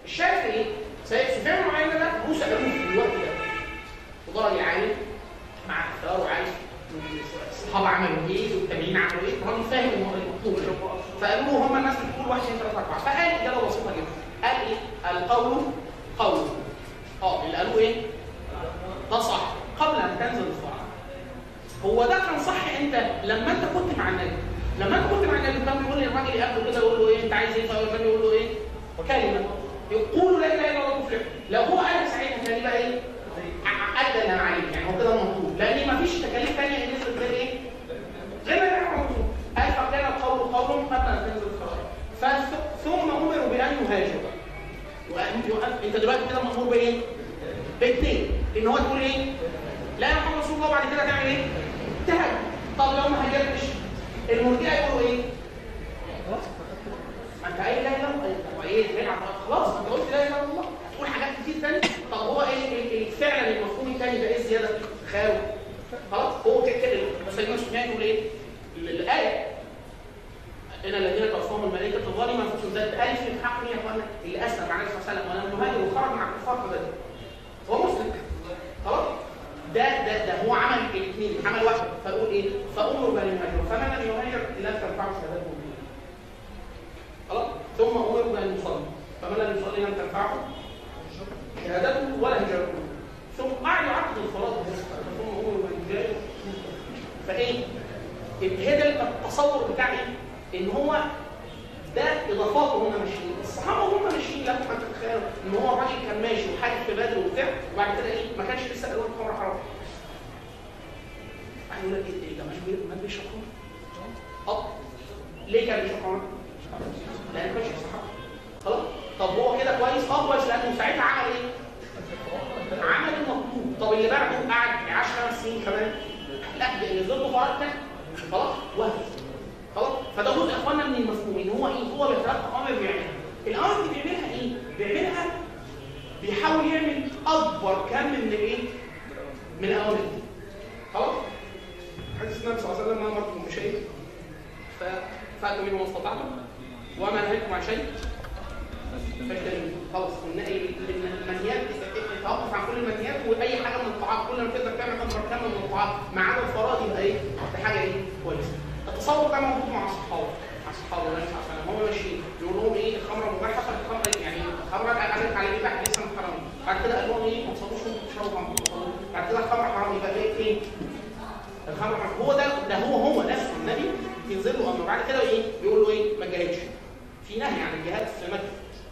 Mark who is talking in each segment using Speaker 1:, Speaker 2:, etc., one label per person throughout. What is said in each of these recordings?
Speaker 1: الشاهد ايه؟ سيد سفيان بن عيينه ده موسى قالوه في الوقت ده وضرب عالي مع اختياره عالي الصحابه عملوا ايه والتابعين عملوا ايه الراجل فاهم المطلوب فقالوا له هم الناس بتقول واحد اثنين ثلاثه اربعه فقال اجابه بسيطه جدا قال ايه؟ القول قول اه اللي قالوه ايه؟ ده صح قبل ان تنزل الفرع هو ده كان صح امتى؟ لما انت كنت مع النبي لما انت كنت مع النبي كان بيقول للراجل يقابله كده يقول له ايه انت عايز ايه؟ فالنبي يقول له ايه؟ وكلمه يقول لا اله الا الله تفلح لو هو قال ساعتها كان يبقى ايه؟ ادى اللي انا عليه يعني هو كده المطلوب لان مفيش تكاليف ثانيه نزلت غير ايه؟ غير اللي انا المطلوب قال فكان القول قول قبل ان تنزل الفرائض ثم امروا بان يهاجروا وأن يؤمن انت دلوقتي كده مأمور بايه؟ باثنين ان هو تقول ايه؟ لا يا محمد رسول الله بعد كده تعمل ايه؟ تهاجر طب لو ما هاجرتش المرجئه يقولوا ايه؟ ما انت قايل لا اله الا الله هو ايه؟ هنا خلاص انت قلت لا اله الا الله هتقول حاجات كتير ثانيه طب هو ايه فعلا المفهوم الثاني ده ايه الزياده؟ خاوي خلاص هو كده كده سيدنا سفيان يقول ايه؟ الايه ان الذين توفاهم الملائكه ظالما انفسهم ذات الف في حق مين يا اخوانا اللي اسلم عليه الصلاه والسلام ولم يهاجر وخرج مع الكفار فبدل هو مسلم خلاص ده ده ده هو عمل الاثنين عمل واحد فاقول ايه فامر بان يهاجر فمن لم يهاجر لا تنفعه شهادته خلاص ثم امر بان يصلي فمن لم يصلي لم تنفعه شهادته ولا هجرته ثم قعد يعقد الصلاه ثم امر بان يجاهد فايه هي ده التصور بتاع ايه ان هو ده اضافات وهم ماشيين الصحابه وهم ماشيين لكم انت تتخيلوا ان هو الراجل كان ماشي وحاجه في بدر وبتاع وبعد كده ايه ما كانش لسه قالوا الخمر حرام يقول لك ايه ده مش ما بيشرب خمر اه ليه كان بيشرب خمر لان كانش الصحابه خلاص طب هو كده كويس اه كويس لانه ساعتها عمل ايه عمل المطلوب طب اللي بعده قعد 10 خمس سنين كمان لا ده نزل له فرق تاني خلاص وهم خلاص فده جزء يا اخوانا من المفهوم ان هو ايه هو بيتلقى اوامر بيعملها الامر اللي بيعملها ايه بيعملها بيحاول يعمل اكبر كم من الايه من الاوامر دي خلاص حديث النبي صلى الله عليه وسلم ما امرتكم بشيء فاتوا منه ما استطعتم وما نهيتكم عن شيء فاجتنبوه خلاص المنهيات توقف عن كل المنهيات واي حاجه من الطاعات كل ما تقدر تعمل اكبر كم من الطاعات ما عدا الفرائض يبقى ايه دي حاجه ايه كويسه التصور ده موجود مع الصحابه مع الصحابه النبي صلى الله عليه وسلم هم ماشيين يقول لهم ايه الخمره مباحه فالخمره يعني الخمره قالت على ايه بقى لسه محرم بعد كده قال لهم ايه ما تصلوش وانتم بتشربوا خمر بعد كده الخمر حرام يبقى ايه ايه الخمر حرام هو ده ده هو هو نفسه النبي ينزل له امر بعد كده ايه يقول له ايه ما تجاهدش في نهي عن الجهاد في مكه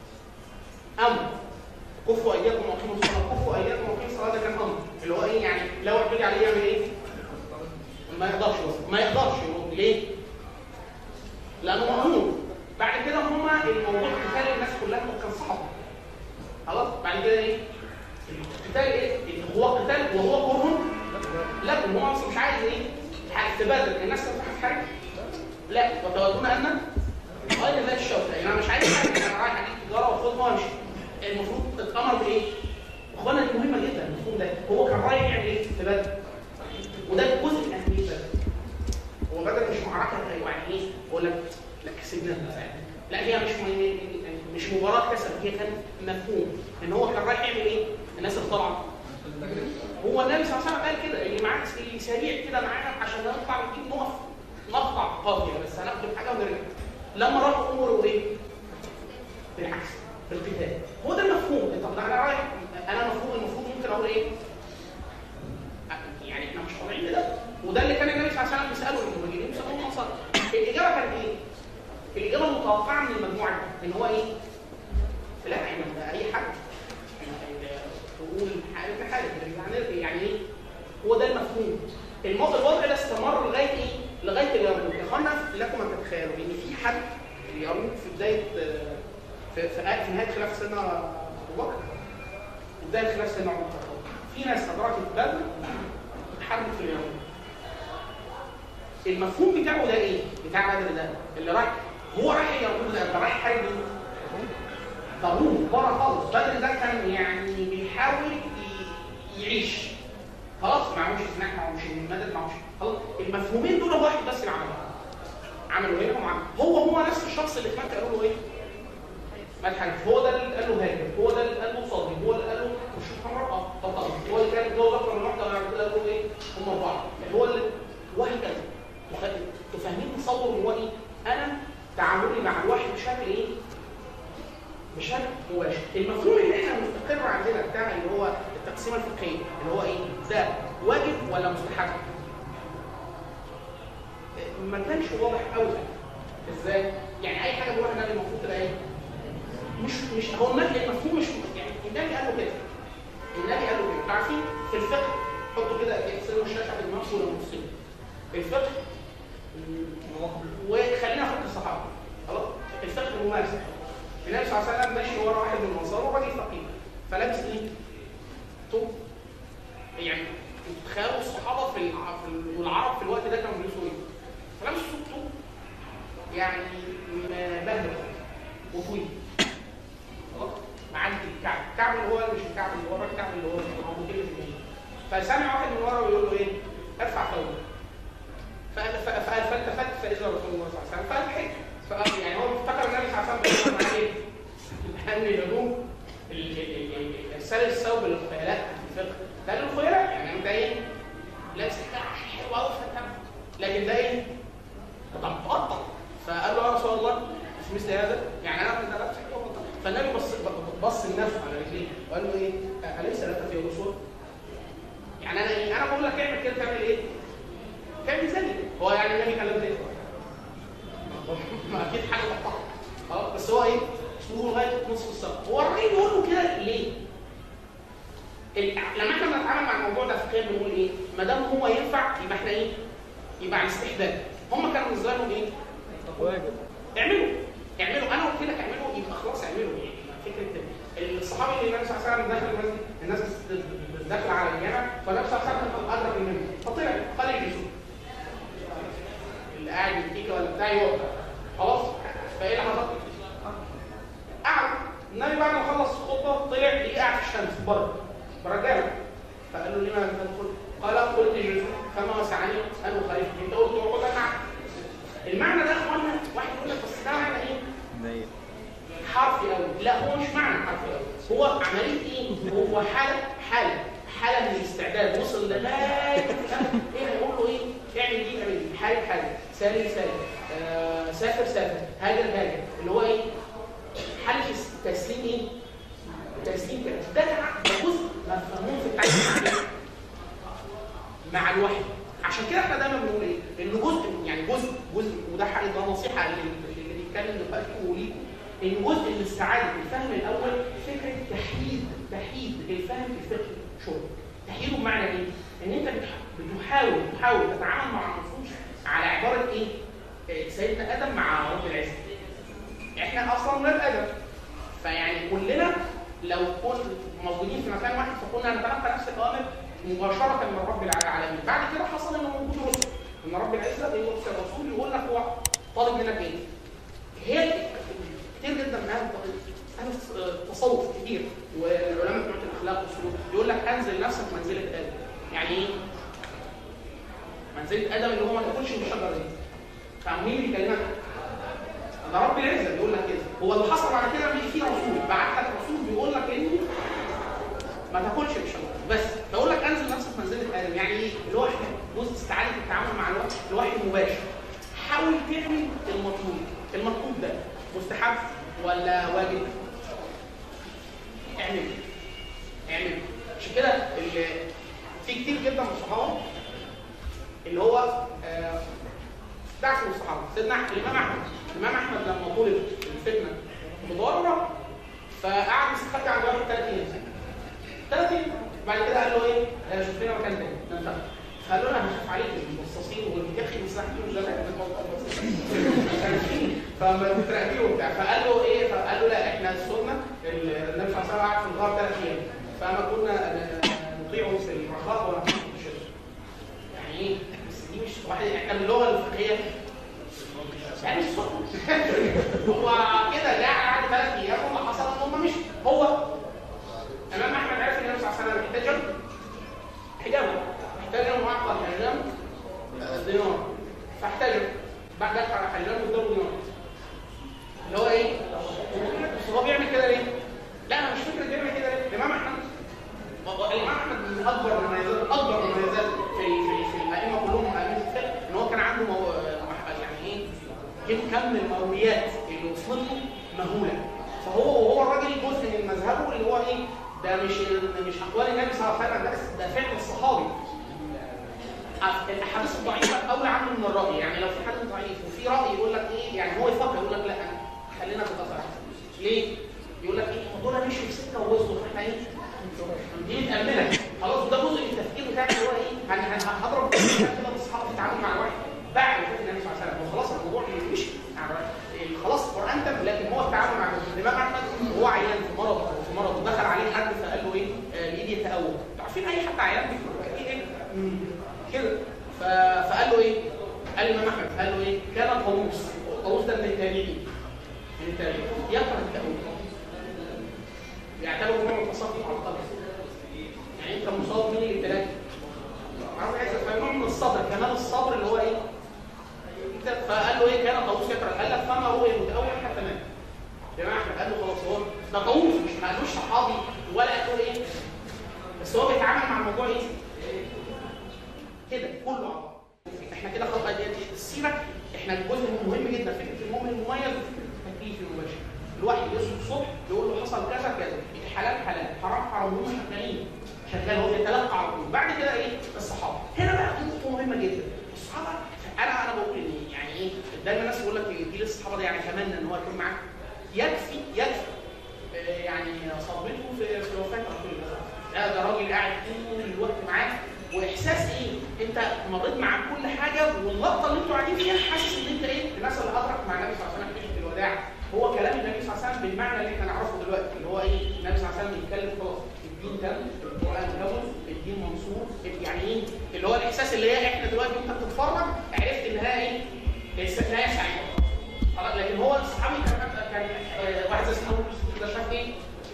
Speaker 1: امر كفوا ايديكم واقيموا الصلاه كفوا ايديكم واقيموا الصلاه ده كان امر اللي هو ايه يعني لو اعتدي عليه يعمل ايه ما يقدرش بس ما يقدرش يرد ليه لانه مأمور بعد كده هما الموضوع قتال الناس كلها كان صعب خلاص بعد كده ايه القتال ايه هو قتال وهو كره لكم هو اصلا مش عايز ايه تبادل الناس تفتح حاجه لا وتودون ان غير ذات الشوكه يعني انا مش عايز حاجه انا رايح اجيب تجاره واخدها وامشي المفروض تتامر بايه؟ اخوانا دي مهمه جدا المفهوم ده هو كان رايح يعمل ايه؟ تبادل وده جزء من اهميه بدر هو بدر مش معركه يعني ايه؟ اقول لك لا كسبنا لا هي مش مش مباراه كسب هي كان مفهوم ان هو كان رايح يعمل ايه؟ الناس اللي طالعه هو النبي صلى الله عليه وسلم قال كده اللي معاه اللي سريع كده معانا عشان نطلع ونجيب نقف نقطع قافيه بس هناخد حاجه ونرجع لما راحوا امروا ايه؟ بالعكس بالقتال هو ده المفهوم طب انا رايح انا مفهوم المفروض ممكن اقول ايه؟ يعني احنا مش طالعين ده وده اللي كان النبي صلى الله عليه وسلم بيساله المهاجرين بيسالوه الانصار الاجابه كانت ايه؟ الاجابه المتوقعه من المجموعه دي ان هو ايه؟ لا يعني اي حد تقول حاجه حاجه يعني يعني ايه؟ هو ده المفهوم الوضع ده استمر لغايه ايه؟ لغايه اليرموك يا اخوانا لكم ان تتخيلوا ان في حد اليرموك في بدايه في, في, في نهايه خلاف سيدنا ابو بكر وبدايه خلاف سيدنا عمر في ناس ادركت بدر اتحاربت في اليرموك المفهوم بتاعه ده ايه؟ بتاع بدر ده اللي رايح هو رايح اليرموك ده رايح يحارب مين؟ ضروري بره خالص بدر ده كان يعني بيحاول يعيش خلاص معهوش سلاح معهوش مدد معهوش خلاص المفهومين دول واحد بس اللي عملهم عملوا هنا وعمل هو هو نفس الشخص اللي في مكه قالوا له ايه؟ ما تحاربش هو ده اللي قال له هاجر بشكل مباشر المفهوم اللي احنا مستقر عندنا بتاع اللي هو التقسيمه الفقهيه اللي هو ايه ده واجب ولا مستحب ما كانش واضح قوي ازاي يعني اي حاجه بيقولها النبي المفروض تبقى ايه مش مش هو النبي المفهوم مش يعني النبي قال له كده النبي قال له كده عارفين في الفقه حطوا كده اكسروا الشاشه بالنص ولا المسلم الفقه وخلينا فقه الصحابه خلاص الفقه الممارسه النبي صلى الله عليه وسلم ماشي ورا واحد من الانصار وراجل فقيه فلابس ايه؟ طوب يعني تخيلوا الصحابه في الع- في ال- والعرب في الوقت ده كانوا بيلبسوا ايه؟ فلابس طوب طوب يعني مبهدل وطويل خلاص معدي الكعب الكعب اللي هو مش الكعب اللي ورا الكعب اللي هو موجودين في المية فسمع واحد من ورا بيقول له ايه؟ ارفع ثوبك فقال ف- فقال فالتفت فاذا رسول الله صلى الله عليه وسلم فضحك فقال يعني هو افتكر النبي صلى الله عليه وسلم بيقول معاه ايه؟ ان الهدوم ال- ال- ال- ارسال الثوب للخيلاء في الفقه ده للخيلاء يعني انت ايه؟ لابس حاجه حلوه قوي فانت لكن ده ايه؟ طب مقطع فقال له يا رسول الله في مثل هذا يعني انا كنت لابس حاجه مقطع فالنبي بص بص لنفسه على رجليه وقال له ايه؟ اليس لك في اسوه؟ يعني انا ايه؟ انا بقول لك اعمل كده تعمل ايه؟ تعمل زي هو يعني النبي كلمه ايه؟ ما اكيد حاجه مقطعه اه بس هو ايه؟ اسلوبه لغايه نصف السنه هو الراجل بيقول له كده ليه؟ ال- لما احنا بنتعامل مع الموضوع ده فقهيا بنقول ايه؟ ما دام هو ينفع يبقى احنا ايه؟ يبقى على الاستحباب هم كانوا بالنسبه لهم ايه؟
Speaker 2: واجب
Speaker 1: اعملوا اعملوا انا قلت لك اعملوا يبقى خلاص اعملوا يعني فكره الصحابي اللي النبي صلى الله عليه وسلم دخل المسجد الناس بت- داخله على الجامع فالنبي صلى الله عليه وسلم ادرك المنبر فطلع قال اجلسوا اللي قاعد يبكيك ولا بتاع يقعد خلاص فايه اللي حصل؟ قعد النبي بعد ما خلص الخطبه طلع ليه قاعد في الشمس بره بره الجامع فقال له لما لم تدخل؟ قال قلت اجلسوا فما وسعني ان اخالفك انت قلت اقعد انا قاعد المعنى ده يا اخوانا واحد يقول لك بس ده معنى ايه؟
Speaker 2: نية
Speaker 1: حرفي قوي لا هو مش معنى حرفي قوي هو عمليه ايه هو حاله حاله حاله من الاستعداد وصل لغايه ايه هيقول له ايه اعمل دي اعمل دي حاله حاله سالم سالم آه سافر سافر هاجر هاجر اللي هو ايه حاله التسليم ايه تسليم كده ده تع- ده جزء مفهوم في التعليم مع الوحي عشان كده احنا دايما بنقول ايه؟ ان جزء يعني جزء جزء وده حق ده نصيحه اللي اللي بيتكلم دلوقتي وليكم ان جزء من استعاده الفهم الاول فكره تحييد تحييد الفهم الفقهي شغل تحييده بمعنى ايه؟ ان انت بتح- بتحاول تحاول تتعامل مع النصوص على عباره ايه؟ إيه، سيدنا ادم مع رب العزه احنا اصلا ولاد ادم فيعني كلنا لو كنا موجودين في مكان واحد فكنا نتلقى نفس الاوامر مباشره من رب العالمين بعد كده حصل ان موجود رسل ان رب العزه بيرسل رسول يقول لك هو طالب منك ايه هي كتير جدا من اهل اهل التصوف كتير والعلماء بتوع الاخلاق والسلوك يقول لك انزل نفسك منزله ادم يعني ايه منزله ادم اللي هو ما تاكلش من الشجره دي فمين اللي بيكلمك ده رب العزه بيقول لك كده هو اللي حصل بعد كده ان في رسول بعت لك رسول بيقول لك ان ما تاكلش من الشجره بس بقول لك انزل نفسك منزله ادم يعني ايه اللي هو احنا جزء استعاده التعامل مع الوحي الوحي المباشر حاول تعمل المطلوب المطلوب ده مستحب ولا واجب اعمل اعمل عشان كده ال- في كتير جدا من الصحابه اللي هو آه، دعك من الصحابه سيدنا أح- الامام احمد الامام احمد لما طلب الفتنه مضاره فقعد مستخبي عند واحد ثلاث ايام ثلاث ايام بعد كده قال له ايه؟ آه، شوف لنا مكان تاني ننتقل قال له انا هشوف عليك المصاصين واليخي المساحين والجماعه فما بتراقبيه وبتاع فقال له ايه؟ فقال له لا احنا السنه النبي صلى الله عليه وسلم قعد في الغار ثلاث ايام فما كنا نطيعه في الرخاء ونحن في الشتاء يعني ايه؟ بس دي مش واحد احنا باللغه الفقهيه يعني مش سنة. هو كده جه قعد ثلاث ايام واللي حصل ان هم مش هو امام احمد عرف ان النبي صلى الله عليه وسلم احتجم حجابه احتجم وعقد حجام دينار فاحتجم بعد دفع حجام واداله دينار اللي هو ايه؟ بس هو بيعمل كده ليه؟ لا انا مش فكره بيعمل كده ليه؟ الامام احمد الامام احمد من اكبر المميزات اكبر المميزات في في في الائمه كلهم ائمه الفقه ان هو كان عنده مو... يعني ايه؟ كم كم المرويات اللي وصلت له مهوله فهو وهو الراجل مش مش اقوال النبي صلى الله عليه وسلم بس ده فعل الصحابي الاحاديث الضعيفه اولى عنه من الراي يعني لو في حد ضعيف وفي راي يقول لك ايه يعني هو يفكر يقول لك لا خلينا في القصر ليه؟ يقول لك ايه دول مشوا في سكه ووصلوا فاحنا ايه؟ دي متأملة خلاص ده جزء من التفكير بتاعي اللي هو ايه؟ يعني هضرب كده بالصحابه في التعامل مع الواحد بعد وفاه النبي صلى الله عليه وسلم وخلاص الموضوع مش يعني خلاص القران تم لكن هو التعامل مع الامام احمد وهو عيان في مرض في مرض ودخل عليه حد فقال له ايه؟ الايد يتقوى عارفين اي حد عيان ايه ايه؟ كده فقال له ايه؟ قال الامام احمد قال له ايه؟ كان طاووس طاووس ده من التابعين من التابعين يكره التأويل بيعتبروا نوع من التصرف على القلب يعني انت مصاب من الابتلاء عارف عايز نوع من الصبر كمال الصبر اللي هو ايه؟ فقال له ايه كان طاووس يكره قال لك فما هو المتأول حتى مات الامام احمد قال له خلاص هو ده طاووس مش ما قالوش صحابي ولا قال ايه بس هو بيتعامل مع الموضوع ايه؟ كده كله على بعض احنا كده خلاص السيره احنا الجزء المهم جدا فكره المؤمن المميز وفكره التكليف المباشر الواحد يصحى الصبح يقول له حصل كذا كذا حلال حلال حرام حرام هم شغالين شغال هو بيتلقى على طول بعد كده ايه الصحابه هنا بقى نقطه مهمه جدا الصحابه انا انا بقول ان يعني ايه دايما الناس يقول لك جيل الصحابه ده يعني اتمنى ان هو يكون معاك يكفي يكفي يعني صبرته في في وفاه رسول الله لا ده راجل قاعد طول الوقت معاك واحساس ايه انت مريت مع كل حاجه واللقطه اللي انتوا قاعدين فيها حاسس ان انت ايه الناس اللي ادرك مع النبي صلى الله عليه وسلم في الوداع هو كلام النبي صلى الله عليه وسلم بالمعنى اللي احنا نعرفه دلوقتي اللي هو ايه النبي صلى الله عليه وسلم بيتكلم خلاص الدين تم القران كمل الدين منصور يعني ايه اللي هو الاحساس اللي هي احنا دلوقتي وانت بتتفرج عرفت ان هي ايه نهايه سعيده خلاص لكن هو الصحابي كان كان واحد زي سيدنا ده شاف ايه؟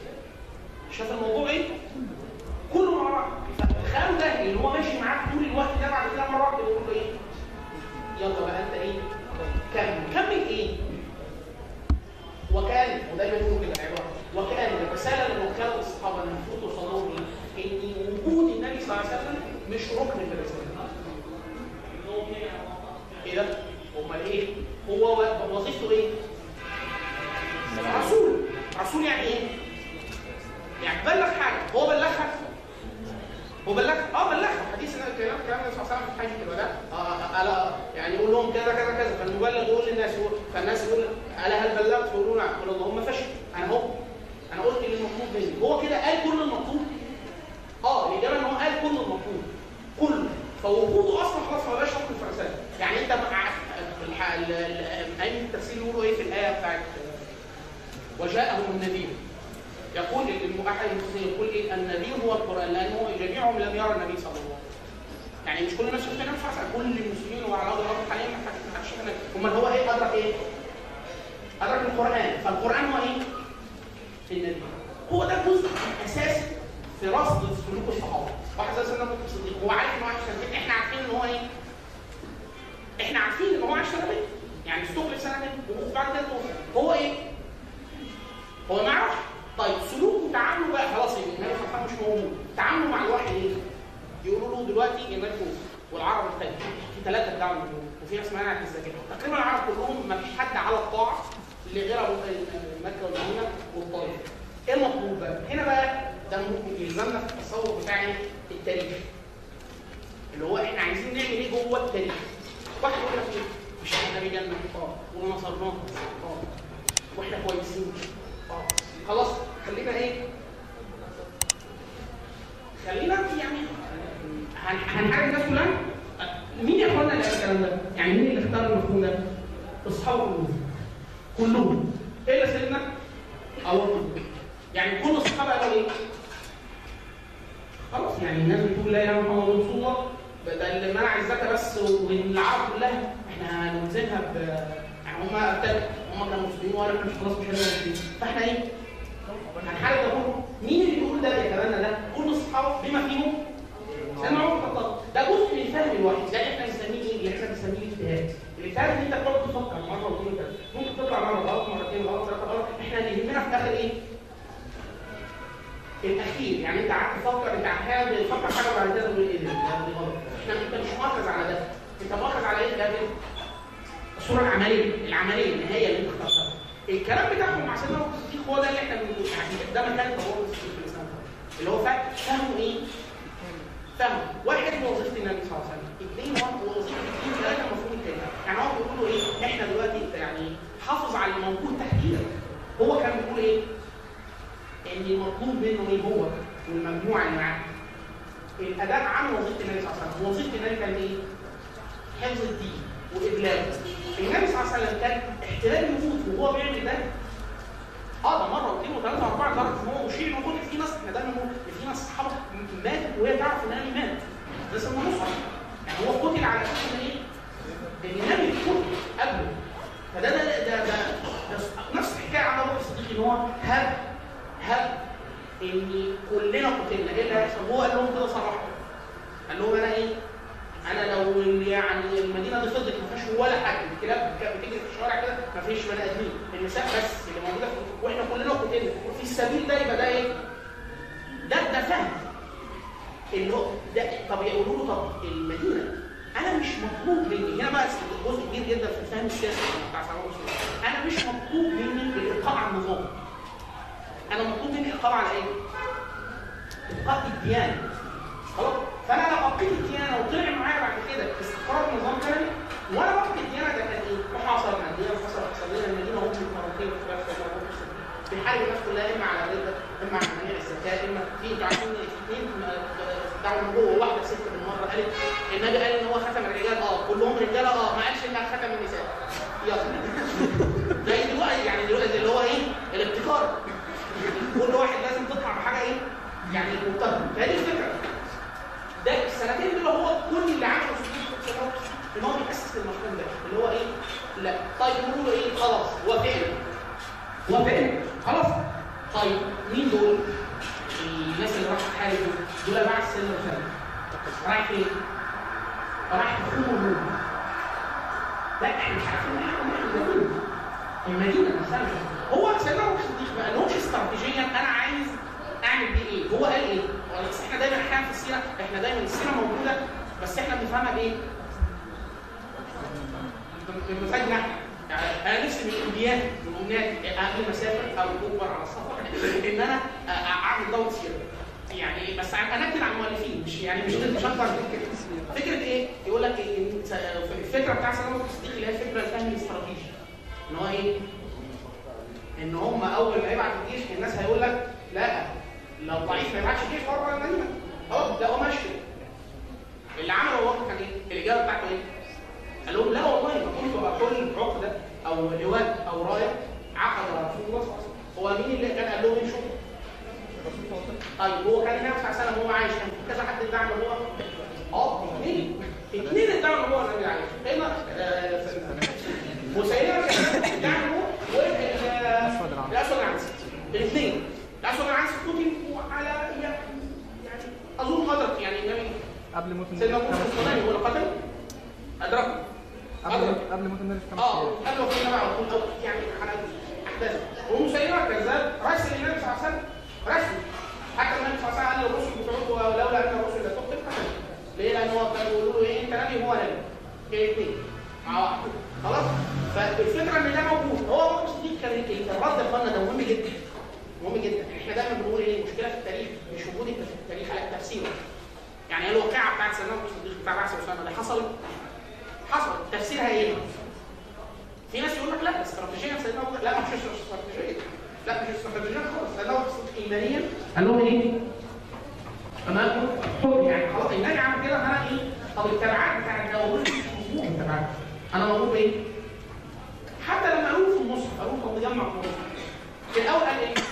Speaker 1: شاف الموضوع ايه؟ كله مع بعض تخيلوا ده اللي هو ماشي معاك طول الوقت ده بعد كده مره واحده يقول له ايه؟ يلا بقى انت ايه؟ كمل كمل ايه؟ وكان ودايما يقولوا كده العباره وكان الرساله اللي وكاله الصحابه اللي المفروض توصل لهم ايه؟ ان وجود النبي صلى الله عليه وسلم مش ركن من الرساله. ايه ده؟ امال ايه؟ هو وظيفته ايه؟ رسول رسول يعني ايه؟ يعني بلغ حاجه هو بلغها هو بلغ اه بلغها حديث النبي كلام كلام النبي صلى الله عليه وسلم في حاجه الوداع آه الا يعني يقول لهم كذا كذا كذا فالمبلغ يقول للناس يقول فالناس يقول الا هل بلغت فيقولون نعم يقول اللهم فشل انا اهو انا قلت اللي المطلوب مني هو كده قال كل المطلوب اه الاجابه ان هو قال كل المطلوب كله فوجوده اصلا خلاص ما بقاش حكم في الرساله يعني انت مع اي التفسير يقولوا ايه في الايه بتاعت وجاءهم النذير يقول احد المفسرين يقول ايه النذير هو القران لانه جميعهم لم يرى النبي صلى الله عليه وسلم يعني مش كل الناس شفت النبي صلى الله عليه وسلم كل المسلمين وعلى ارض الارض حاليا ما حدش شاف النبي امال هو ايه ادرك ايه؟ ادرك القران فالقران هو ايه؟ النبي هو ده جزء اساسي في رصد سلوك الصحابه واحد زي سيدنا ابو بكر الصديق هو عارف ان هو عايش سنتين احنا عارفين ان هو ايه؟ احنا عارفين ان هو عايش سنتين يعني استخلف سنتين وبعد كده هو ايه؟ هو ما يعرفش طيب سلوكه وتعامله بقى خلاص النبي صلى الله عليه وسلم مش موجود تعامله مع الواحد ايه؟ يقولوا له دلوقتي الناس والعرب الثاني في ثلاثه ادعوا النبوه وفي ناس منعت الزكاه تقريبا العرب كلهم ما فيش حد على الطاعه اللي غير ابو مكه والمدينه والطائف ايه المطلوب بقى؟ هنا بقى ده ممكن يلزمنا في التصور بتاع التاريخ اللي هو احنا عايزين نعمل ايه جوه التاريخ واحد يقول لك ايه؟ مش احنا بجنة اه ونصرناه اه واحنا كويسين اه خلاص خلينا ايه خلينا يعني هنحارب الناس كلها مين يا اخوانا اللي قال الكلام ده؟ يعني مين اللي اختار المفهوم ده؟ اصحاب كلهم كلهم الا سيدنا ابو بكر يعني كل الصحابه قالوا ايه؟ خلاص يعني الناس بتقول لا اله الا الله محمد رسول الله ده اللي منع الزكاه بس والعرب كلها احنا هنلزمها ب يعني هم ابتدوا هم كانوا مسلمين وانا مش خلاص مش هنبقى مسلمين فاحنا ايه؟ هنحارب ده كله مين اللي بيقول ده يتبنى ده؟ كل الصحابه بما فيهم سيدنا عمر بن الخطاب ده جزء من فهم الوحي ده احنا بنسميه ايه؟ اللي احنا بنسميه الاجتهاد الاجتهاد ان انت تقعد تفكر مره واثنين وثلاثه ممكن تطلع مره غلط مرتين غلط ثلاثه غلط احنا اللي يهمنا في الاخر ايه؟ الاخير يعني انت قعدت تفكر انت احيانا بتفكر حاجه وبعد كده تقول ايه ده؟ دي غلط احنا انت مش مؤخذ على ده انت مؤخذ على ايه؟ ده الصوره العمليه العمليه النهايه اللي انت اخترتها الكلام بتاعهم مع سيدنا ابو الصديق هو ده اللي احنا بنقول يعني ده مكان تطور الصديق في الاسلام اللي الله عليه وسلم اثنين وظيفه اثنين ثلاثه المفروض الثاني يعني هو بيقول له ايه احنا دلوقتي يعني حافظ على الموجود تحديدا هو كان بيقول ايه ان المطلوب منه ايه هو والمجموعه اللي معاه الاداء عن وظيفه النبي صلى الله عليه وسلم وظيفه النبي كان ايه حفظ الدين وابلاغه النبي صلى الله عليه وسلم كان احتلال يموت وهو بيعمل ده اه ده مره واثنين وثلاثه واربعه لدرجه ان هو مشير الموضوع في ناس احنا دايما بنقول ان في ناس صحابه ماتت وهي تعرف ان النبي مات ده سيدنا مصعب يعني هو قتل على اساس ان ايه؟ ان النبي قتل قبله فده ده ده, ده, ده نفس الحكايه عن ابو الصديق ان هو هب هب ان كلنا قتلنا ايه اللي هيحصل؟ هو قال لهم كده صراحه قال لهم انا ايه؟ انا لو يعني المدينه دي فضلت ما فيهاش ولا حد الكلاب كانت بتجري في الشوارع كده ما فيش بني ادمين النساء بس اللي موجوده في واحنا كلنا قتلنا وفي السبيل ده يبقى ده ايه؟ ده ده فهم اللي هو ده طب يقولوا له طب المدينه انا مش مطلوب مني هنا بقى جزء كبير جدا في الفهم السياسي بتاع سلام الرسول انا مش مطلوب مني الابقاء على النظام انا مطلوب مني الابقاء على ايه؟ ابقاء الديانه خلاص فانا لو ابقيت الديانه وطلع معايا بعد كده استقرار نظام ثاني وانا بقي الديانه ده كان ايه؟ محاصره ماديه محاصره اقتصاديه المدينه هم مرتين في خلال بيحارب الناس كلها اما على الرده اما على منع الزكاه اما في انتوا عارفين اثنين دعوه من جوه واحده ست بالمره قالت النبي قال ان هو ختم الرجال اه كلهم رجاله اه ما قالش انها ختم النساء يلا زي دلوقتي يعني دلوقتي اللي هو ايه؟ الابتكار كل واحد لازم تطلع بحاجه ايه؟ يعني مبتكر فهذه الفكره ده السنتين دول هو كل اللي عمله في ان هو بيأسس المفهوم ده اللي هو ايه؟ لا طيب نقول ايه؟ خلاص وافقنا وافقنا خلاص طيب مين دول؟ الناس اللي راحت تحارب دول دول بعد سن الخلق رايح فين؟ رايح تخوم الروم لا احنا مش عارفين احنا المدينه المدينه نفسها هو سيدنا ابو الصديق ما قالهمش استراتيجيا انا عايز اعمل بيه ايه؟ هو قال ايه؟ بس احنا دايما احيانا في السيره احنا دايما السيره موجوده بس احنا بنفهمها بايه؟ بمزاجنا احنا يعني انا نفسي من الامنيات من الامنيات قبل ما اسافر او اجبر على السفر ان انا اعمل دوره سيره يعني بس انا اكد على المؤلفين مش يعني مش مش اكتر من كده فكره ايه؟ يقول لك إيه الفكره بتاع سلام التصديق اللي هي الفكره الفهم الاستراتيجي ان هو ايه؟ ان هم اول ما يبعت الجيش الناس هيقول لك لا لو ضعيف ما يبعتش جيش بره المدينه اه لا هو ماشي اللي عمله هو كان ايه؟ الاجابه بتاعته ايه؟ قال لهم لا والله ما كنت بقول عقده او لواء او رايه عقد رسول الله صلى الله عليه وسلم هو مين اللي كان قال لهم يمشوا؟ طيب هو كان النبي صلى الله عليه وسلم هو عايش كان في كذا حد ادعى ان هو اه اثنين اثنين ادعوا ان هو النبي عايش اما مسيلمه كان ادعى ان هو والاسود العنسي الاثنين الاسود العنسي قتل على يعني اظن قدر يعني النبي
Speaker 2: قبل موت
Speaker 1: سيدنا ابو الصلاه هو اللي قتل ادركه
Speaker 2: قبل قبل موت النبي صلى الله عليه
Speaker 1: اه
Speaker 2: وسلم
Speaker 1: قبل وفي النبي على طول يعني على احداث ومسيلمه كذاب رسل النبي صلى الله عليه وسلم رسل حتى النبي صلى الله عليه وسلم قال للرسل بتوعه ولولا ان الرسل لا تقتل قتل ليه؟ لان هو كانوا يقولوا له ايه انت نبي هو نبي الاثنين مع بعض خلاص فالفكره ان ده موجود هو ابو الصديق كان الرد يا اخوانا ده مهم جدا مهم جدا احنا دايما بنقول ايه المشكله في التاريخ مش وجود التاريخ على التفسير يعني هي الواقعه بتاعت سيدنا ابو الصديق بتاع بعث اسامه دي حصلت حصلت تفسيرها ايه؟ في ناس يقول لك لا استراتيجيه سيدنا ابو لا مش استراتيجيه لا مش استراتيجيه خالص سيدنا ابو الصديق ايمانيا قال لهم ايه؟ انا حر يعني خلاص النبي عمل كده انا ايه؟ طب التبعات بتاعت ده مش مفهوم التبعات انا موجود ايه؟ حتى لما قالوا في المصحف قالوا في مجمع في المصحف في الاول قال ايه؟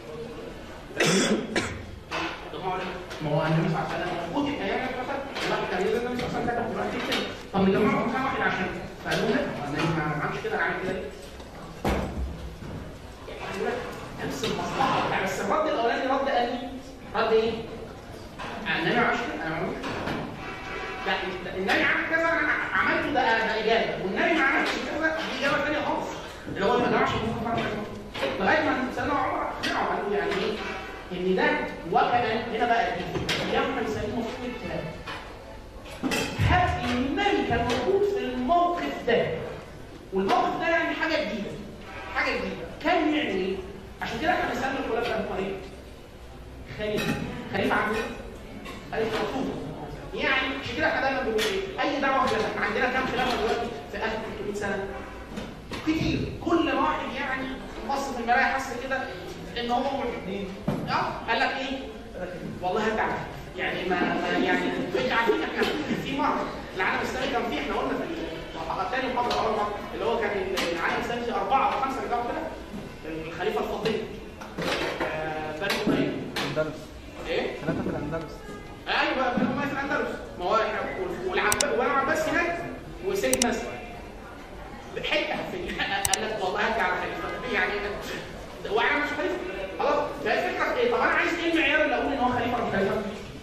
Speaker 1: ما هو النبي صلى الله عليه وسلم موجود ايام مثلا الواحد كان يقول النبي صلى الله عليه وسلم دلوقتي كده طب نجمعهم كام واحد عشان فقالوا لا هو النبي ما عملش كده عامل كده ليه؟ يعني يقول لك نفس المصلحه بتاع بس الرد الاولاني رد قال لي رد ايه؟ النبي ما عملش كده انا ما عملتش لا النبي عمل كذا انا عملته ده ده اجابه والنبي ما عملش كذا دي اجابه ثانيه خالص اللي هو ما جمعش لغايه ما سيدنا عمر اقنعه قال له يعني ايه؟ ان ده وكان هنا بقى دي يعمل يسميه مفهوم الكلام هات النبي كان موجود في الموقف ده والموقف ده يعني حاجه جديده حاجه جديده كان يعمل ايه؟ عشان كده احنا بنسمي الخلفاء هم ايه؟ خليفه خليفه عامل ايه؟ خليفه رسول يعني عشان كده احنا دايما بنقول المرايه حس كده ان هو اه قال لك ايه؟ والله هتعب يعني ما, ما يعني انت عارفين احنا في مره العالم الاسلامي كان فيه احنا قلنا في المحاضره تاني محاضره اول مره اللي هو كان العالم الاسلامي فيه اربعه او خمسه رجعوا كده الخليفه الفاطمي آه، بني اميه
Speaker 2: اندلس
Speaker 1: ايه؟
Speaker 2: ثلاثة في الاندلس
Speaker 1: ايوه بني اميه في الاندلس ما هو احنا والعباس والعباس هناك وسيد مسلم حته في قال لك والله هرجع على خليفه يعني وانا مش خليفه خلاص فهي الفكره في ايه؟ طب انا عايز ايه المعيار اللي اقول ان هو خليفه ولا مش خليفه؟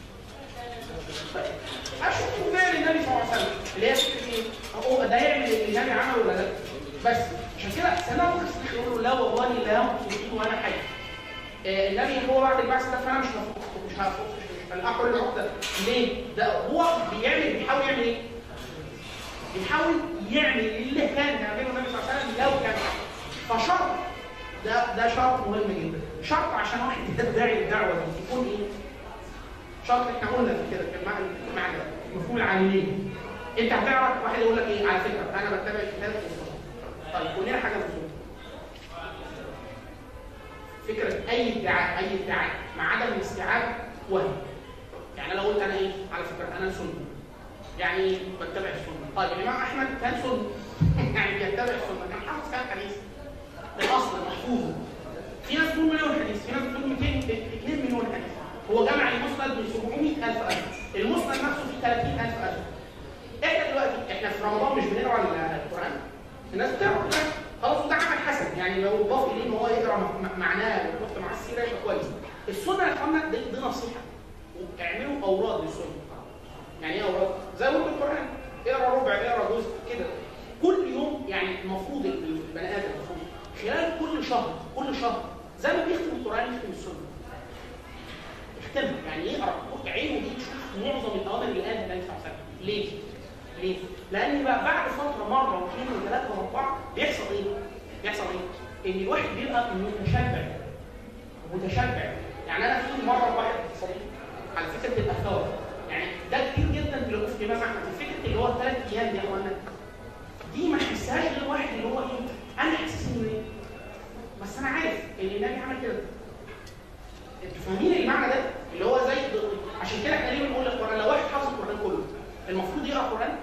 Speaker 1: اشوف فعل النبي صلى الله عليه وسلم اللي هي فكره ايه؟ هو ده يعمل اللي النبي عمله ولا لا؟ بس عشان كده سيدنا ابو بكر الصديق يقول له لا والله لا ينقص فيه وانا حي آه، النبي هو بعد البعث ده فانا مش هفوق مش هفوق مش هلقحه العقده ليه؟ ده هو بيعمل بيحاول يعمل ايه؟ بيحاول يعمل اللي كان يعمله النبي صلى الله عليه وسلم لو كان فشرط ده ده شرط مهم جدا شرط عشان واحد يدعي الدعوه دي يكون ايه؟ شرط احنا قلنا في كده في المعنى المعنى ده مفهوم العاملين انت هتعرف واحد يقول لك ايه على فكره انا بتابع الكتاب والسنه طيب قول لنا حاجه مفهومه فكره اي ادعاء اي ادعاء مع عدم الاستيعاب وهم يعني انا لو قلت انا ايه على فكره انا سني يعني بتبع السنه طيب الامام احمد كان سني يعني بيتبع السنه كان حافظ كان حديث الاصل محفوظ في ناس بتقول مليون حديث في ناس بتقول 200 2 مليون حديث هو جمع المسند ب 700000 ألف المسند نفسه فيه 30000 ألف احنا دلوقتي احنا في رمضان مش بنقرا القران الناس بتقرا القران خلاص وده عمل حسن يعني لو اضاف اليه ان هو يقرا م- معناه ويحط معاه السيره يبقى كويس السنه يا اخوانا دي, دي نصيحه واعملوا اوراد للسنه يعني ايه اوراد؟ زي ورد القران اقرا ربع اقرا جزء كده كل يوم يعني المفروض البني ادم المفروض خلال كل شهر كل شهر زي ما بيختم القران يختم السنه يختمها يعني يقرا عينه دي تشوف معظم الاوامر اللي قالها النبي صلى الله عليه وسلم ليه؟ ليه؟ لان بقى بعد فتره مره واثنين وثلاثه واربعه بيحصل ايه؟ بيحصل ايه؟ ان الواحد بيبقى متشبع متشبع يعني انا في مره واحد صديق على فكره الاثار يعني ده كتير جدا تلاقوه في مثلا فكره اللي هو الثلاث ايام دي يا اخوانا دي ما يحسهاش غير واحد اللي هو ايه؟ انا حاسس انه ايه؟ بس انا عارف ان النبي عمل كده انتوا فاهمين المعنى ده اللي هو زي عشان كده احنا ليه بنقول القران لو واحد حافظ القران كله المفروض يقرا القران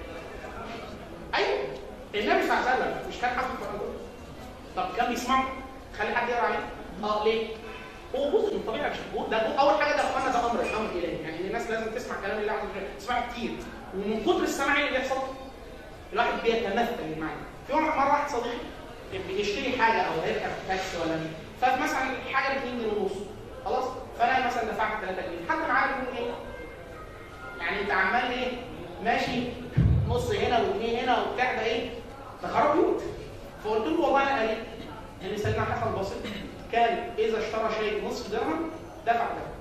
Speaker 1: ايوه النبي صلى الله عليه وسلم مش كان حافظ القران كله طب كان بيسمعه خلي حد يقرا عليه اه ليه هو جزء من طبيعه الشهور ده اول حاجه ده اخوانا ده امر امر الهي يعني الناس لازم تسمع كلام الله عز وجل تسمعه كتير ومن كتر السماع اللي بيحصل الواحد بيتمثل المعنى في مره مره واحد صديقي بيشتري حاجه او هيركب تاكسي ولا مين فمثلا الحاجه ب 2 جنيه ونص خلاص فانا مثلا دفعت 3 جنيه حد معايا بيقول ايه؟ يعني انت عمال ايه؟ ماشي نص هنا واثنين هنا وبتاع ده ايه؟ ده خراب بيوت فقلت له والله انا قريت ان سيدنا حسن البصري كان اذا اشترى شيء نصف درهم دفع ده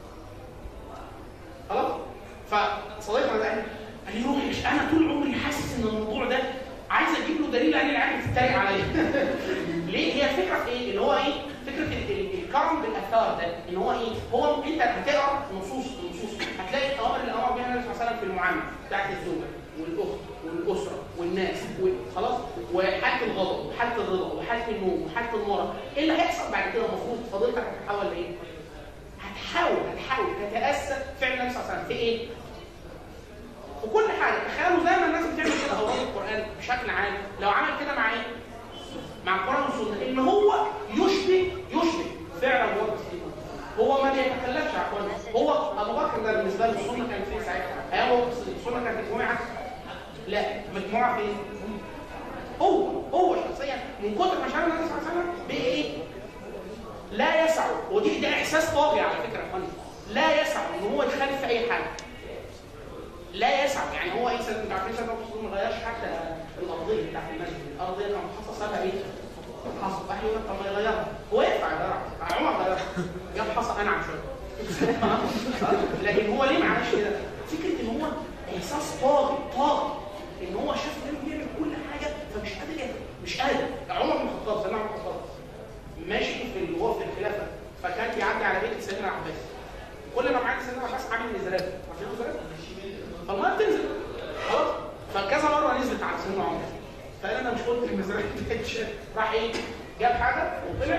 Speaker 1: خلاص؟ فصديقنا ده قال لي روحي انا طول عمري حاسس ان الموضوع ده عايز اجيب له دليل ان العيال بتتريق عليا ليه هي الفكره في ايه اللي هو ايه فكره ال- ال- الكرم بالاثار ده ان هو ايه هو انت هتقرا نصوص نصوص هتلاقي الاوامر اللي امر بها النبي صلى الله عليه وسلم في المعامله بتاعت الزوجه والاخت والاسره والناس خلاص وحاله الغضب وحاله الرضا وحاله النوم وحاله المرض ايه اللي هيحصل بعد كده المفروض فضيلتك هتتحول لايه؟ هتحاول هتحاول تتاسى فعل النبي صلى الله عليه وسلم في ايه؟ وكل حاجه تخيلوا زي ما الناس بتعمل كده اوراد القران بشكل عام لو عمل كده مع ايه؟ مع القران والسنه ان هو يشبه يشبه فعل ابو بكر الصديق هو ما بيتكلفش يا اخوانا هو ابو بكر ده بالنسبه له السنه كانت فين ساعتها؟ ايام ابو بكر الصديق السنه كانت مجموعه لا مجموعه فين؟ هو هو شخصيا من كتر ما شاف النبي صلى الله عليه وسلم بقى ايه؟ لا يسعه ودي ده احساس طاغي على فكره يا اخوانا لا يسعه ان هو يخالف في اي حاجه لا يسع يعني هو ايه سيدنا انتوا عارفين سيدنا الرسول ما غيرش حتى الارضيه بتاعت المسجد الارضيه كان حصل سابها ايه؟ حصل واحد يقول لك طب ما يغيرها هو ينفع يغيرها عمر غيرها جاب حصل انعم شويه لكن هو ليه ما عملش كده؟ فكره ان هو احساس طاغي طاغي ان هو شاف النبي بيعمل كل حاجه فمش قادر يعمل مش قادر عمر بن الخطاب سيدنا عمر بن الخطاب ماشي في ال- وهو في الخلافه فكان بيعدي على بيت سيدنا عباس كل ما معدي سيدنا عباس عامل مزراب عارفين المزراب؟ فالميه بتنزل خلاص فكذا مره نزلت على سيدنا عمر فقال انا مش قلت المزرعه راح ايه جاب حاجه وطلع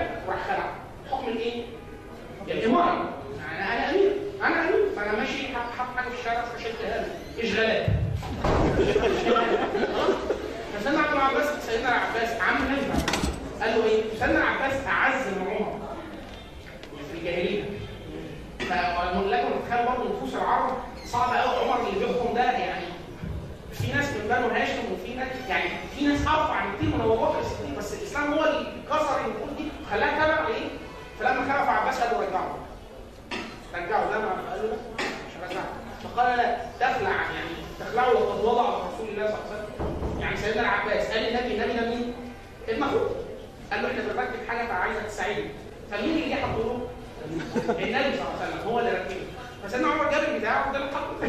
Speaker 1: فلكن تتخيل برضه نفوس العرب صعبه قوي عمر اللي بيحكم ده يعني في ناس من بنو هاشم وفي ناس يعني في ناس ارفع بكتير من ابو بكر الصديق بس الاسلام هو اللي كسر النفوس دي وخلاها تبع لايه؟ فلما خلف عباس قال له رجعه رجعه ده ما قال له لا مش هرجعه فقال لا تخلع يعني تخلعه وقد وضع رسول الله صلى الله عليه وسلم يعني سيدنا العباس قال للنبي النبي ده مين؟ ابن اخوه قال له احنا بنركب حاجه فعايزك تساعدني فمين اللي جه حطه له؟ النبي صلى الله عليه وسلم هو اللي ركبه فسيدنا عمر جاب البتاع وده اللي حطه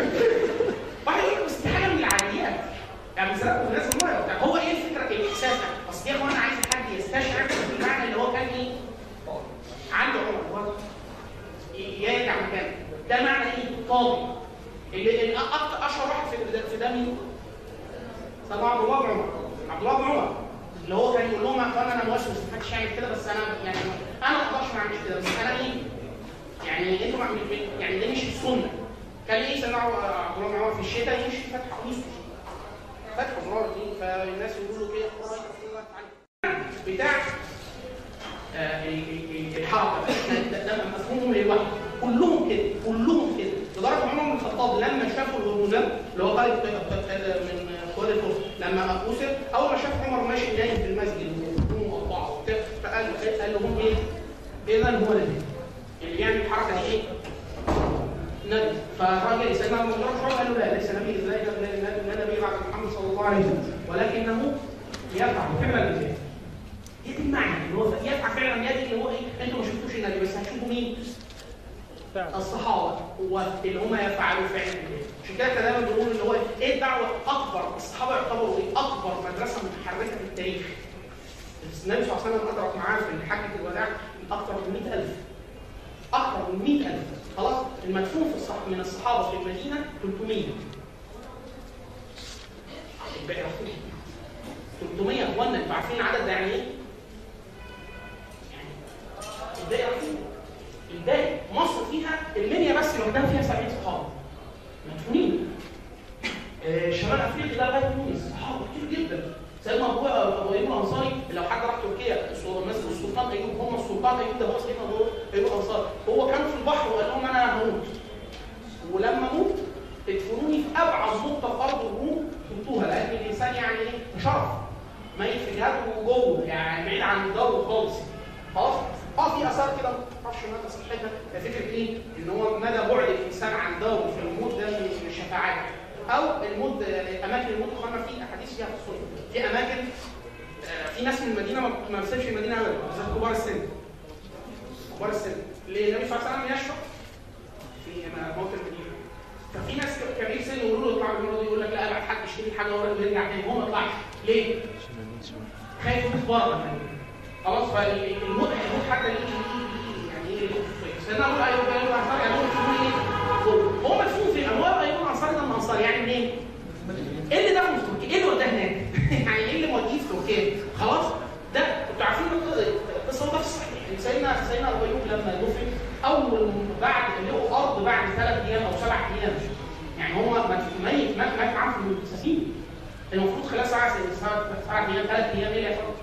Speaker 1: واحد يقول لك بس دي حاجه من العاديات يعني مثلا الناس الميه هو ايه الفكره الاحساس ده؟ اصل يا اخوان انا عايز حد يستشعر المعنى اللي هو كان ايه؟ عنده عمر هو يرجع مكانه ده معنى ايه؟ طاغي اللي اللي أكتر اشهر واحد في ده- في ده مين؟ سيدنا عبد الله بن عمر عبد الله بن عمر اللي هو كان يقول لهم يا اخوان انا موسوس ما حدش يعمل كده بس انا يعني انا ما اقدرش ما اعملش كده بس انا ايه؟ يعني انتوا ما عملتوا- يعني ده مش السنه كان ايه سيدنا عبد الله بن عمر في الشتاء يمشي فتح قميص فتح زرار دي فالناس يقولوا له كده قريب الله تعالى بتاع آه، ال- ال- ال- الحركه ده, ده مفهوم للوحي كلهم كده كلهم كده لدرجه عمر بن الخطاب لما شافوا الهرمزان اللي هو قائد من قوات الفرس لما اسر اول ما شاف عمر ماشي نايم في المسجد وهدومه مقطعه وبتاع فقال قال لهم ايه؟ اذا هو نبي اللي يعمل الحركه دي ايه؟ نبي فالراجل سيدنا ابو بكر قال له لا ليس نبي لا لا نبي بعد محمد صلى الله عليه وسلم ولكنه يفعل فعلا الجهاد دي المعنى اللي هو يفعل فعلا يدي اللي هو ايه انتوا ما شفتوش النبي بس هتشوفوا مين؟ الصحابه هو اللي هم يفعلوا فعلا الجهاد عشان كده كان دايما بنقول اللي هو ايه الدعوه اكبر الصحابه يعتبروا ايه اكبر مدرسه متحركه في التاريخ النبي صلى الله عليه وسلم ادرك معاه في حجه الوداع اكثر من 100000 اكثر من 100000 خلاص المدفون في الصح من الصحابه في المدينه 300 الباقي رسول 300 يا اخوانا انتوا عارفين العدد ده يعني ايه؟ يعني الباقي رسول الباقي مصر فيها المنيا بس لوحدها فيها 70 صحابه مدفونين آه، شمال افريقيا ده لغايه تونس صحابه كتير جدا سيدنا ابو ابو ايوب الانصاري لو حد راح تركيا السلطان- مثلا السلطان ايوب هم السلطان ايوب ده هو سيدنا ابو ايوب الانصاري هو كان في البحر وقال لهم انا هموت ولما اموت ادفنوني في ابعد نقطه في ارض الروم كنتوها لان الانسان يعني ايه شرف ميت في جهاده جوه يعني بعيد عن الجو خالص خلاص اه في اثار كده ما اعرفش مدى صحتها فكره ايه؟ ان هو مدى بعد الانسان عن دوره في الموت ده من من الشفاعات او الموت اماكن الموت اخوانا في احاديث فيها في السنه في اماكن آه، في ناس من المدينه ما ما بتسيبش المدينه ابدا بالذات كبار السن كبار السن ليه النبي صلى الله عليه وسلم يشرب في موت المدينه ففي ناس كبير سن يقولوا له اطلع بالمره دي يقول لك لا ابعت حد يشتري حاجه ورا ويرجع تاني هو ما يطلعش ليه؟ خايف يموت بره خلاص فالموت الموت حتى ليه ليه- يعني ايه سيدنا ابو ايوب ايوب الانصاري قال لهم شوفوا ايه هو- هو مدفون في اموال ايوب الانصاري ده من الانصار يعني منين؟ ايه اللي دفنه في تركيا؟ ايه اللي وداه هناك؟ يعني ايه اللي موديه في تركيا؟ خلاص ده انتوا عارفين القصه ده في الصحيح إن سيدنا سيدنا ابو ايوب لما دفن اول بعد لقوا ارض بعد ثلاث ايام او سبع ايام يعني هو مت- ميت مات مات معاه في السفينه المفروض خلال سبع سبع سبع ايام ثلاث ايام ايه اللي هيحصل؟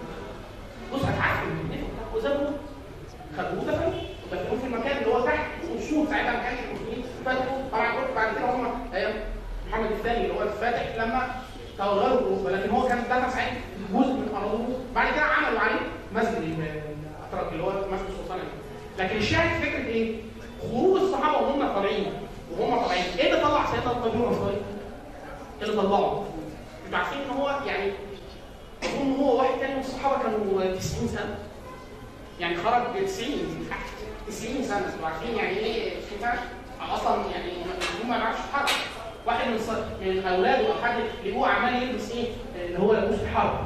Speaker 1: بص هتعفن وسابوه خدوه دفنوه ودفنوه في المكان اللي هو تحت اصول ساعتها ما كانش المسلمين فتحوا طبعا كنت بعد كده هم ايام محمد الثاني اللي هو الفاتح لما تغيروا الأوروبا لكن هو كان دفن ساعتها جزء من ارضه بعد كده عملوا عليه مسجد الاتراك اللي هو مسجد السلطان لكن الشاهد فكره ايه؟ خروج الصحابه وهم طالعين وهم طالعين ايه اللي طلع سيدنا ابو بكر الانصاري؟ ايه اللي طلعه؟ انتوا عارفين ان هو يعني اظن هو واحد تاني من الصحابه كانوا 90 سنه يعني خرج ب 90 90 سنه انتوا عارفين يعني ايه 90 سنه اصلا يعني هم ما يعرفش يتحرك واحد من ص- من اولاده او حد لقوه عمال يلبس ايه اللي هو لبوس الحرب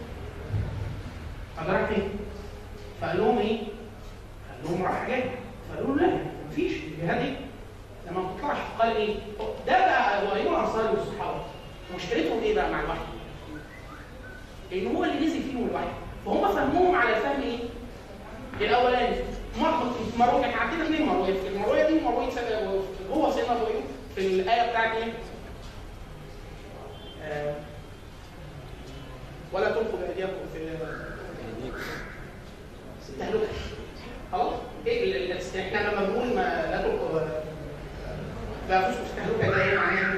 Speaker 1: حضرتك ايه؟ فقال لهم ايه؟ قال لهم راح جاي فقالوا له لا مفيش الجهاد ايه؟ لما ما بتطلعش قال ايه؟ ده بقى ابو ايوب الانصاري والصحابه مشكلتهم ايه بقى مع الوحي؟ لان هو اللي نزل فيهم الوحي فهم فهموهم على الفهم ايه؟ الاولاني مر- مرويه احنا عندنا اثنين مرويه المرويه دي مرويه سيدنا جوه سيدنا ابو ايوب في الايه بتاعت ايه؟ آه، ولا تلقوا بايديكم في التهلكه خلاص ايه ال- ال- احنا لما بنقول ما بقى فلوس مستهلكه ده ايه معناها؟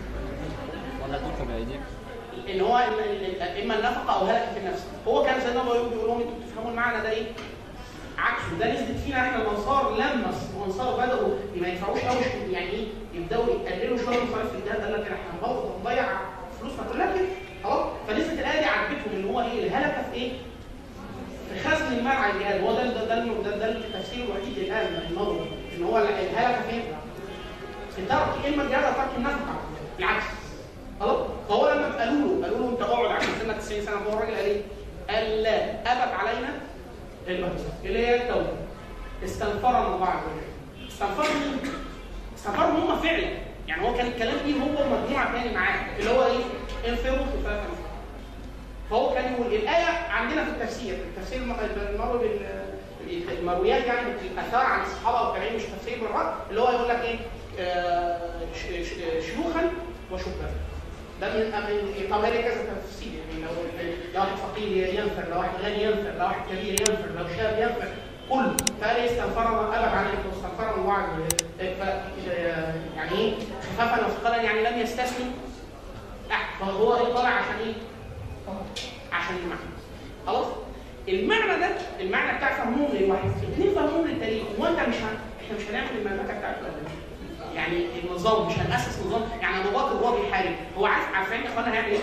Speaker 3: ولا تلك بايديك
Speaker 1: ان هو إن- إن- إن- اما النفقه او هلكه النفس هو كان سيدنا ابو ايوب بيقول لهم انتوا بتفهموا المعنى ده ايه؟ عكسه ده نزلت فينا احنا الانصار لما الانصار بداوا ما يدفعوش قوي يعني ايه يبداوا يقللوا شويه مصاريف الجهاد قال لك احنا هنبوظ هنضيع فلوسنا كلها كده خلاص فنزلت الايه دي عجبتهم ان هو ايه الهلكه في ايه؟ في خزن المال على الجهاد هو ده ده ده, ده, ده التفسير الوحيد الان النظري ان هو الهلكه فين؟ في ترك اما الجهاد او ترك النفقه بالعكس خلاص فهو لما قالوا له قالوا له انت اقعد عشان سنك 90 سنه هو الراجل قال ايه؟ قال لا ابت علينا البهجه اللي هي التوبه استنفرنا الله عز وجل استنفروا مين؟ استنفروا هم فعلا يعني هو كان الكلام دي هو ومجموعه تاني معاه اللي هو ايه؟ انفروا خفافا فهو كان يقول الايه عندنا في التفسير التفسير الم- المروي بال- المرويات يعني الاثار عن الصحابه والتابعين مش تفسير بالرأي اللي هو يقول لك ايه؟ آه، ش- ش- شيوخا وشبانا ده من من طب هذه كذا تفسير يعني لو لو واحد فقير ينفر لو واحد غني ينفر لو واحد كبير ينفر لو شاب ينفر كل فقال استنفر ابد عليه واستنفر الله عز وجل ف- يعني ايه خفافا وثقالا يعني لم يستسلم لا فهو ايه طالع عشان ايه؟ عشان المعنى خلاص المعنى ده المعنى بتاع فهمهم للواحد اثنين فهمهم للتاريخ وانت مش هن... احنا مش هنعمل المملكه بتاعتنا يعني النظام مش هنأسس نظام يعني ابو بكر وهو بيحارب هو عارف عارفين يا اخوانا هيعمل ايه؟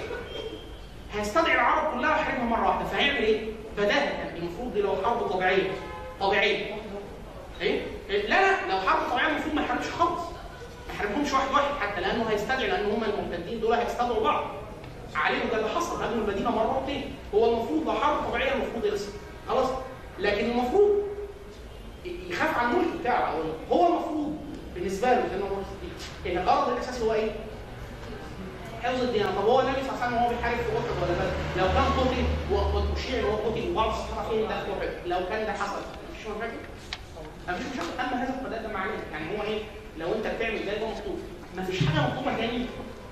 Speaker 1: هيستدعي العرب كلها ويحاربها مره واحده فهيعمل ايه؟ بداهه المفروض دي لو حرب طبيعيه طبيعيه ايه؟ لا لا لو حرب طبيعيه المفروض ما يحاربش خالص ما يحاربهمش واحد واحد حتى لانه هيستدعي لان هم المرتدين دول هيستدعوا بعض عليه ده اللي حصل هاجموا المدينه مره واثنين هو المفروض لو حرب طبيعيه المفروض يرسل خلاص لكن المفروض يخاف على الملك بتاعه او هو المفروض بالنسبه له زي ما هو الصديق ان الغرض الاساسي هو ايه؟ حفظ الديانه طب هو النبي صلى الله عليه وسلم وهو بيحارب في احد ولا بدر لو كان قتل واشيع ان هو قتل وبعض الصحابه فين ده في احد لو كان ده حصل مفيش مشاكل مفيش مشاكل اما هذا القضاء ده معناه يعني هو ايه؟ لو انت بتعمل ده يبقى مطلوب مفيش حاجه مطلوبه تاني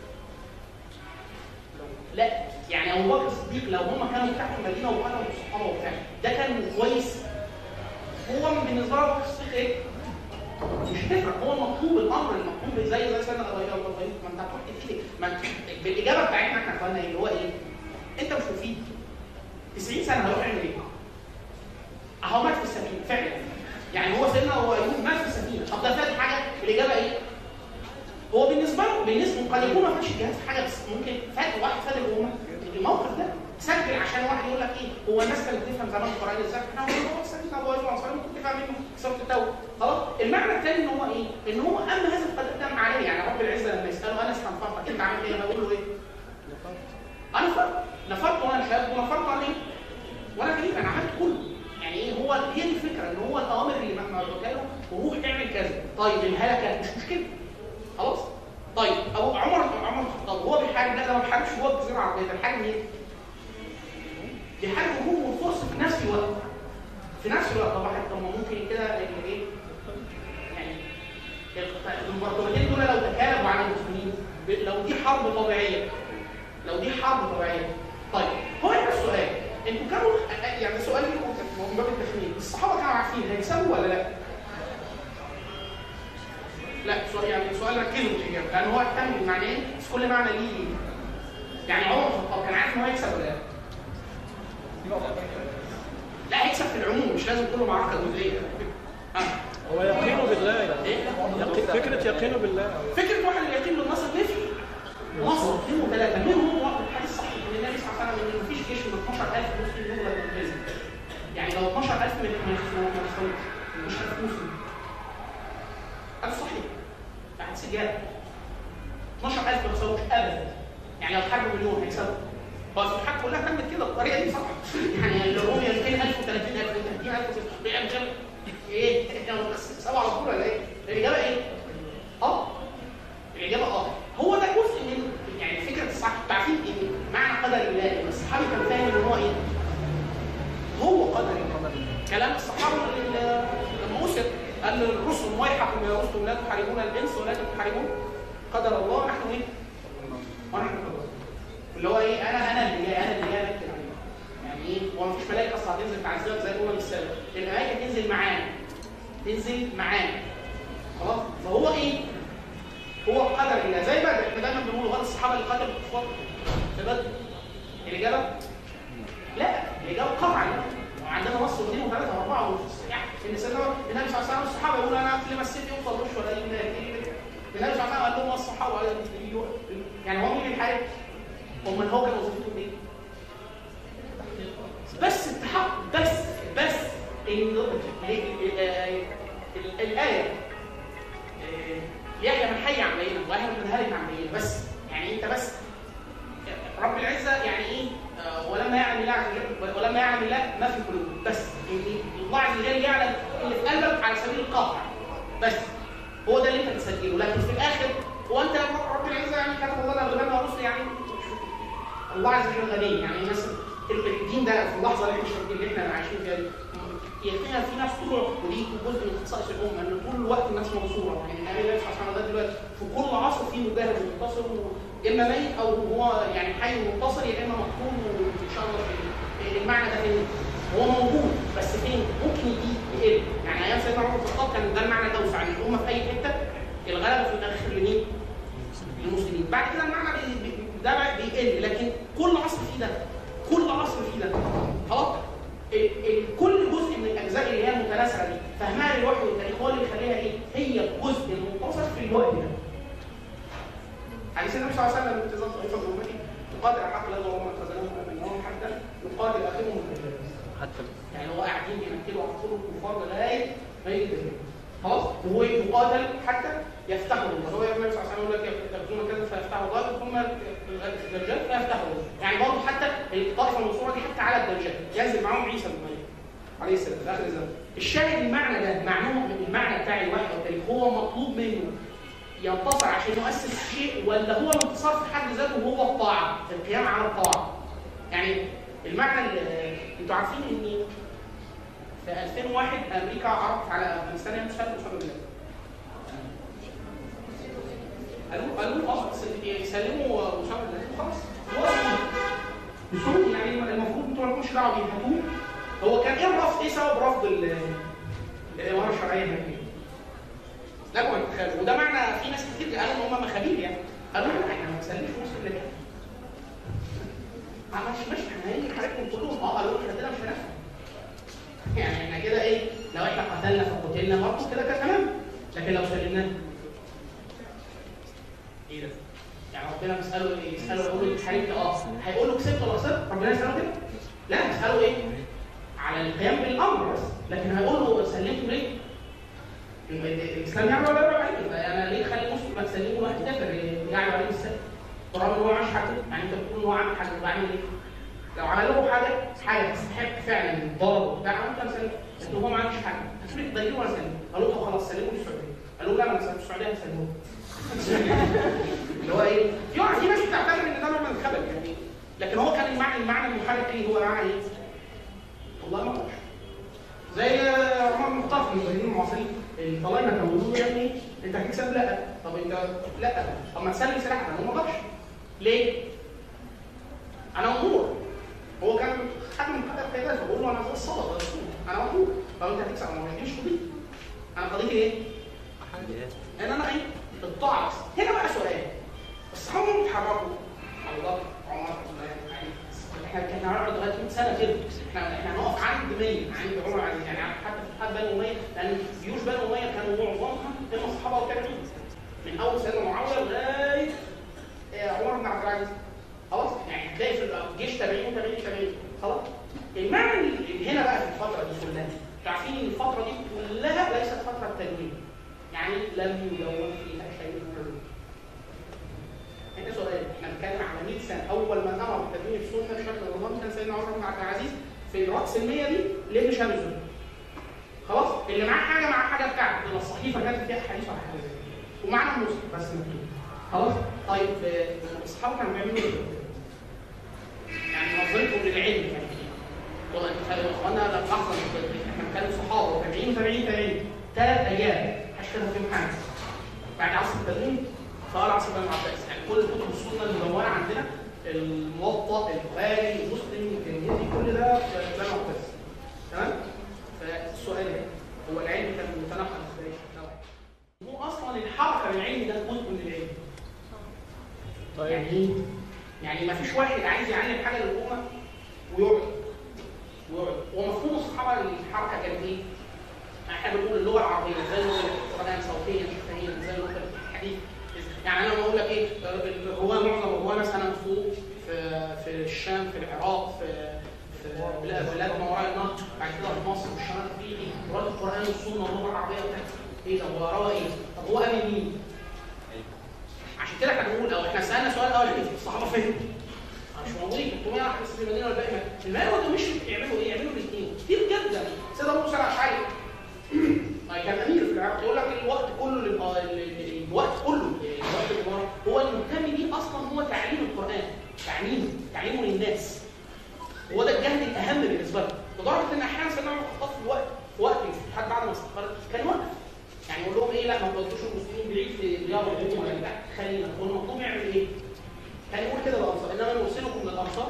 Speaker 1: لا يعني ابو بكر الصديق لو هم كانوا تحت المدينه وقتلوا الصحابه وبتاع ده كان كويس هو من بالنسبه له ابو بكر الصديق ايه؟ مش هتفرق هو المطلوب الامر المطلوب زي زي سيدنا ابو بكر الصديق ما انت هتروح تتقتل ما انت بالاجابه بتاعتنا احنا اخوانا اللي هو ايه؟ انت مش مفيد 90 سنه هيروح يعمل ايه؟ اهو مات في السفينه فعلا يعني هو سيدنا ابو ايوب مات في السفينه طب ده فات حاجه الاجابه ايه؟ هو بالنسبه له بالنسبه قد يكون ما فاتش الجهاز في حاجه بس ممكن فات واحد فات الامه الموقف ده سجل عشان واحد يقول لك ايه هو الناس كانت بتفهم زمان القران ازاي احنا هو سيدنا ابو ايوب الانصاري ممكن تفهم منه سوره التوبه خلاص المعنى الثاني ان هو ايه؟ ان هو اما هذا القدر تم عليه يعني رب العزه لما يساله انا استنفرتك انت عامل ايه؟ انا اقول له ايه؟ انا فرت نفرت وانا شاب ونفرت وانا ايه؟ وانا كبير انا عملت كله يعني ايه هو هي دي الفكره ان هو الاوامر اللي ما قلتها له وروح اعمل كذا طيب الهلكه مش مشكله خلاص طيب ابو عمر عمر الخطاب وهو بيحارب لا ده ما بيحاربش جوه الجزيره العربيه ده بيحارب مين؟ بيحارب هجوم والفرص في نفس الوقت في نفس الوقت طبعا طب ما ممكن كده اللي ايه؟ يعني الامبراطوريتين دول لو تكالبوا على المسلمين ب- لو دي حرب طبيعيه لو دي حرب طبيعيه طيب هو هنا السؤال انتوا كانوا يعني سؤال ليكم من باب التخمين الصحابه كانوا عارفين هيكسبوا ولا لا؟ لا سؤال يعني سؤال ركزوا في الاجابه لان هو احتمل معناه بس كل معنى ليه يعني عمر بن الخطاب كان عارف ان هو هيكسب ولا لا؟ لا هيكسب في العموم مش لازم كله معركه جزئيه آه.
Speaker 4: هو يقينه بالله
Speaker 1: ايه؟
Speaker 4: يقين فكرة يقينه بالله
Speaker 1: فكره واحد اليقين بالنصر نفي نصر اثنين وثلاثه منهم وقت الحديث الصحيح ان النبي صلى الله عليه وسلم ان مفيش جيش من 12000 مسلم يغلب الجزم يعني لو 12000 من ما يخسروش مش 1000 مسلم هذا صحيح في حديث الجهاد 12000 ما يخسروش ابدا يعني لو حاربوا مليون هيكسبوا هو الفتوحات كلها تمت كده بالطريقه دي صح يعني الروميا 200000 و30000 و30000 بيعمل كده ايه؟ سبعه على طول ولا ايه؟ الاجابه ايه؟ اه الاجابه اه هو ده جزء من يعني فكره الصح تعرفين ان معنى قدر الله ان الصحابي كان فاهم ان هو ايه؟ هو قدر الله كلام الصحابه لل- لما اسر قال للرسل ويحكم يا رسل لا تحاربون الانس ولكن تحاربون قدر الله نحن ايه؟ ونحن قدر الله. اللي هو ايه انا انا اللي جاي انا اللي جاي أكتب عليه. يعني ايه هو مفيش ملائكه اصلا هتنزل تعذبك زي الامم السابقه الملائكه تنزل معانا تنزل معانا خلاص فهو ايه هو قدر الله زي بدر احنا دايما بنقول غير الصحابه اللي قتلوا الكفار في بدر الاجابه لا الاجابه قطعا وعندنا نص واثنين وثلاثه واربعه وفي الصحيح ان سيدنا النبي صلى الله عليه وسلم الصحابه يقولوا انا لما السيف يوصل وش ولا يمين النبي صلى الله عليه وسلم قال لهم الصحابه قال يعني هو مين اللي حارب؟ امال هو كان وظيفته ايه؟ بس التحقق بس بس إن الآية يحيى من حي عن بينه ويحيى من هالك عن بينه بس يعني انت بس رب العزه يعني ايه آه، ولما يعلم الله عز وجل ولما يعلم الله ما في القلوب بس يعني الله عز وجل يعلم اللي في قلبك على سبيل القاطع بس هو ده اللي انت بتسجله لكن في الاخر هو انت رب العزه يعني كتب الله له غنى ورسل يعني الله عز وجل غني يعني الناس الدين ده في اللحظه اللي احنا اللي احنا عايشين فيها دي يقينا في ناس طول ودي جزء من خصائص الامه ان طول الوقت الناس منصوره يعني النبي عليه الصلاه والسلام دلوقتي في كل عصر في مجاهد منتصر اما ميت او هو يعني حي منتصر يا اما مقتول وان شاء الله في المعنى ده فين؟ هو موجود بس فين؟ ممكن يجي يقل يعني ايام سيدنا عمر بن الخطاب كان ده المعنى الاوسع ان الامه في اي حته الغلبه في الاخر لمين؟ للمسلمين بعد كده المعنى بي- بي- ده بقى بيقل لكن كل عصر فيه ده كل عصر فيه ده خلاص ال- ال- كل جزء من الاجزاء اللي هي المتناثره دي فهمها للوحي والتاريخ هو اللي يخليها ايه؟ هي الجزء المنتصر في الوقت ده. حديث النبي صلى الله عليه وسلم انتظام طائفه من امتي تقاتل الحق لهم وهم اعتزلهم منهم حتى يقاتل اخرهم الدجال.
Speaker 3: حتى
Speaker 1: يعني هو قاعدين يمثلوا عصور الكفار لغايه ما يجي الدجال. خلاص وهو يقاتل حتى يفتحوا الله هو النبي صلى الله عليه وسلم يقول لك يقتلون كذا فيفتحوا الله ثم الدجال فيفتحوا الله يعني برضه حتى الطائفه المنصوره دي حتى على الدجال ينزل معاهم عيسى بن مريم عليه السلام في اخر الزمن الشاهد المعنى ده معناه المعنى بتاع الوحي والتاريخ هو مطلوب منه ينتصر عشان يؤسس شيء ولا هو الانتصار في حد ذاته هو الطاعه القيام على الطاعه يعني المعنى اللي انتوا عارفين ان في 2001 امريكا عرضت على افغانستان ان تشارك اسامه بن لادن قالوا قالوا اه يسلموا اسامه بن لادن خلاص هو بسهوله يعني المفروض انتوا مالكمش دعوه بيه هاتوه هو كان ايه الرفض ايه سبب رفض ال- الاماره الشرعيه الامريكيه؟ لكم ان تتخيلوا وده معنى في ناس كتير قالوا ان هم مخابيل يعني قالوا لا احنا ما بنسلمش مسلم لكده ما ماشي ماشي احنا هنيجي حضرتكم كلهم اه قالوا احنا كده مش هنفهم يعني احنا كده ايه لو احنا قتلنا فقتلنا برضه كده كده تمام لكن لو سلمناه ايه ده؟ يعني ربنا بيساله ايه؟ يساله يقول له حاربت اه هيقول له كسبت ولا خسرت؟ ربنا يساله كده؟ لا يساله ايه؟ على القيام بالامر بس لكن هيقول له سلمته ليه؟ الاسلام يعمل ولا يعمل عليه فانا ليه اخلي مسلم ما تسلمه واحد كافر يعمل عليه السلم طالما هو ما عملش حاجه يعني انت بتقول ان هو عمل حاجه بعمل ايه؟ لو عمل له حاجه حاجه تستحق فعلا الضرر وبتاع انت مسلم لكن هو ما عملش حاجه هتقول لك ضايقه ولا سلمه؟ قالوا له طب خلاص سلمه للسعوديه قالوا لا ما انا السعوديه هسلمه اللي هو ايه؟ في واحد في ناس بتعتبر ان ده نوع من الخبل يعني لكن هو كان المعنى المعنى المحرك ايه هو معنى ايه؟ والله ما اعرفش زي عمر بن الخطاب في المسلمين المعاصرين الطلاينه كانوا بيقولوا له يا ابني انت هتكسب لا طب انت لا طب ما تسلم سلاحك انا ما اقدرش ليه؟ انا امور هو كان حد من قتل قيادات فبقول له انا زي الصدق ولا الصوم انا امور طب انت هتكسب انا ما مش قضيتي انا قضيتي ايه؟ ان انا ايه؟ الطاعه بس هنا بقى سؤال الصحابه هم بيتحركوا ابو بكر عمر عثمان علي احنا احنا هنقعد لغايه 100 سنه كده احنا احنا هنقف عند 100 عند عمر عزيز يعني حتى في حد بني اميه لان جيوش بني اميه كانوا معظمها هم الصحابه والتابعين من اول سيدنا معاويه لغايه آه، عمر بن عبد العزيز خلاص يعني تلاقي في الجيش تابعين وتابعين تابعين خلاص المعنى اللي هنا بقى في الفتره دي كلها انتوا عارفين ان الفتره دي كلها ليست فتره تدوين يعني لم يدون فيها شيء من هنا سؤال احنا بنتكلم على 100 سنه اول ما امر بتدوين السنه بشكل نظامي كان سيدنا عمر بن عبد العزيز في راس ال 100 دي لابن شهاب الزهري خلاص اللي معاه حاجه معاه حاجه بتاعته يبقى الصحيفه كانت فيها حديث ولا حاجه زي كده. ومعانا مسلم بس مكتوب خلاص طيب آه، الاصحاب كانوا بيعملوا ايه؟ يعني نظرتهم للعلم كانت ايه؟ والله انت خلي اخوانا لا لحظه احنا بنتكلم صحابه وتابعين وتابعين تابعين ثلاث ايام هشتغل فيهم حاجه بعد عصر التدوين صار عصر بن عباس يعني كل كتب السنه المدونه عندنا الموطأ البخاري مسلم الترمذي كل ده في بن عباس تمام فالسؤال هنا هو العلم كان متنقل ازاي؟ هو اصلا الحركه للعلم ده جزء من العلم
Speaker 4: طيب.
Speaker 1: يعني ايه؟ يعني ما فيش واحد عايز يعلم حاجه للامه ويقعد ويقعد ومفهوم الصحابه الحركه كانت ايه؟ احنا بنقول اللغه العربيه ازاي نقول القران صوتيا شفهيا ازاي نقول الحديث يعني انا بقول لك ايه الرواه معظم الرواه مثلا فوق في في الشام في العراق في في بلاد بلاد ما وراء النهر بعد كده في مصر والشمال في ايه؟ رواه القران والسنه واللغه العربيه بتاعتها ايه طب هو روى ايه؟ طب هو امن مين؟ عشان كده احنا بنقول او احنا سالنا سؤال اول ايه؟ الصحابه فهموا مش موجودين 300 واحد بس في المدينه والباقي مات. المال ده مش يعملوا ايه؟ يعملوا الاثنين كتير جدا سيدنا ابو موسى الاشعري طيب كان امير في العراق يقول لك الوقت كله لل- ال- ال- الوقت كله الوقت الاماره هو المهتم بيه اصلا هو تعليم القران تعليمه تعليمه للناس هو ده الجهد الاهم بالنسبه له لدرجه ان احيانا سيدنا عمر الخطاب في الوقت في وقت الفتوحات بعد ما استقرت كان يوقف يعني يقول لهم ايه لا ما تودوش المسلمين بعيد في ديار الهجوم ولا لا خلينا هو المطلوب يعمل ايه؟ كان يقول كده للانصار انما نرسلكم من الانصار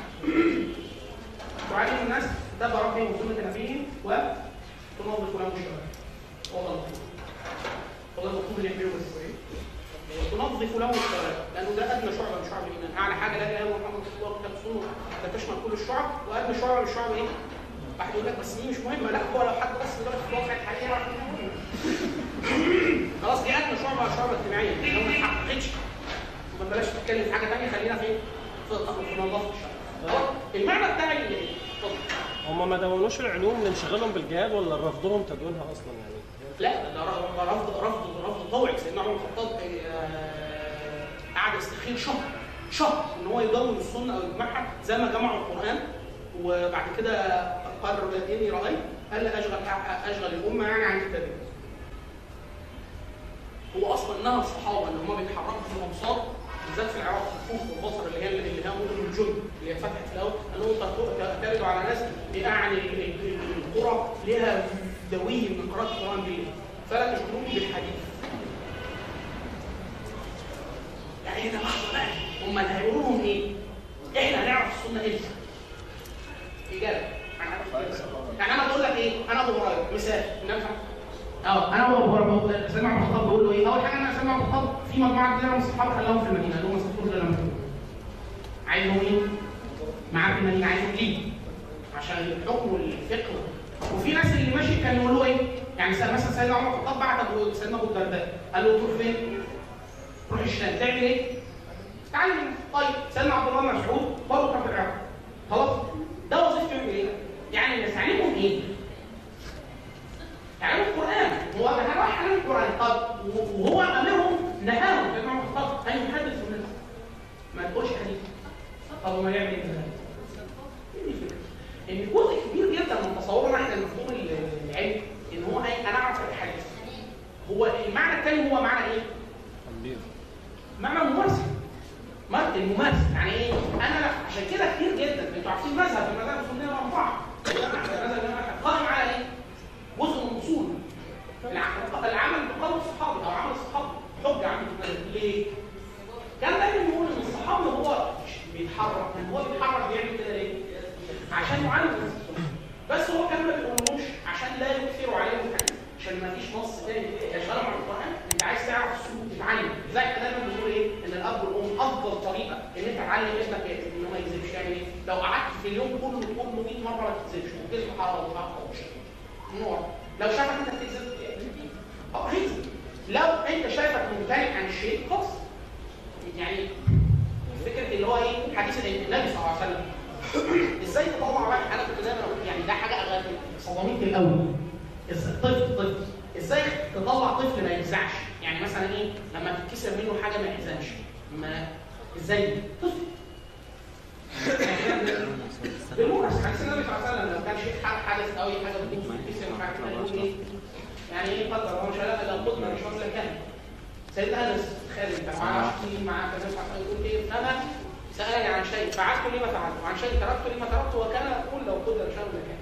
Speaker 1: تعلم الناس تتبع ربهم وسنه نبيهم وتنظف لهم الشرائع والله المطلوب والله المطلوب اللي يعملوه بس وتنظف له الشرائع لانه ده ادنى شعبه من شعب الايمان اعلى حاجه لا اله الا الله محمد رسول الله كتاب سنه ده تشمل كل الشعب وادنى شعبه من الشعب ايه؟ واحد يقول لك بس دي مش مهمه لا هو لو حد بس دلوقتي في الواقع الحقيقي يعرف انها مهمه خلاص دي ادنى شعبه شعبه اجتماعيه لو ما اتحققتش ما بلاش نتكلم في حاجه ثانيه خلينا في في في نظافه الشعب خلاص؟ المعنى بتاع ال- اتفضل
Speaker 4: هم ما دونوش العلوم لانشغالهم بالجهاد ولا رفضهم تدوينها اصلا يعني
Speaker 1: لا ده ر- ده رفض رفض رفض طوعي سيدنا عمر الخطاب آه، قعد يستخير شهر شهر ان هو يدون السنه او يجمعها زي ما جمعوا القران وبعد كده قال اني رايت الا اشغل اشغل الامه يعني عن كتابه هو اصلا نهى الصحابه ان هم بيتحركوا في الامصار بالذات في العراق في الكوفه والبصره اللي هي اللي هي مدن الجند اللي هي اتفتحت في الاول انهم ترتدوا على ناس يعني ال- ال- ال- القرى لها دوي من قراءه القران بالليل فلا تشغلوهم بالحديث يعني هنا لحظه بقى هم اللي هيقولوا لهم ايه؟ احنا هنعرف السنه امتى؟ اجابه أنا عارف كده. يعني انا بقول لك ايه؟ انا ابو هريره مثال النبي صلى الله عليه وسلم اه انا ابو هريره سيدنا عمر الخطاب بيقول له ايه؟ اول حاجه انا سيدنا عمر الخطاب في مجموعه كبيره من الصحابه خلاهم في المدينه قال لهم استغفروا لنا منهم عايزهم ايه؟ معاه في المدينه عايزهم ليه؟ عشان الحكم والفقه وفي ناس اللي ماشي كانوا يقولوا ايه؟ يعني مثلا مثلا سيدنا عمر الخطاب بعت ابو سيدنا ابو الدرداء قال له تروح فين؟ تروح الشام تعمل ايه؟ تعلم طيب سيدنا عبد الله بن مسعود برضه كان في العراق خلاص ده وظيفته يعمل ايه؟ يعني نستعلمهم ايه؟ تعلموا القران هو انا رايح اعلم القران طب وهو امرهم نهاهم سيدنا عمر الخطاب ان يحدث الناس ما تقولش حديث طب وما يعمل ايه؟ إيه الفكرة؟ ان جزء كبير جدا من تصورنا احنا المفهوم العلمي ان هو ايه انا اعرف الحديث هو المعنى الثاني هو معنى ايه؟
Speaker 3: تنبيه
Speaker 1: معنى الممارسه ما- الممارسه يعني ايه؟ انا لا عشان كده كتير جدا انتوا عارفين مذهب المذاهب السنيه اربعه المذهب الامام قائم على ايه؟ جزء من اصول الع- العمل بقول الصحابي او عمل الصحابي حجه عن المذهب ليه؟ كان دايما يقول ان الصحابي هو بيتحرك يعني هو بيتحرك بيعمل كده ليه؟ عشان يعلم الناس السنة. بس هو كان ما بيقولوش عشان لا يكثروا عليهم الحديث عشان ما فيش نص تاني يشغلهم عن القران انت عايز تعرف السلوك تتعلم زي احنا دايما بنقول ايه ان الاب والام افضل طريقه ان انت تعلم ابنك إيه؟ ان هو ما يكذبش يعني ايه لو قعدت في اليوم كله تقول له 100 مره ما تكذبش والكذب حرام وحرام وشر نوع لو شافك انت بتكذب اه هيكذب لو انت شايفك ممتنع عن الشيء خلاص يعني فكره اللي هو ايه حديث النبي صلى الله عليه وسلم ازاي تطلع واحد انا كنت دايما اقول يعني ده حاجه أغلب صدمتني الاول إز- طفل طفل ازاي تطلع طفل ما يجزعش يعني مثلا ايه لما تتكسر منه حاجه ما يحزنش ما ازاي طفل بالممارسه حديث النبي صلى الله عليه وسلم لو كان شيء حد- حدث او اي حاجه بتبوظ تتكسر وحاجه كده يقول ايه يعني ايه قدر الله مش هلاقي لو قدر مش مثلا كان سيدنا انس خالد كان معاه 10 سنين معاه كذا يقول ايه انا سالني عن شيء فعلت لما فعلت وعن شيء تركت لما تركت وكان يقول لو قدر شر لكان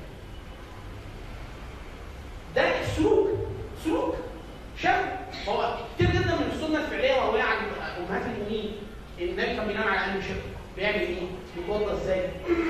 Speaker 1: ده سلوك سلوك شاب هو كتير جدا من السنه الفعليه وهي عن امهات المؤمنين النبي كان بينام على انه شق بيعمل ايه؟ بيتوضا ازاي؟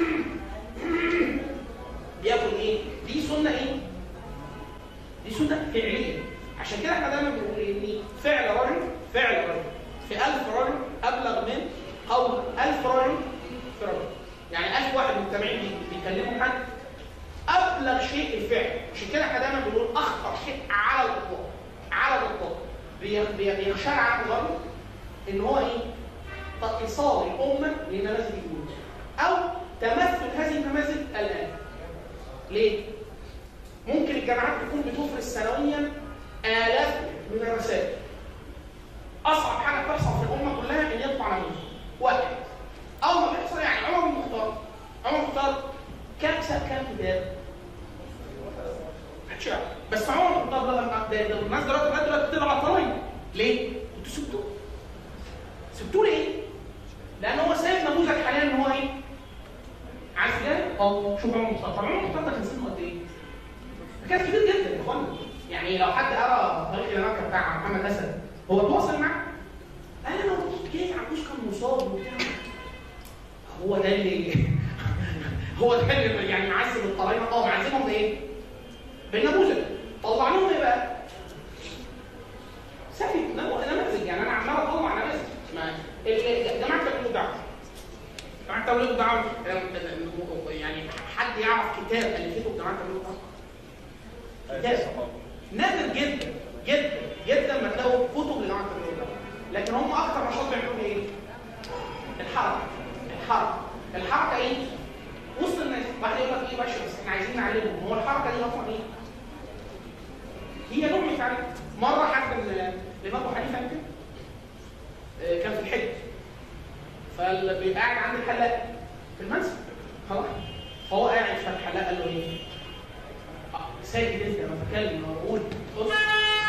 Speaker 1: بياكل ايه؟ دي سنه ايه؟ دي سنه فعليه عشان كده احنا دايما بنقول ان فعل رجل فعل رجل في ألف رجل ابلغ من او 1000 راجل في رجل يعني 1000 واحد مجتمعين بي- بيكلموا حد ابلغ شيء الفعل عشان كده احنا دايما بنقول اخطر شيء على الاطلاق على الاطلاق بي- بي- بيخشى عنه ضرب ان هو ايه؟ ط- ايصال الامه لنماذج الوجود او تمثل هذه النماذج الان ليه؟ ممكن الجامعات تكون بتفرز سنويا آلاف من الرسائل. أصعب حاجة بتحصل في الأمة كلها إن يطلع نموذج واحد. أول ما بيحصل يعني عمر بن الخطاب عمر بن الخطاب كام سنة كام كتاب؟ محدش يعرف. بس عمر بن الخطاب ده لما ده- ده الناس دلوقتي لغاية دلوقتي بتبقى عطلانية. ليه؟ انتوا سبتوه. سبتوه ليه؟ لأن هو سايب نموذج حاليا إن هو إيه؟ عايز كده؟ اه شوف عمر بن الخطاب، طب عمر بن الخطاب ده كان سنه قد إيه؟ كان كبير جدا يا اخوانا يعني لو حد قرا طريق الامريكا بتاع محمد اسد هو تواصل معاه قال انا كنت جاي عجوز كان مصاب وبتاع هو ده اللي هو ده اللي يعني معذب الطلاينه اه معذبهم بايه؟ بالنموذج طلع لهم ايه بقى؟ سافي نماذج يعني انا عمال اطلع نماذج ما ال- جماعه تبليغ الدعوه جماعه تبليغ الدعوه يعني حد يعرف كتاب الفته جماعه تبليغ الدعوه كتاب نادر جدا جدا جدا ما تلاقوا كتب لجماعه تبليغ الدعوه لكن هم اكثر نشاط بيعملوا ايه؟ الحركه الحركه الحركه ايه؟ وسط الناس واحد يقول لك ايه يا باشا بس احنا عايزين نعلمهم هو الحركه دي اصلا ايه؟ هي نوع من التعليم مره حد من الامام ابو حنيفه يمكن آه، كان في الحج فاللي قاعد عند الحلاق في المنزل خلاص فهو قاعد في الحلاق قال له ايه؟ آه، ساكت انت لما بتكلم لما بقول بص بص،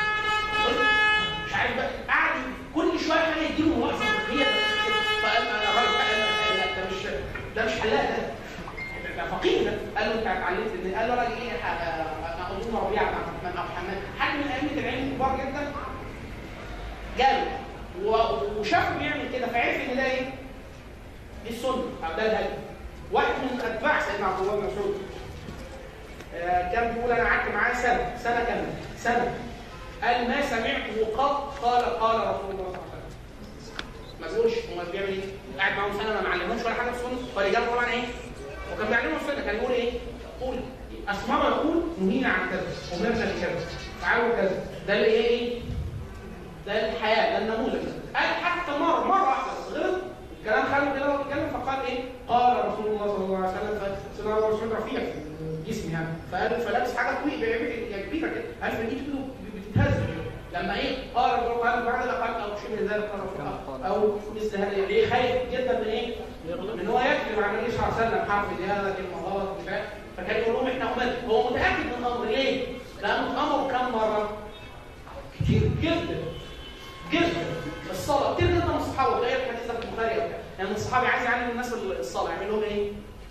Speaker 1: مش عارف بقى قاعد كل شويه حاجه يديله ملاحظه هي فقال انا الراجل قال له لا ده مش ده مش حلاق ده ده فقيه ده قال له انت اتعلمت ان قال له راجل ايه ح- اظن ربيعه بن عبد الرحمن او حماد حد من ائمه العلم الكبار جدا جاله و- وشافه بيعمل كده فعرف ان ده ايه؟ دي السنه او ده الهدي واحد من اتباع سيدنا عبد الله بن مسعود آه، كان بيقول انا قعدت معاه سنه سنه كامله سنه قال ما سمعته قط قال قال رسول الله صلى الله عليه وسلم ما بيقولش هو بيعمل ايه؟ قاعد معاهم سنه ما معلمهمش ولا حاجه في السنه فرجاله طبعا ايه؟ وكان بيعلمهم السنه كان يقول ايه؟ قول اسمعنا يقول نهينا عن كذا ومرنا لكذا تعالوا كذا ده اللي هي ايه؟ ده الحياه ده النموذج قال حتى مره مره واحده بس غلط الكلام خلوا كده وهو بيتكلم فقال ايه؟ قال رسول الله صلى الله عليه وسلم فسيدنا ابو مسعود رفيع في الجسم يعني فقال فلابس حاجه طويله بيعمل يعني كبيره كده عارف ان ايده بتتهز كده. لما ايه؟ قال رسول الله قال بعد قال او شبه ذلك قال رسول الله او مثل هذا يعني ايه خايف جدا من ايه؟ من هو يكذب عن النبي صلى الله عليه وسلم حرف زياده كلمه غلط مش عارف فكان يقول لهم احنا امه هو متاكد من الامر ليه؟ لانه امر كم مره؟ كتير جدا جدا الصلاه كتير جدا من الصحابه غير الحديث ده في البخاري او كده يعني الصحابي عايز يعلم الناس الصلاه يعمل لهم ايه؟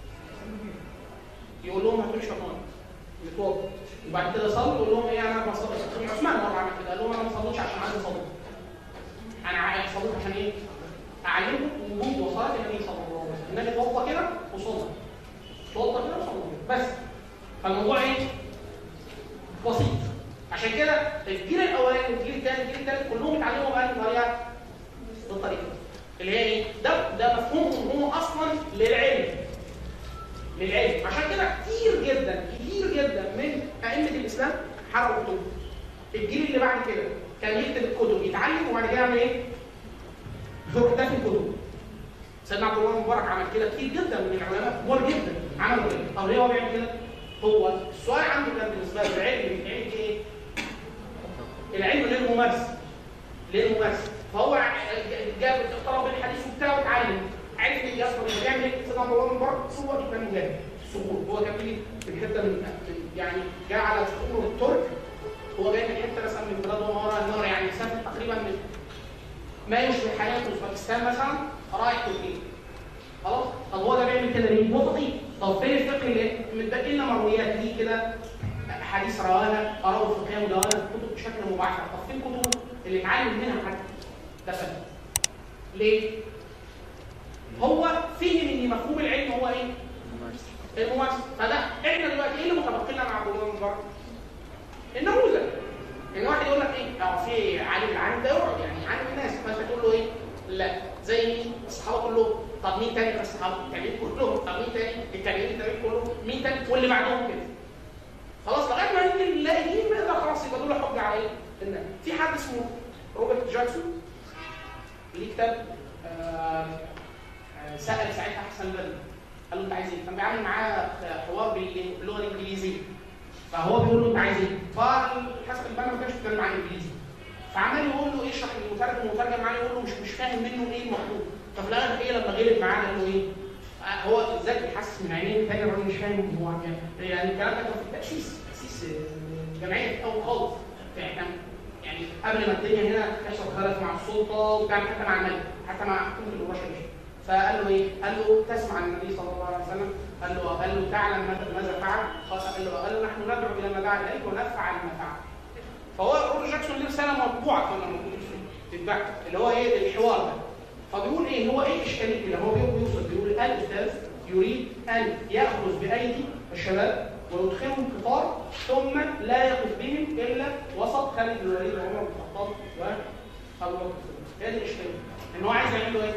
Speaker 1: يقول لهم هاتوا لي شيطان يتوضوا وبعد كده صلوا يقول لهم ايه انا ما صليتش عثمان مره عمل كده قال لهم انا ما صليتش عشان عايز اصلي انا عايز اصلي عشان ايه؟ اعلمكم وجود وصلاه النبي صلى الله عليه وسلم النبي توضى كده وصلى توضى كده وصلى بس فالموضوع ايه؟ بسيط عشان كده الجيل الاولاني والجيل الثاني والجيل الثالث كلهم اتعلموا بأنهي طريقه؟ بالطريقه اللي هي ايه؟ ده ده مفهومهم هم اصلا للعلم للعلم عشان كده كتير جدا كتير جدا من ائمه الاسلام حرقوا كتب الجيل اللي بعد كده كان يكتب الكتب يتعلم وبعد كده يعمل ايه؟ يروح دافن الكتب سيدنا عبد الله المبارك عمل كده كتير جدا من العلماء كبار جدا عملوا كده طب ليه هو بيعمل كده؟ هو السؤال عنده كان بالنسبه له العلم بيتعمل ايه؟ العلم للممارسه للممارسه فهو جاب طلب الحديث وبتاع واتعلم عرف ان يصبر بيعمل ايه؟ سيدنا عبد الله المبارك صور كان مجاهد الصخور هو كان بيجي في الحته من يعني جاء على صخور الترك هو جاي من حته مثلا من بلاد وراء النهر يعني مسافه تقريبا من ما يشبه حاليا اوزبكستان مثلا رايح تركيا خلاص طب هو ده بيعمل كده ليه؟ هو فقيه طب فين الفقه اللي متبقي لنا مرويات ليه كده حديث رواها قرأوا الفقهيه مدونه في كتب بشكل مباشر طب فين الكتب اللي اتعلم منها حد ده فن ليه؟ هو فهم ان مفهوم العلم هو ايه؟ الممارسه فده احنا دلوقتي ايه اللي متبقي لنا مع عبد الله المبارك؟ النموذج ان واحد يقول لك ايه؟ اه في عالم العالم ده يقعد يعني عالم الناس فانت تقول له ايه؟ لا زي مين؟ الصحابه كلهم طب مين تاني غير الصحابه؟ التابعين كلهم طب مين تاني؟ التابعين التابعين كلهم مين تاني؟ واللي بعدهم كده خلاص لغايه ما نيجي نلاقي مين بقى خلاص يبقى دول حجه على ايه؟ النبي. في حد اسمه روبرت جاكسون ليه كتاب آه، آه، سال ساعتها حسن البنا قال له انت عايز ايه؟ كان بيعمل معاه حوار باللغه الانجليزيه فهو بيقول له انت عايز ايه؟ فحسن البنا ما كانش بيتكلم معاه انجليزي فعمال يقول له اشرح للمترجم المترجم معاه يقول له مش مش فاهم منه ايه المطلوب ففي الاخر ايه لما غلب معاه قال له ايه؟ آه، هو ازاي بيحسس من عينيه الثاني الراجل مش فاهم هو عم يعمل. يعني الكلام ده كان في التاسيس تاسيس آه، جمعيه في الاول خالص يعني كان يعني قبل ما الدنيا هنا تحصل خلف مع السلطه وكان حتى مع الملك حتى مع حكومه البشر فقال له ايه؟ قال له تسمع عن النبي صلى الله عليه وسلم قال له قال له تعلم ماذا ماذا فعل؟ خلاص قال له قال له نحن ندعو الى ما دعا اليك ونفعل ما فعل. فهو روبرت جاكسون ليه رساله مطبوعه كنا موجوده في تتباع اللي هو ايه الحوار ده. فبيقول ايه هو ايه الاشكاليه كده هو بيقول- بيوصل بيقول الاستاذ يريد ان ياخذ بايدي الشباب ويدخلهم قطار ثم لا يقف بهم الا وسط خالد بن الوليد وعمر بن الخطاب وابو بكر الصديق. هي دي الاشكاليه ان هو عايز يعمل له ايه؟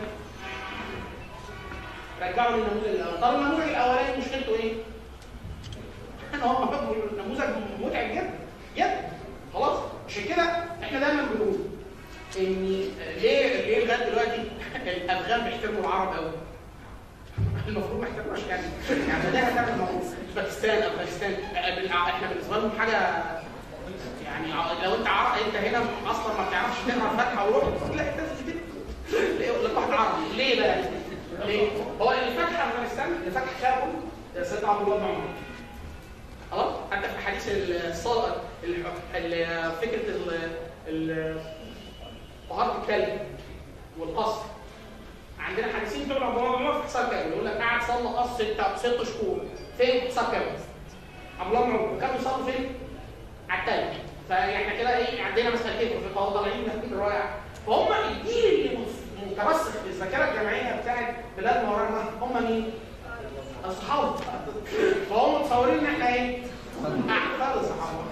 Speaker 1: رجعوا للنموذج الاول طب النموذج الاولاني مشكلته ايه؟ ان هو نموذج متعب جدا جدا خلاص عشان كده احنا دايما بنقول ان ليه ليه لغايه دلوقتي الافغان بيحترموا العرب قوي المفروض ما يحترموش يعني يعني ده هتعمل المفروض باكستان افغانستان احنا بالنسبه لهم حاجه يعني لو انت عرب انت هنا اصلا ما بتعرفش تقرا الفاتحه وروح تلاقي الناس بتكتب ليه يقول لك واحد عربي ليه بقى؟ ليه؟ هو اللي فتح افغانستان اللي فتح كابول سيدنا عبد الله بن عمر خلاص حتى في حديث الصلاة فكرة ال- ال- طهارة الكلب والقصر عندنا حديثين بتوع عبد الله بن عمر في حصار كامل يقول لك قاعد صلى قصر ست ست شهور فين في حصار كامل عبد الله بن عمر كانوا يصلوا فين؟ على التلج فاحنا كده ايه عندنا مسألتين في القضاء طالعين من رائع فهم الجيل اللي مترسخ في الذاكره الجماعيه بتاعت بلاد ما ورانا هم مين؟ الصحابه فهم متصورين ان احنا ايه؟ احفاد الصحابه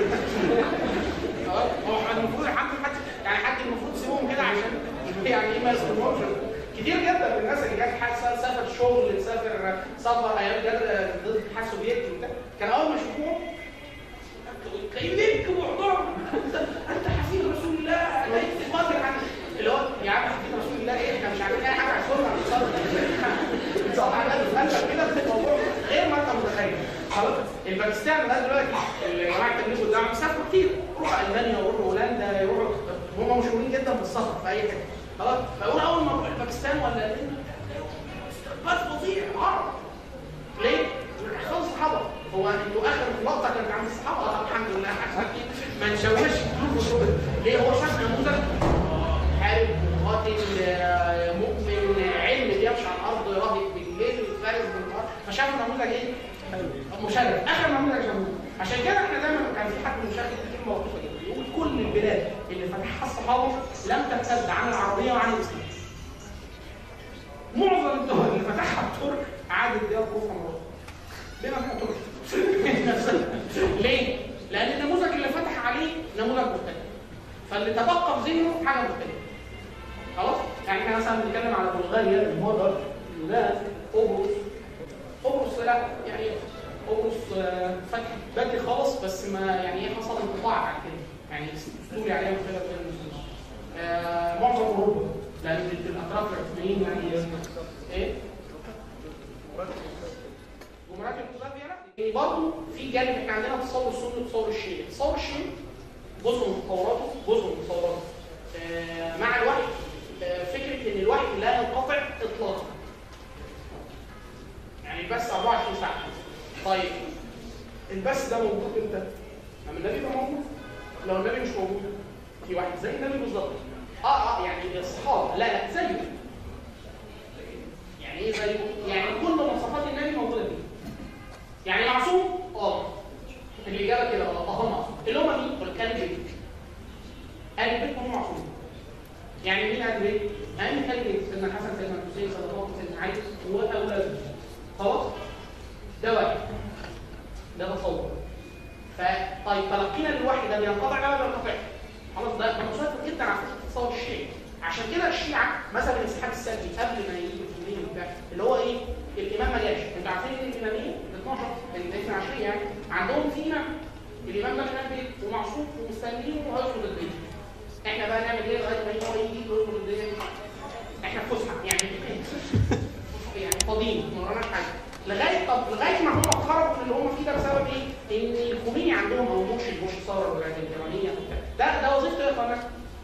Speaker 1: خلاص؟ هو احنا المفروض حد حد يعني حد المفروض يسيبهم كده عشان يعني ايه ما يظلمهمش كتير جدا من الناس اللي جت حادثه سافر شغل سافر سفر ايام جد ضد الاتحاد السوفيتي وبتاع كان اول ما يشوفوهم تلاقيه يبكي ويحضرهم انت حفيد رسول الله انت يكتب قادر عن اللي هو يا عم حفيد رسول الله ايه احنا مش عارفين اي حاجه على السنه عن الصلاه بتصلي على النبي قلبك كده في الموضوع غير ما انت متخيل خلاص الباكستان لغايه دلوقتي جماعه التبليغ والدعوه بيسافروا كتير يروحوا المانيا يروحوا هولندا يروحوا هم مشهورين جدا بالسفر في اي حته خلاص فاقول اول ما اروح الباكستان ولا الهند استقبال فظيع العرب ليه؟ خلاص الصحابه هو انتوا اخر لقطه كانت عند الصحابه طب الحمد لله ما نشوش ليه هو شاف نموذج حارب مقاتل آه، مؤمن علم بيمشي على الارض راهب بالليل ويتفارس بالنهار فشاف نموذج ايه؟ مشرف اخر نموذج شافوه عشان كده احنا دايما كان في حد مشاهد كتير موقوفه جدا يقول كل البلاد اللي فتحها الصحابه لم ترتد عن العربيه وعن الاسلام معظم الدول اللي فتحها الترك عادت ديار كفر مرات ليه ما فيها ترك؟ نفسها ليه؟ لان النموذج اللي فتح عليه نموذج مختلف فاللي تبقى في ذهنه حاجه مختلفه خلاص؟ يعني احنا مثلا بنتكلم على بلغاريا المجر اليونان قبرص قبرص لا يعني قبرص آه، فتح بدري خالص بس ما يعني ايه حصل انقطاع بعد كده يعني استولي عليها من خلال المسلمين آه، معظم اوروبا لان الاتراك العثمانيين يعني ايه؟ جمهوريات يوغوسلافيا لا يعني برضه في جانب احنا عندنا تصور سني وتصور الشيعي، تصور الشيعي جزء من تصوراته جزء من تصوراته آه، مع الوحي آه، فكره ان الوحي لا ينقطع اطلاقا يعني البث 24 ساعه طيب البث ده موجود امتى؟ لما النبي يبقى موجود لو النبي مش موجود في واحد زي النبي بالظبط اه اه يعني الصحابه لا لا زيه يعني ايه زيه؟ يعني كل مواصفات النبي موجوده فيه يعني معصوم اه الاجابه كده اه اه معصوم اللي هم مين؟ والكلب بيت اهل البيت هم معصومين يعني مين اهل البيت؟ اهل البيت سيدنا الحسن سيدنا الحسين سيدنا فاطمه سيدنا علي واولاده خلاص؟ ده واحد ده تصور فطيب تلقينا للوحي ده بينقطع ولا ما بينقطعش؟ خلاص ده ده مسيطر جدا على فكره التصور الشيعي عشان كده الشيعه مثلا الاتحاد احنا بقى نعمل ايه لغايه ما هو يجي يظبط الدنيا دي؟ احنا في فسحه يعني يعني فاضيين ما وراناش حاجه لغايه طب لغايه ما هم خرجوا من اللي هم فيه ده بسبب ايه؟ ان الخميني عندهم او مرشد مش الثوره الايرانيه ده ده وظيفته ايه يا اخوانا؟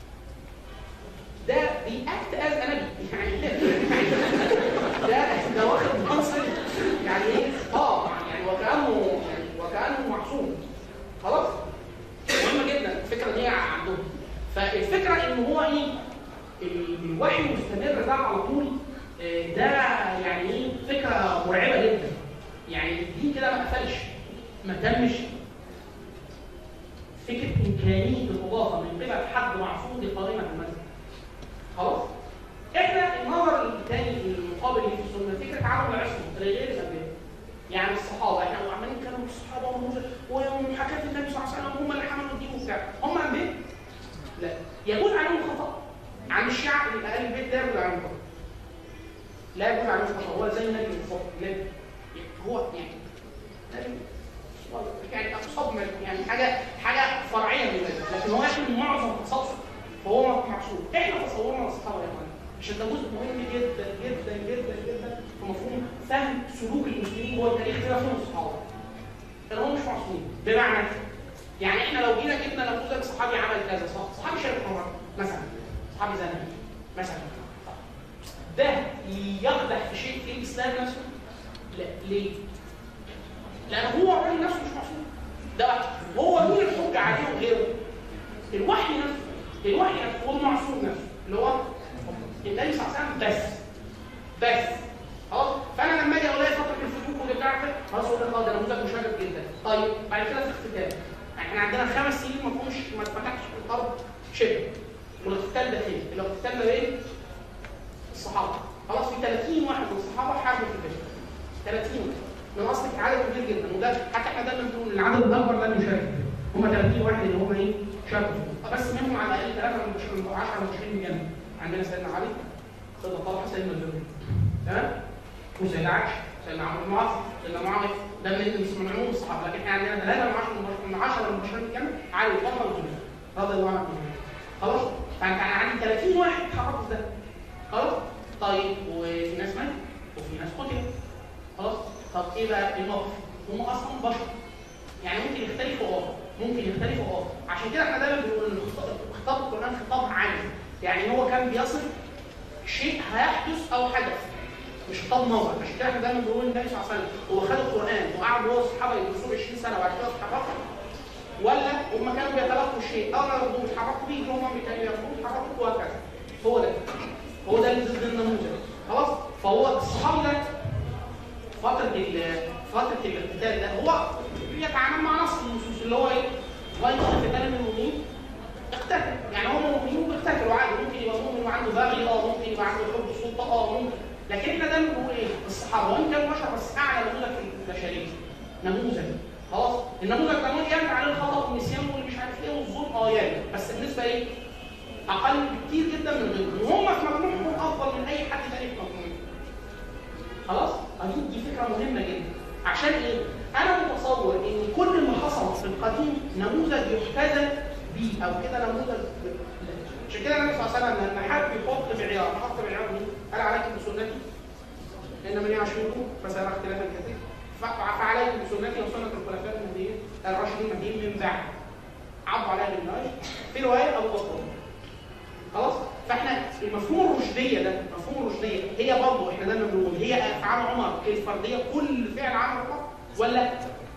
Speaker 1: ده بيأكت از انبي يعني ده ده واخد منصب يعني ايه؟ اه يعني وكانه يعني وكانه معصوم خلاص؟ مهمه جدا الفكره دي عندهم فالفكره ان هو ايه؟ ال- الوحي المستمر ده على طول آه، ده يعني ايه فكره مرعبه جدا يعني الدين كده ما قفلش ما تمش فكره امكانيه الاضافه من قبل حد معصوم دي قائمه في المذهب خلاص احنا النظر الثاني المقابل اللي في السنه فكره عدم العصمه لغير الانبياء يعني الصحابه احنا عمالين نتكلم في الصحابه والنموذج وحكايه النبي صلى الله عليه وسلم هم اللي حملوا الدين وبتاع هم انبياء؟ لا يجوز عليهم الخطا عن الشعب اللي اهل البيت ده يجوز عليهم الخطا لا يجوز عليهم الخطا هو زي النبي بالظبط نبي هو يعني نبي يعني اقصد من- يعني حاجه حاجه فرعيه من ذلك لكن هو يحمل معظم تصرف فهو معصوم احنا تصورنا الصحابه يا اخوان عشان ده جزء مهم جدا جدا جدا جدا في مفهوم فهم سلوك المسلمين جوه التاريخ كده فهم الصحابه كانوا هم مش معصومين بمعنى يعني احنا لو جينا جبنا نموذج صحابي عمل كذا صح صحابي شرب خمر مثلا صحابي زنا مثلا ده يقدح في شيء في الاسلام نفسه لا ليه؟ لان هو الراجل نفسه مش معصوم ده واحد هو مين الحجه عليه وغيره؟ الوحي نفسه الوحي نفسه هو المعصوم نفسه اللي هو النبي صلى الله عليه وسلم بس بس خلاص فانا لما اجي الاقي فتره الفسوق واللي بتاع كده خلاص اقول لك اه ده نموذج مشرف جدا طيب بعد كده في اختتام احنا عندنا خمس سنين ما فيهمش ما اتفتحش في الارض شبه والاغتتال ده فين؟ الاغتتال ما بين الصحابه خلاص في 30 واحد من الصحابه حاربوا في البشر 30 واحد من اصل عدد كبير جدا وده حتى احنا دايما بنقول العدد الاكبر لم يشارك هم 30 واحد اللي هم ايه؟ شاركوا بس منهم على الاقل 3 من 10 من 20 جنب عندنا سيدنا علي سيدنا طلحه سيدنا الزبير تمام؟ وسيدنا عائشه سيدنا عمرو بن العاص سيدنا معاويه ده من مش من عموم الصحابه لكن احنا عندنا 3 من 10 من 10 من 20 جنب علي وطلحه والزبير رضي الله عنهم خلاص؟ فانت انا عندي 30 واحد اتحركوا في ده خلاص؟ طيب وفي ناس ماتت وفي ناس قتلوا خلاص؟ طب ايه بقى الموقف؟ هم اصلا بشر يعني ممكن يختلفوا اه ممكن يختلفوا اه عشان كده احنا دايما بنقول ان خطاب- خطاب القران خطاب عام يعني هو كان بيصف شيء هيحدث او حدث مش خطاب نظر عشان كده احنا دايما بنقول النبي صلى الله عليه وسلم هو خد القران وقعد هو والصحابه يدرسوه 20 سنه وبعد كده اتحركوا ولا هم كانوا بيتلقوا الشيء اول ما ياخدوه يتحركوا بيه هم كانوا ياخدوه يتحركوا وهكذا هو ده هو ده اللي ضد النموذج خلاص فهو الصحابي ده فتره ال- فتره الاقتتال ده هو بيتعامل مع نص النصوص اللي هو ايه؟ وان قتال من المؤمنين اقتتل يعني هم مؤمنين بيقتتلوا عادي ممكن يبقى مؤمن وعنده بغي اه ممكن يبقى عنده حب سلطه اه ممكن لكن احنا دايما بنقول ايه؟ الصحابه وان كانوا بشر بس اعلى نموذج في البشريه نموذج خلاص النموذج ده ممكن يرجع عليه الخطا والنسيان واللي مش عارف ايه والظلم اه يعني بس بالنسبه ايه؟ اقل بكتير جدا من غيرهم وهم في مجموعهم افضل من اي حد تاني في مجموعهم خلاص دي دي فكره مهمه جدا عشان ايه انا متصور ان كل ما حصل في القديم نموذج يحتذى به او كده نموذج لا. عشان كده النبي صلى الله عليه وسلم لما حب يحط معيار حط معيار مين قال عليكم بسنتي لان من يعش منكم فسيرى اختلافا كثيرا ف- فعليكم بسنتي وسنه الخلفاء المهديين الراشدين المهديين من بعد عضوا عليها بالنهج في روايه ابو بكر خلاص فاحنا المفهوم الرشديه ده مفهوم الرشديه هي برضه احنا دايما بنقول هي افعال عمر الفرديه كل فعل عمل عمر ولا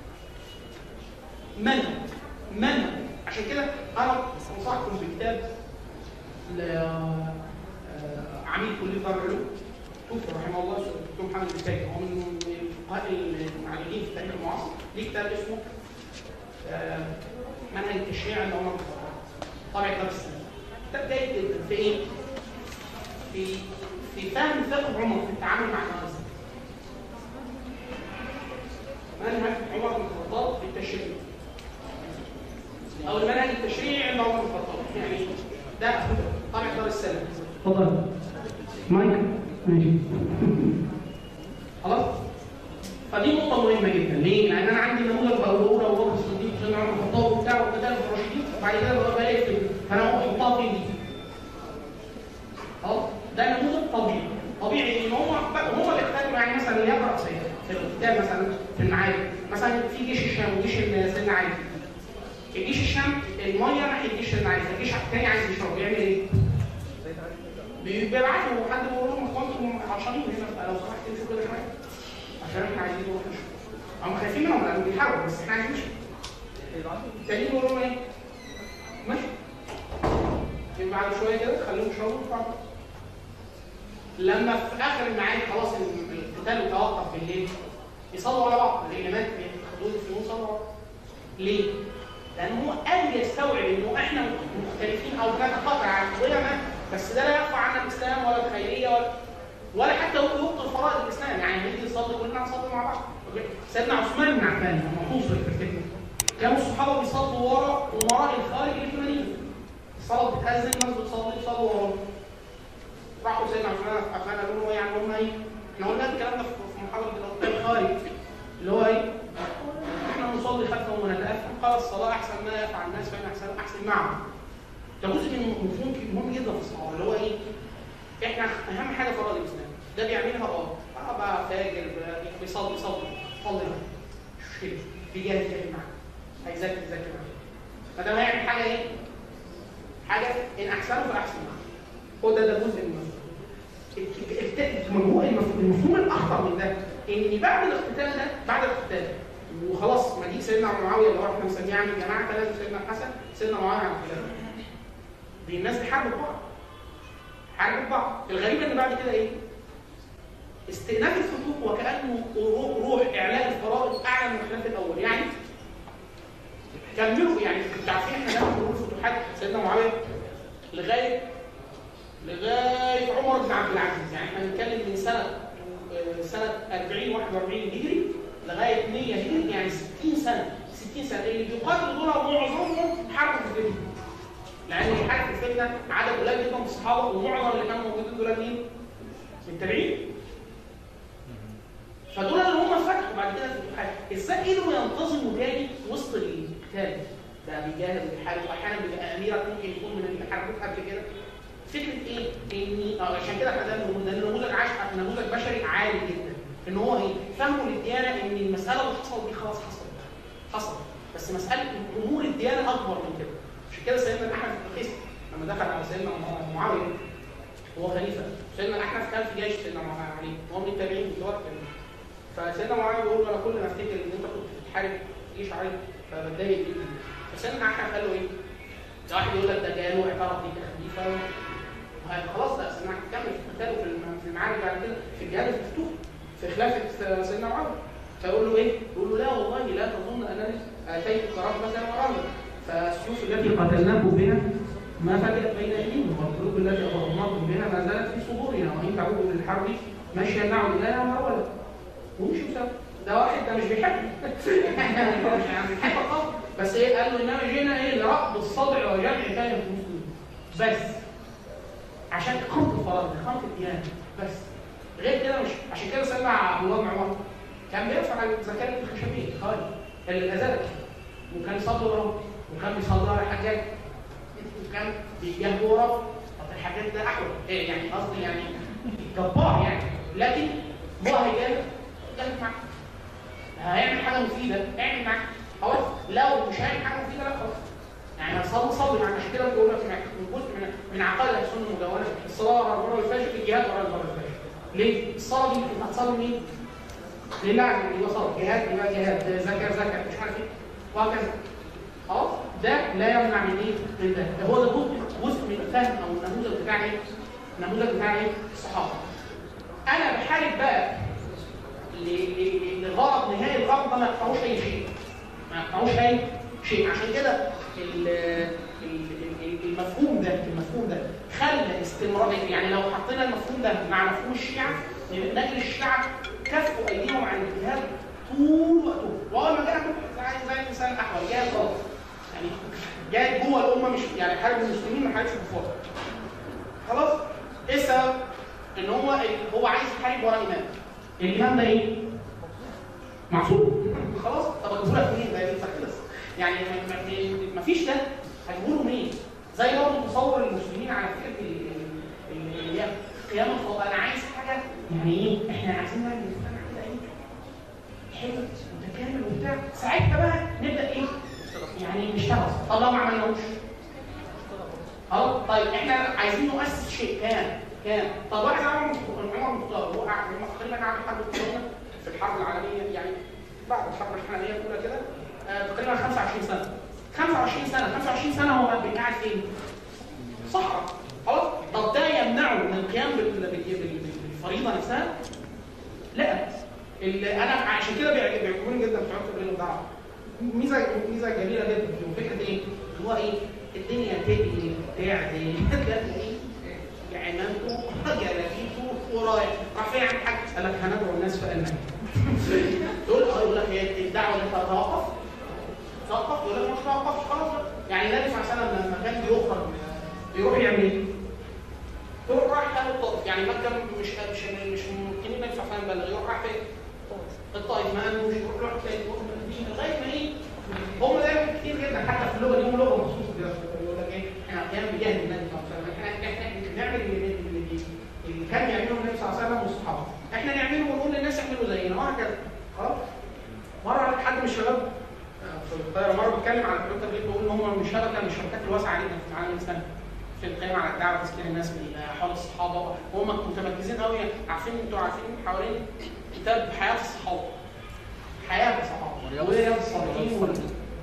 Speaker 1: منهج منهج عشان كده انا انصحكم بكتاب ل- آه، عميد كليه دار العلوم توفي رحمه الله دكتور محمد البكاي هو من الفقهاء المعلمين في التاريخ المعاصر ليه كتاب اسمه آه، منهج التشريع عند عمر بن الخطاب طبع كتاب السنه كتاب جيد جدا في ايه؟ في في فهم فقه عمر في التعامل مع الناس منهج عمر بن الخطاب في التشريع او المنهج التشريعي عند عمر بن الخطاب يعني ده طبع دار السنه اتفضل مايك ماشي خلاص فدي نقطة مهمة جدا، ليه؟ لأن أنا عندي نموذج بقوله أبو بكر الصديق سيدنا عمر بن الخطاب وبتاع وكده الراشدين وبعد كده بقى بقى يكتب فأنا أحطها فين مثلا في جيش الشام وجيش سيدنا علي في جيش الشام الميه ناحيه جيش سيدنا علي فالجيش الثاني عايز يشرب بيعمل ايه؟ بيبعتوا حد بيقول لهم اخوانكم عطشانين هنا لو سمحت تمشوا كده شويه عشان احنا عايزين نروح نشرب هم خايفين منهم لانهم بيحاربوا بس احنا عايزين نشرب التانيين يقولوا لهم ايه؟ ماشي يبقى بعد شويه كده خليهم يشربوا بعض لما في اخر الميعاد خلاص القتال توقف بالليل يصلوا على بعض الامامات بياخدوا الفلوس يصلوا على بعض ليه؟ لان هو قادر يستوعب انه احنا مختلفين او بنتقاطع عن قضيه ما بس ده لا يرفع عنا الاسلام ولا الخيريه ولا ولا حتى يبطل فرائض الاسلام يعني نيجي نصلي كلنا نصلي مع بعض سيدنا عثمان بن عفان لما توصل في الفتنه كانوا الصحابه بيصلوا ورا امراء الخارج اللي في المدينه الصلاه بتاذن الناس بتصلي يصلوا ورا راحوا سيدنا عثمان عفان قالوا له يعني هم ايه؟ احنا قلنا الكلام ده في محاضره الاقتال الخارج اللي هو ايه؟ احنا نصلي خلفهم ونتأثم قال الصلاة أحسن ما يفعل الناس فإن أحسن أحسن معهم. ده جزء من مفهوم مهم جدا في الصلاة اللي هو إيه؟ إحنا أهم حاجة فرائض الإسلام ده بيعملها أه أه بقى فاجر بيصلي بيصلي صلي مش مشكلة بيجاهد جاهد معاه هيذاكر يذاكر معاه ما دام هيعمل حاجة إيه؟ حاجة إن أحسنه فأحسن معاه هو ده ده جزء من المفهوم المفهوم الأخطر من ده إن بعد الاقتتال ده بعد الاقتتال وخلاص مجيء سيدنا معاويه اللي هو احنا مسميه عن الجماعه ثلاثه سيدنا الحسن سيدنا معاويه على الخلافه دي الناس بيحاربوا بعض حاربوا بعض الغريب ان بعد كده ايه؟ استئناف الفتوح وكانه روح اعلاء الفرائض اعلى من الخلاف الاول يعني كملوا يعني انتوا عارفين احنا لما بنقول فتوحات سيدنا معاويه لغايه لغايه عمر بن عبد العزيز يعني احنا بنتكلم من سنه سنه 40 41 هجري لغايه 100 هجري يعني 60 سنه 60 سنه اللي بيقاتلوا دول معظمهم حاربوا في الفتنه لان اللي حارب في الفتنه عدد قليل جدا من الصحابه ومعظم اللي كانوا موجودين دول مين؟ التابعين فدول اللي هم فتحوا بعد كده الفتوحات ازاي قدروا ينتظموا تاني وسط القتال ده بيجاهد وبيحارب واحيانا بيبقى اميرك ممكن يكون من اللي حاربوك قبل كده فكره ايه؟ اني اه عشان كده احنا ده نموذج عايش نموذج بشري عالي جدا ان هو ايه؟ فهموا للديانه ان المساله اللي حصلت دي خلاص حصلت. حصلت بس مساله امور الديانه اكبر من كده. عشان كده سيدنا الاحنف بن قيس لما دخل على سيدنا معاويه هو خليفه سيدنا الاحنف كان في جيش سيدنا معاويه عليه هو من التابعين من دول فسيدنا معاويه بيقول له انا كل ما افتكر ان انت كنت بتحارب جيش علي فبتضايق جدا فسيدنا الاحنف قال له ايه؟ ده واحد يقول لك ده جاله اعترف بيك خليفه خلاص لا سيدنا كمل في قتاله في المعارك بعد كده في الجهاد الفتوح في خلافه سيدنا معاويه فيقول له ايه؟ يقول له لا والله لا تظن انني اتيت كرامه ورمى فالسيوف التي قتلناكم بها ما فجأت بين ايديهم والقلوب التي اضربناكم بها ما زالت في صدورنا وان تعودوا للحرب مشيا نعود اليها وهولا ومشوا سوا ده واحد ده مش بيحب يعني بيحب خالص بس ايه قال له انما جينا ايه لرفض الصدع وجمع كلمه المسلمين بس عشان اقامه الفرائض اقامه الديانه بس غير كده مش عشان كده سيدنا عبد الله بن عمر كان بيرفع زكاه الخشبيه خالد الازالك وكان يصلي وراه وكان بيصلي ورا الحجاج وكان بيجاهد وراه طب الحجاج ده احول ايه يعني قصدي يعني جبار يعني لكن هو هيجاهد جاهد معاه هيعمل حاجه مفيده اعمل معاه خلاص لو مش هيعمل حاجه مفيده لا خلاص يعني هتصلي صلي معاك عشان كده بيقول لك من جزء من من عقائد السنه المدونه الصلاه ورا البر والفجر الجهاد ورا البر والفجر ليه؟ الصلاه دي انت هتصلي مين؟ لله عز وجل يبقى صلاه جهاد يبقى جهاد زكاه زكاه مش عارف ايه وهكذا خلاص ده لا يمنع من ايه؟ من ده ده هو ده جزء جزء من الفهم او النموذج بتاع ايه؟ النموذج بتاع ايه؟ الصحابه انا بحارب بقى لغرض نهائي الغرض ده ما يقطعوش اي شيء ما يقطعوش اي شيء عشان كده المفهوم ده المفهوم ده خلى استمرار يعني لو حطينا المفهوم ده مع مفهوم الشيعة نجد الشيعة كفوا ايديهم عن الجهاد طول وقتهم واول ما جاء زي زي الانسان الاحول جاهد غلط يعني جاهد جوه الامه مش يعني حارب المسلمين ما حاربش الكفار خلاص ايه السبب؟ ان هو هو عايز يحارب ورا امام الامام ده ايه؟ معصوم خلاص طب اجيبه لك منين ده ينفع خلص يعني ما فيش ده هتقوله منين؟ زي برضه تصور المسلمين على فكره اللي هي قيام الفضاء انا عايز حاجه يعني ايه؟ احنا عايزين نعمل مجتمع كده ايه؟ حلو متكامل وبتاع ساعتها بقى نبدا ايه؟ يعني نشتغل طب لو ما عملناهوش خلاص طيب احنا عايزين نؤسس شيء كام كام طب واحد عمر مختار عمر مختار هو قاعد تقريبا قاعد لحد الكورونا في الحرب العالميه يعني بعد الحرب العالميه الاولى كده آه، تقريبا 25 سنه 25 سنه 25 سنه هو قاعد فين؟ صحراء خلاص طب ده يمنعه من القيام بال- بال- بال- بالفريضه نفسها؟ لا اللي انا عشان كده بيعجب- بيعجبوني جدا بتوع التمرين والدعوه ميزه ميزه جميله جدا فيهم فكره ايه؟ اللي هو ايه؟ الدنيا تجري بتاع تاني تلاقي يا عمامته جلابيته ورايح راح فين عند حاج قال لك هندعو الناس في المانيا تقول اه يقول لك هي الدعوه دي تتوقف توقف يقول لك مش توقفش خلاص بقى. يعني النبي صلى الله عليه وسلم لما كان بيخرج بيروح يعمل ايه؟ يروح رايح اهل الطائف يعني مكه مش مش مش ممكن النبي صلى الله عليه وسلم بلغ يروح رايح فين؟ الطائف ما قالوش يروح يروح تاني يروح المدينه لغايه ما ايه؟ هم دايما كتير جدا حتى في اللغه ليهم لغه مخصوصه كده يقول لك ايه؟ احنا احيانا بنجاهد النبي صلى الله عليه وسلم احنا احنا بنعمل اللي اللي اللي كان يعمله النبي صلى الله عليه وسلم والصحابه احنا نعمله ونقول للناس اعملوا زينا وهكذا خلاص؟ مره حد من الشباب في الطياره مره بتكلم على الكلام التبليغ بيقول ان هم من شبكه من الشبكات الواسعه جدا في العالم الاسلامي في القيام على الدعوه وتذكير الناس بحال الصحابه وهم متمركزين قوي عارفين انتوا عارفين حوالين كتاب حياه الصحابه حياه الصحابه ورياض الصالحين وال-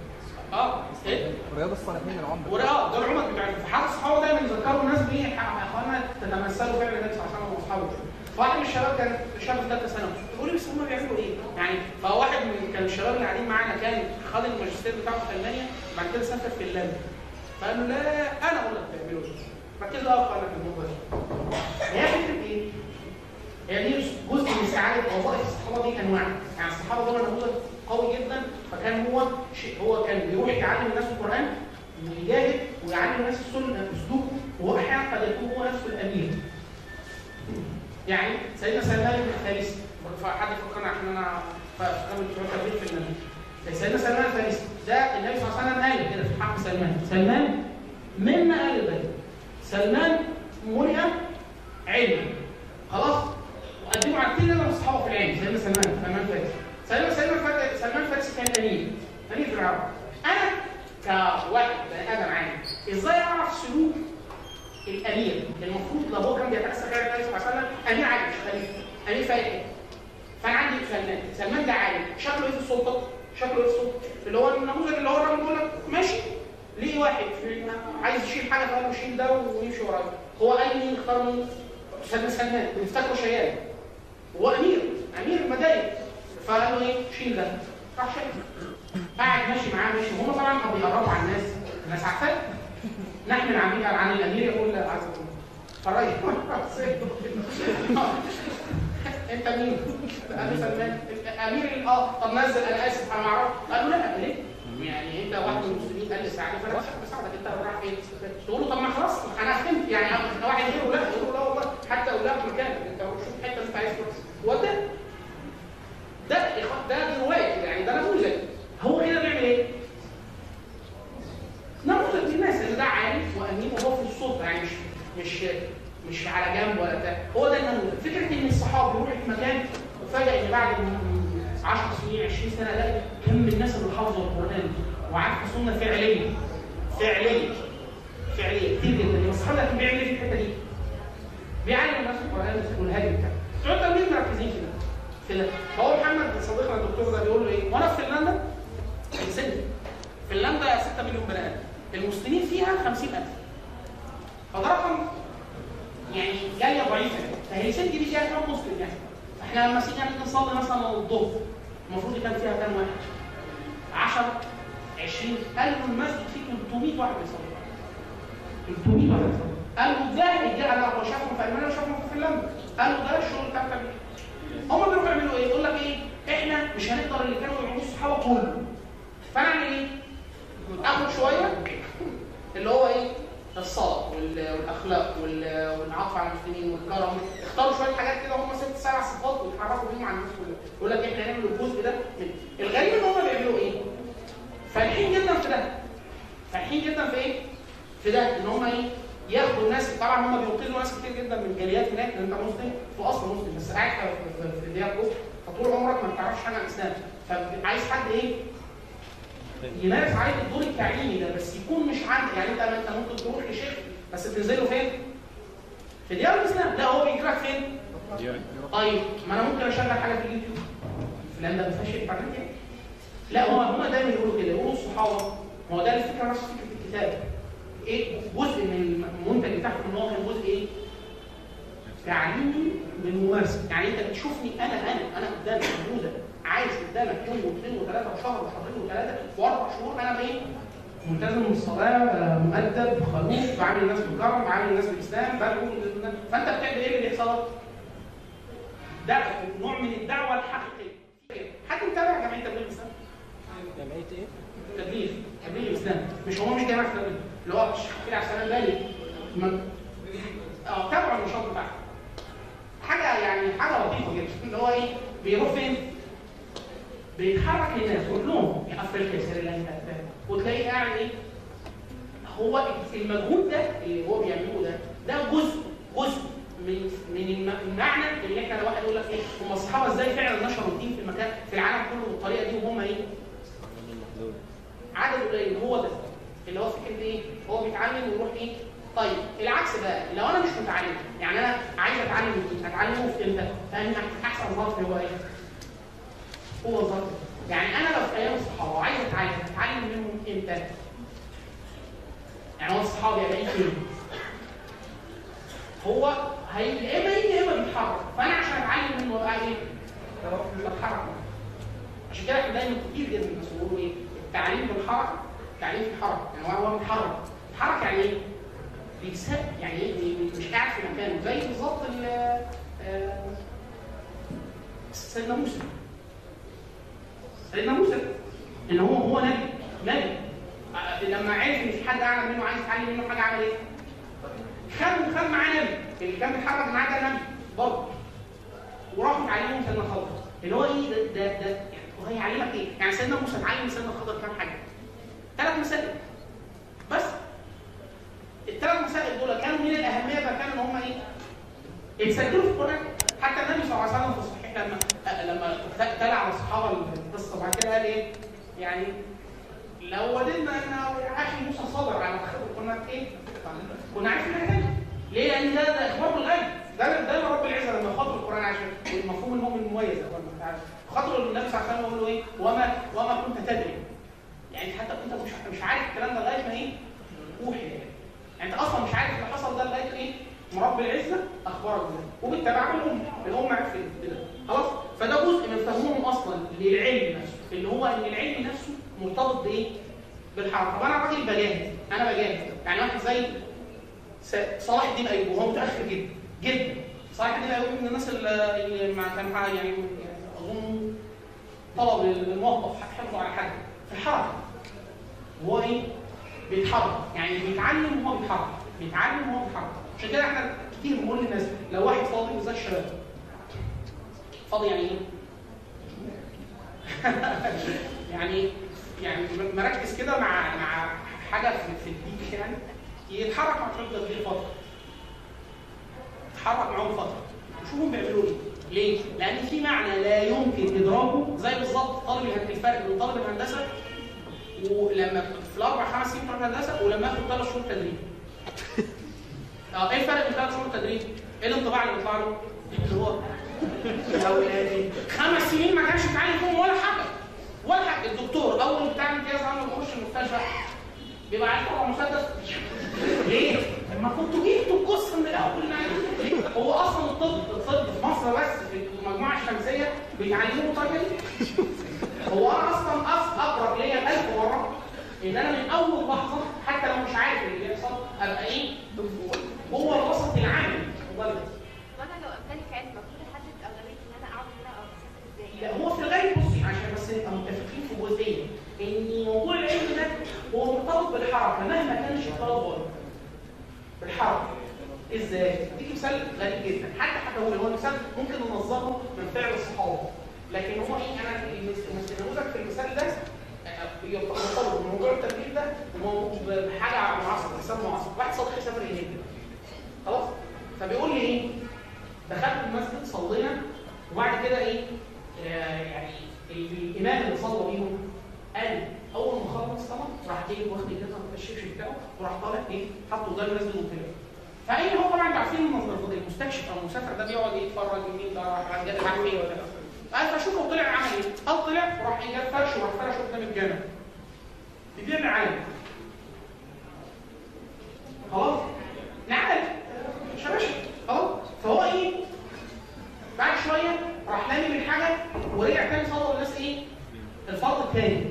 Speaker 1: اه ايه
Speaker 2: رياض الصالحين العمر
Speaker 1: وراه دول العمر بتاعتهم فحال الصحابه دايما يذكروا الناس بايه يا اخوانا تتمثلوا فعلا النبي صلى الله عليه وسلم واصحابه فواحد من الشباب كان شاب في ثالثه ثانوي بيقول لي بس هم بيعملوا ايه؟ يعني فواحد من كان الشباب اللي قاعدين معانا كان خد الماجستير بتاعه في المانيا بعد كده سافر فنلندا فقال له لا انا اقول لك بيعملوا ايه ركزوا قوي اخوانا في الموضوع ده هي فكره ايه؟ هي دي جزء من سعاده وظائف الصحابه دي انواع يعني الصحابه دول نموذج قوي جدا فكان هو شيء هو كان بيروح يعلم الناس القران ويجاهد ويعلم الناس السنه اسلوب وهو احيانا قد يكون هو نفسه الامير يعني سيدنا سلمان بن الفارسي حد فكرنا عشان انا فكرت بتوع التبريد في النبي سيدنا سلمان الفارسي ده النبي صلى الله عليه وسلم قال كده في حق سلمان سلمان مما قال البدر سلمان ملئ علما خلاص وقدموا على كتير من الصحابه في العلم سيدنا سلمان سلمان فارسي سيدنا سلمان فارسي سلمان فارسي كان امير امير في العرب انا كواحد بني ادم عادي ازاي اعرف سلوك الامير المفروض لو هو كان بيتاسى خير النبي صلى الله عليه وسلم امير عادي مش خليفه امير فايق فانا عندي سلمان سلمان ده عالم شكله ايه في السلطه؟ شكله ايه في السلطه؟ اللي هو النموذج اللي هو الراجل بيقول لك ماشي ليه واحد في عايز يشيل حاجه فقال له شيل ده ويمشي ورايا هو قال مين اختار مين؟ سيدنا سلمان بنفتكره شيال هو امير امير المدائن فقال له ايه؟ شيل ده راح شايل قاعد ماشي معاه ماشي هم طبعا كانوا بيقربوا على الناس الناس عارفاه نحمل عن عن الامير يقول لا عز وجل فالراجل انت مين؟ قال له سلمان امير ال- اه طب نزل انا اسف انا ما اعرفش قال له لا ليه؟ يعني انت واحد من المسلمين قال لي ساعدني فانا بساعدك انت رايح فين؟ تقول له طب ما خلاص انا فهمت يعني انت واحد غيره لا يقول له لا والله حتى اقول لك مكانك انت شوف الحته اللي انت عايز تروح هو ده ده يا إخوان، ده دي روايه يعني ده نموذج هو كده بيعمل ايه؟ نموذج للناس ان ده عالم وامين وهو في السلطه يعني مش مش مش على جنب ولا بتاع هو ده النموذج فكره ان الصحابه يروحوا في مكان وفجاه ان بعد 10 سنين 20 سنه ده كم من الناس اللي حافظوا القران وعارفه سنه فعليه فعليه فعليه كتير جدا الصحابه كانوا بيعملوا ايه في الحته دي؟ بيعلم الناس القران والهدي بتاعه بتوع التلميذ مركزين في ده في ده فهو محمد صديقنا الدكتور ده بيقول له ايه؟ وانا في فنلندا السن فنلندا 6 مليون بني ادم المسلمين فيها 50000 فده رقم يعني جاليه ضعيفه فهلسنكي دي فيها كام مسلم يعني احنا لما سيجي نيجي نصلي مثلا الظهر المفروض كان فيها كام واحد 10 20 قالوا المسجد فيه 300 واحد بيصلي 300 واحد بيصلي قالوا ده الرجاله هو شافهم في المانيا وشافهم في فنلندا قالوا ده الشغل بتاع التبليغ هم بيروحوا يعملوا ايه؟ يقول لك ايه؟ احنا مش هنقدر اللي كانوا يعملوه الصحابه كله فنعمل ايه؟ اخد شويه اللي هو ايه؟ الصلاه وال- والاخلاق وال- والعطف على المسلمين والكرم اختاروا شويه حاجات كده هم ست سبع صفات ويتحركوا بيهم على الناس كلها يقول لك احنا هنعمل الجزء ده من الغريب ان هم بيعملوا ايه؟ فالحين جدا في ده فالحين جدا في ايه؟ في ده ان هم ايه؟ ياخدوا الناس طبعا هم بينقذوا ناس كتير جدا من جاليات هناك لان انت مسلم في اصل مسلم بس قاعد في- في- في ديار كفر فطول عمرك ما بتعرفش حاجه عن الاسلام فعايز حد ايه؟ يمارس عليك الدور التعليمي ده بس يكون مش عندك يعني انت انت ممكن تروح لشيخ بس تنزله فين؟ في ديار الاسلام لا هو بيجرك فين؟ طيب ما انا ممكن اشغل حاجه في اليوتيوب فلان ده ما فيهاش انترنت يعني لا هو هم دايما يقولوا كده يقولوا الصحابه ما هو ده الفكره نفس فكره الكتاب ايه جزء من المنتج بتاعهم ان هو كان جزء ايه؟ تعليمي بالممارسه يعني انت بتشوفني انا انا انا قدامك نموذج عايش قدامك يوم واثنين وثلاثه وشهر وشهرين وثلاثه واربع شهور انا بايه؟ ملتزم بالصلاه آه، مؤدب خلوق بعامل الناس بالكرم بعامل الناس بالاسلام بقول فانت بتعمل ايه اللي بيحصل لك؟ ده نوع من الدعوه الحقيقيه حد متابع جمعيه تبليغ الاسلام؟
Speaker 4: جمعيه ايه؟
Speaker 1: تبليغ تبليغ الاسلام مش هو مش جماعه تبليغ اللي هو الشيخ كده على السلام بالي ما- اه تابعوا النشاط بتاعه حاجه يعني حاجه لطيفه جدا اللي هو ايه بيروح فين؟ بيتحرك للناس يقول لهم يا افريقيا سريلانكا وتلاقيه قاعد ايه؟ هو المجهود ده اللي هو بيعمله ده ده جزء جزء من من الم- المعنى اللي احنا لو واحد يقول لك ايه هم الصحابه ازاي فعلا نشروا الدين في المكان في العالم كله بالطريقه دي وهم ايه؟ عدد قليل هو ده اللي هو فكره ايه؟ هو بيتعلم ويروح ايه؟ طيب العكس بقى لو انا مش متعلم يعني انا عايز اتعلم الدين اتعلمه في امتى؟ فاهم احسن ظرف هو ايه؟ هو الظرف يعني انا لو في ايام الصحابه وعايز اتعلم اتعلم منهم امتى؟ يعني هو الصحابي هيلاقيه فين؟ هو هي يا اما يجي يا اما بيتحرك فانا عشان اتعلم منه بقى ايه؟ بتحرك عشان كده احنا دايما كتير جدا الناس بيقولوا ايه؟ التعليم بالحركه التعليم في الحركه يعني هو هو بيتحرك بيتحرك يعني ايه؟ بيساب يعني ايه؟ مش- مش قاعد في مكانه زي بالظبط ال- آه، سيدنا موسى سيدنا موسى ان هو هو نبي نبي آه، لما عرف ان في حد اعلى منه عايز يتعلم منه حاجه عمل ايه؟ خد خد معاه نبي اللي كان بيتحرك معاه ده نبي برضه وراح يعلمهم سيدنا خضر اللي هو ايه ده ده ده يعني هو هيعلمك ايه؟ يعني سيدنا موسى اتعلم سيدنا خضر كام حاجه؟ ثلاث مسائل بس الثلاث مسائل دول كانوا من الاهميه ده كانوا ان هم ايه؟ اتسجلوا في القران حتى النبي صلى الله عليه وسلم في الصحيح لما لما تلا على الصحابه القصه وبعد كده قال ايه؟ يعني لو وددنا ان عاش موسى صابر على الخبر كنا ايه؟ كنا عارفين حاجه ثانيه ليه؟ لان ده, ده اخبار بالغيب ده ده رب العزه لما خاطر القران عشان المفهوم المؤمن المميز ده ولا بتاع خاطر النبي صلى الله عليه وسلم يقول له ايه؟ وما وما كنت تدري يعني حتى انت مش مش عارف الكلام ده لغايه ما ايه؟ اوحي يعني. يعني انت اصلا مش عارف اللي حصل ده لغايه ايه؟ ما رب العزه اخبرك بده وبالتبع الامه الامه عرفت كده خلاص فده جزء من فهمهم اصلا للعلم نفسه اللي هو ان العلم نفسه مرتبط بايه؟ بالحركه طب انا راجل بجاهد انا بجاهد يعني واحد زي س- صلاح الدين ايوب وهو متاخر جدا جدا صلاح الدين ايوب من الناس اللي اللي ما كان معاه يعني اظن طلب للموظف حفظه على حاجه في الحركه وهو ايه؟ بيتحرك يعني بيتعلم وهو بيتحرك بيتعلم وهو بيتحرك عشان كده احنا كتير بنقول للناس لو واحد فاضي بالذات الشباب فاضي يعني ايه؟ يعني يعني مركز كده مع مع حاجه في, في الدين يعني يتحرك مع شباب تبليغ فتره يتحرك معاهم فتره وشوفهم بيعملوا ايه ليه؟ لان في معنى لا يمكن ادراكه زي بالظبط طالب الهن- الفرق بين طالب الهندسه ولما في الاربع خمس سنين بتوع الهندسه ولما اخد ثلاث شهور تدريب. اه ايه الفرق بين ثلاث شهور تدريب؟ ايه الانطباع اللي بيطلع له؟ اللي هو يا ولادي خمس سنين ما كانش بيتعلم فيهم ولا حاجه ولا حاجه الدكتور اول بتاع امتياز اول ما بيخش المستشفى بيبقى عايز طبعا مسدس ليه؟ ما كنتوا جبتوا القصه من الاول ليه؟ هو اصلا الطب الطب في مصر بس في المجموعه الشمسيه بيتعلموا الطريقه دي هو انا اصلا أص- اقرب ليا ألف مره ان انا من اول لحظه حتى لو مش عارف اللي بيحصل ابقى ايه؟ جوه الوسط العام والله.
Speaker 5: وانا لو امتلك علم المفروض احدد اولويه ان انا اقعد هنا او اسافر ازاي
Speaker 1: لا هو في الغالب بصي عشان بس نبقى متفقين في جزئيه ان موضوع العلم ده هو مرتبط بالحركه مهما كان الشيطان ظالم بالحركه ازاي؟ اديك مثال غريب جدا حتى حتى هو هو مثال ممكن ننظمه من فعل الصحابه لكن هو ايه انا المس- المس- النموذج في المثال ده آه، يرتبط بموضوع التدريب ده ومو- بحاجه معاصره حساب معاصر واحد صديقي سافر هناك خلاص فبيقول لي ايه دخلت المسجد صلينا وبعد كده ايه آه، يعني الامام اللي صلى بيهم قال اول ما خرج حطوا قدام الناس دي منطقه فايه هو طبعا انتوا عارفين المف- المستكشف او المسافر ده بيقعد يتفرج يمين ده راح راح جاي راح فين ولا قال فشوفوا طلع عمل ايه؟ قال طلع وراح ايه جاب فرش وراح فرش قدام الجامع بيبيع علم خلاص نعم شباشب خلاص فهو ايه بعد شويه راح لامم الحاجه ورجع تاني صور الناس ايه الفرض الثاني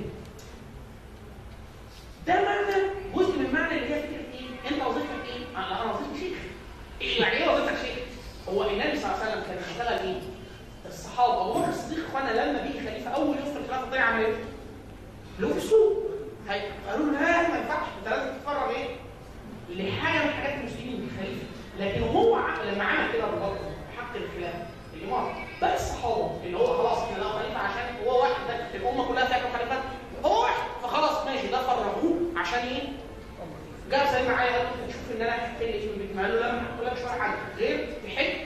Speaker 1: ده معنى جزء من معنى اللي هي فكره ايه انت وظيفتك ايه انا انا وظيفتي شيخ إيه يعني ايه وظيفتك شيخ هو النبي صلى الله عليه وسلم كان بيشتغل ايه الصحابه ابو بكر الصديق اخوانا لما بيجي خليفه اول يوم في الخلافه طلع عمل ايه له في السوق هي- قالوا له لا ما ينفعش انت لازم تتفرج ايه لحاجه من حاجات المسلمين الخليفه لكن هو ع- لما عمل كده بالظبط حق الخلافه الامام بقى الصحابه اللي هو خلاص احنا لو خليفه عشان هو واحد ده الامه كلها فيها كام خليفه هو واحد فخلاص ماشي ده فرغوه عشان ايه؟ جاب سيدنا علي قال له انت تشوف ان انا هحكي لي في البيت قال له لا ما هقول لك شويه حاجه غير تحج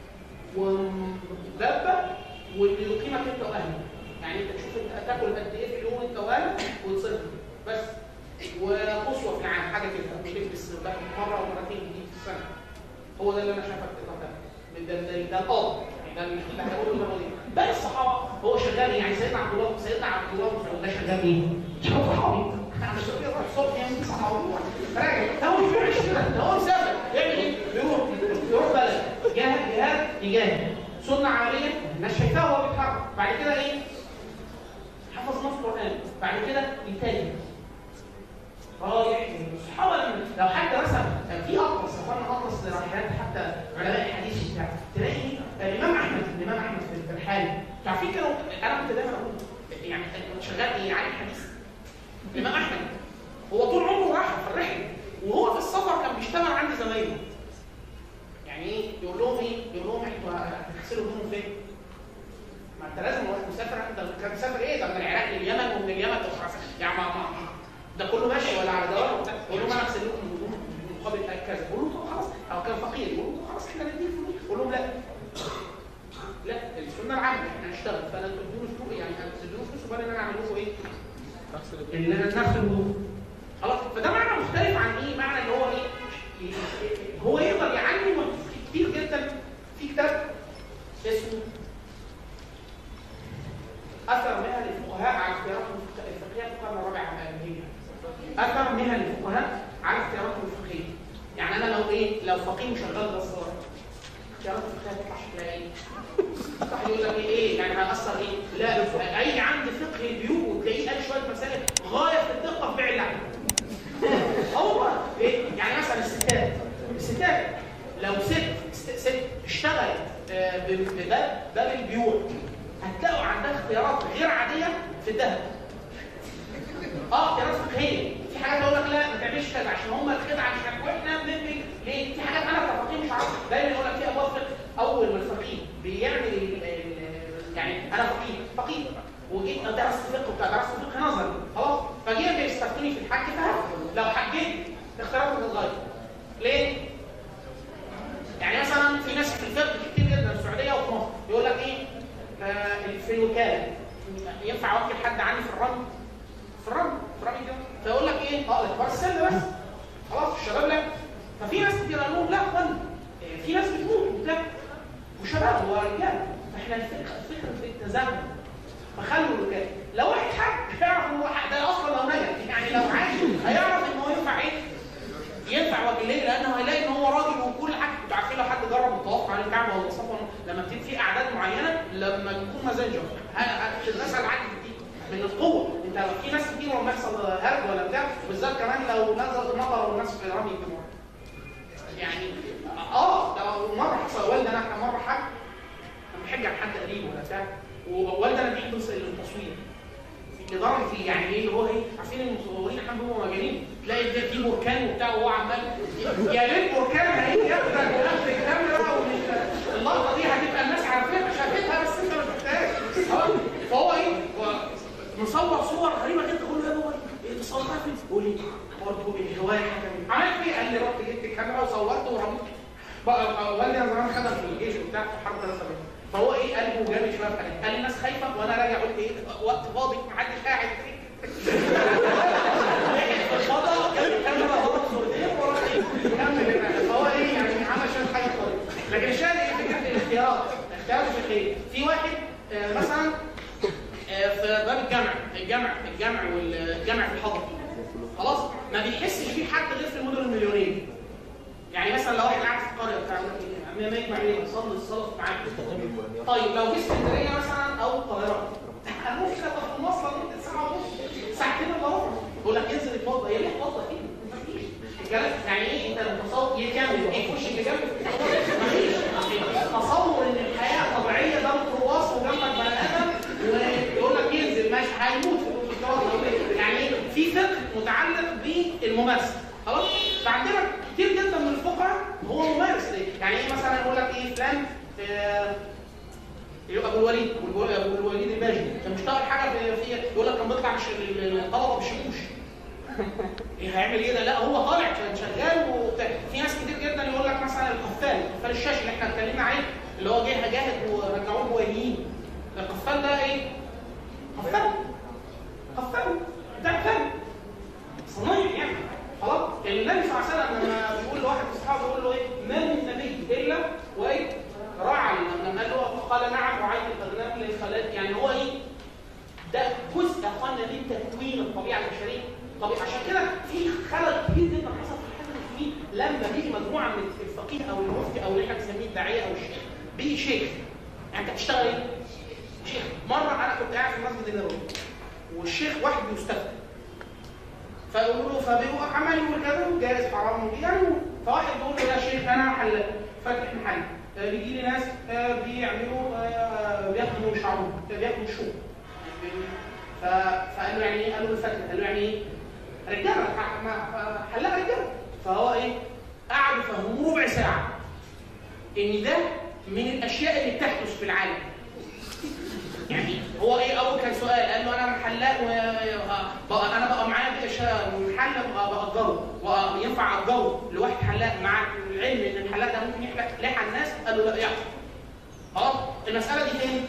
Speaker 1: ودابه واللي يقيمك انت واهلك يعني انت تشوف انت هتاكل قد ايه في اليوم انت واهلك وتصرف بس وقصوى في العام حاجه كده وتلبس بقى مره ومرتين جديد في السنه هو ده اللي انا شايفك تقدر تعمله ده ده ده الاب يعني ده اللي هقوله ده هو ده باقي الصحابه هو شغال إيه؟ يعني سيدنا عبد الله سيدنا عبد الله بن مسعود ده شغال ايه؟ شغال صحابي انا مش رايح الصبح يعني صحابي راجع ده هو مش بيعمل كده ده هو مسافر يعمل ايه؟ يروح يروح بلد جهاد جهاد يجاهد سنه عمليه الناس شايفاه وهو بيتحرك بعد كده ايه؟ حفظ نص القران بعد كده يتاجر رايح الصحابه لما- لو حد رسم كان في اطلس سافرنا اطلس لرحلات حتى علماء الحديث وبتاع تلاقي الامام احمد الامام احمد في الحال انتوا عارفين كده انا كنت دايما اقول يعني كنت شغال ايه عالم حديث الامام احمد هو طول عمره راح في الرحله وهو في السفر كان بيشتغل عند زمايله يعني ايه يقول لهم ايه يقول لهم انتوا هتغسلوا هدومكم فين ما انت لازم واحد مسافر ده كان مسافر ايه ده من العراق لليمن ومن اليمن لفرنسا يعني ما ما ده كله ماشي ولا على دوام وبتاع يقول لهم انا اغسل لكم هدوم مقابل كذا يقول لهم طب خلاص او كان فقير يقول لهم خلاص احنا نديك فلوس يقول لهم لا لا السنه العامه احنا هنشتغل فانا تدوني فلوس يعني تدوني فلوس وبعدين انا اعمل لكم ايه؟ ان انا نغسل هدوم خلاص فده معنى مختلف عن ايه؟ معنى اللي هو ايه؟ هو يقدر يعلم كتير جدا في كتاب اسمه اثر مهن الفقهاء على اختياراتهم الفقهيه في القرن الرابع الهجري. اثر مهن الفقهاء على اختياراتهم الفقهيه. يعني انا لو ايه؟ لو فقيه وشغال جزار اختيارات الفقهيه تطلع شكلها ايه؟ واحد يقول لك ايه ايه؟ يعني هيأثر ايه؟ لا اي عند فقه البيوت وتلاقيه قال شويه مسائل غايه في الدقه في بيع اللحم. هو ايه؟ يعني مثلا الستات الستات لو ست ست, ست اشتغلت آه، ب- بباب باب البيوع هتلاقوا عندها اختيارات غير عاديه في الذهب. اه اختيارات فقهيه، في حاجات يقول لك لا ما تعملش كذا عشان هم الخدعه مش عارف واحنا بننتج ليه؟ في حاجات انا كفقيه مش عارف دايما يقول لك في ابواب فقه اول ما الفقيه بيعمل ال- ال- يعني انا فقيه فقيه وجيت درست فقه وبتاع درست فقه نظري خلاص فجيت بيستفتوني في الحج فهمت لو حجيت اختياراتي بتتغير ليه؟ يعني مثلا في ناس في الفقه كتير جدا في السعوديه وفي مصر يقول لك ايه؟ آه في الوكاله ينفع اوكل حد عني في الرمي؟ في الرمي في الرمي كده فيقول لك ايه؟ اه الاعتبار السن بس خلاص الشباب لا ففي ناس كتير قالوا لهم لا يا اخوان آه، في ناس بتموت وبتاع وشباب ورجال فاحنا الفكره الفكره في التزامن فخلوا الوكاله لو واحد حج هيعرف ان هو حق ده اصلا لو نجح يعني لو عاش هيعرف ان هو ينفع ايه؟ ينفع وكيلين لانه هيلاقي ان هو راجل وكل حاجه انتوا عارفين لو حد جرب الطواف على الكعبه ولا الصفا لما بتبقى في اعداد معينه لما تكون مزنجر الناس هتعدي كتير من القوه انت لو في ناس كتير لما يحصل هرج ولا بتاع بالذات كمان لو نزل مطر والناس في رمي الجمهور يعني اه ده مره حصل والدنا احنا مره حج كان بيحج عن حد قريب ولا بتاع ووالدنا بيحب التصوير لدرجه يعني ايه اللي هو ايه عارفين المصورين احنا بيبقوا مجانين تلاقي ده في بركان وبتاع وهو عمال يا ريت بركان هيجي ياخدك وياخد الكاميرا ومش- اللقطه دي هتبقى الناس عارفينها شافتها بس انت ما شفتهاش خلاص؟ فهو ايه هو مصور صور غريبه جدا تقول له يا بابا ايه تصورتها فين؟ يقول لي برضه الهوايه حاجه عملت ايه؟ قال لي رحت جبت الكاميرا وصورت ورميت بقى والدي انا زمان خدم في الجيش وبتاع في حرب 73 فهو ايه قلبه جامد شويه في قلبي. قال لي الناس خايفه وانا راجع قلت ايه وقت فاضي محدش قاعد فيه في الفضاء جاب الكاميرا غلط صورتين وراح ايه الجمع والجمع في الحضر خلاص ما بيحسش بيه حد غير في المدن المليونيه يعني مثلا لو واحد قاعد في القريه بتاع ما ما يجمع ايه صلي الصلاه معاك طيب لو في اسكندريه مثلا او القاهره هنروح كده في المواصله دي ساعه ونص ساعتين الا ربع يقول لك انزل اتوضى ايه ليه اتوضى ايه؟ مفيش الكلام يعني ايه انت متصور يكمل ايه يخش اللي جنبك مفيش تصور ان الحياه طبيعيه ده ميكروباص وجنبك بني ادم ويقول لك ينزل ماشي هيموت في الجواز يعني ايه؟ في فقه متعلق بالممارسه خلاص فعندنا كتير جدا من الفقهاء هو ممارس ليه؟ يعني ايه مثلا يقول لك ايه فلان آه، يبقى ابو الوليد ابو الوليد الباجي كان بيشتغل حاجه في في- يقول لك كان بيطلع مش الطلبه بالشكوش ايه هيعمل ايه ده؟ لا هو طالع كان شغال وبتاع في ناس كتير جدا يقول لك مثلا القفال القفال الشاشه اللي احنا اتكلمنا عليه اللي هو جه جاهد ورجعوه بوهميين القفال ده ايه؟ قفال قفال ده قفال صنايعي يعني خلاص النبي صلى الله عليه وسلم لما بيقول لواحد من اصحابه يقول له ايه ما من نبي الا وايه راعى لما قال له قال نعم وعيت الاغنام للخلائق يعني هو ايه ده جزء اخوانا من تكوين الطبيعه البشريه طب عشان كده في خلل كبير جدا حصل في الحياه المسلمين لما بيجي مجموعه من الفقيه او المفتي او اللي احنا بنسميه الداعيه او الشيخ بيجي شيخ يعني انت بتشتغل ايه؟ شيخ مره انا كنت قاعد في مسجد النبوي والشيخ واحد بيستفتي فيقولوا له فبيقول عمال يقول كذا جائز حرام يعني فواحد بيقول له يا شيخ انا حلاق فاتح محل آه، بيجي لي ناس آه، بيعملوا آه، بياخدوا شعرهم آه، بياخدوا شو ف- فقال له يعني ايه؟ قال له الفتح قال له يعني ايه؟ رجاله ح- ما- حلاق رجاله فهو ايه؟ قعدوا يفهموه ربع ساعه ان ده من الاشياء اللي بتحدث في العالم يعني هو ايه اول كان سؤال قال له انا حلاق و بقى انا بقى معايا باشا محل بقى باجره وينفع اجره لواحد حلاق مع العلم ان الحلاق ده ممكن يحلق لحى الناس قال له لا يحصل خلاص المساله دي فين؟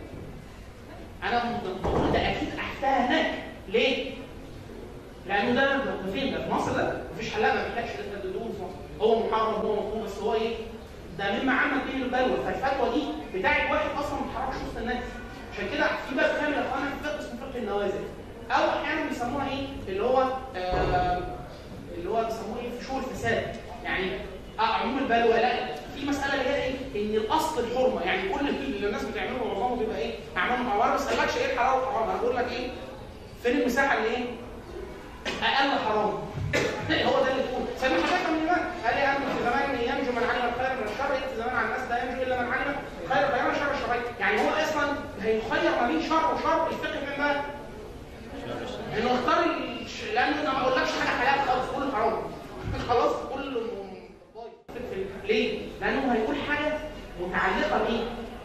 Speaker 1: انا بقول ده اكيد احتاها هناك ليه؟ لانه ده ده فين ده في مصر ده مفيش حلاق ما بيحلقش لسه الدهون في مصر هو محرم هو مطلوب بس هو ايه؟ ده مما عمل به البلوى فالفتوى دي بتاعت واحد اصلا ما بيتحركش وسط الناس عشان كده في باب كامل يا اخوانا في فقه اسمه فقه النوازل او احيانا بيسموها ايه اللي هو آه اللي هو بيسموه ايه فشور الفساد يعني اه عموم البلوى لا في مساله اللي هي ايه ان الاصل الحرمه يعني كل اللي الناس بتعمله معظمه بيبقى ايه اعمال معوره ما بسالكش ايه الحلال والحرام انا بقول لك ايه فين المساحه اللي ايه اقل حرام هو ده اللي تقول سمي حضرتك من الايمان قال لي انت في زمان ينجو من علم الخير من الشر في زمان على الناس لا ينجو الا من علم خير خير شر الشرين يعني هو اصلا هيخير ما بين شر وشر الفقه فين بقى؟ انه اختار الش... لانه انا ما اقولكش حاجه حلال خالص كله حرام خلاص كله م- بايظ. ليه؟ لانه هيقول حاجه متعلقه بايه؟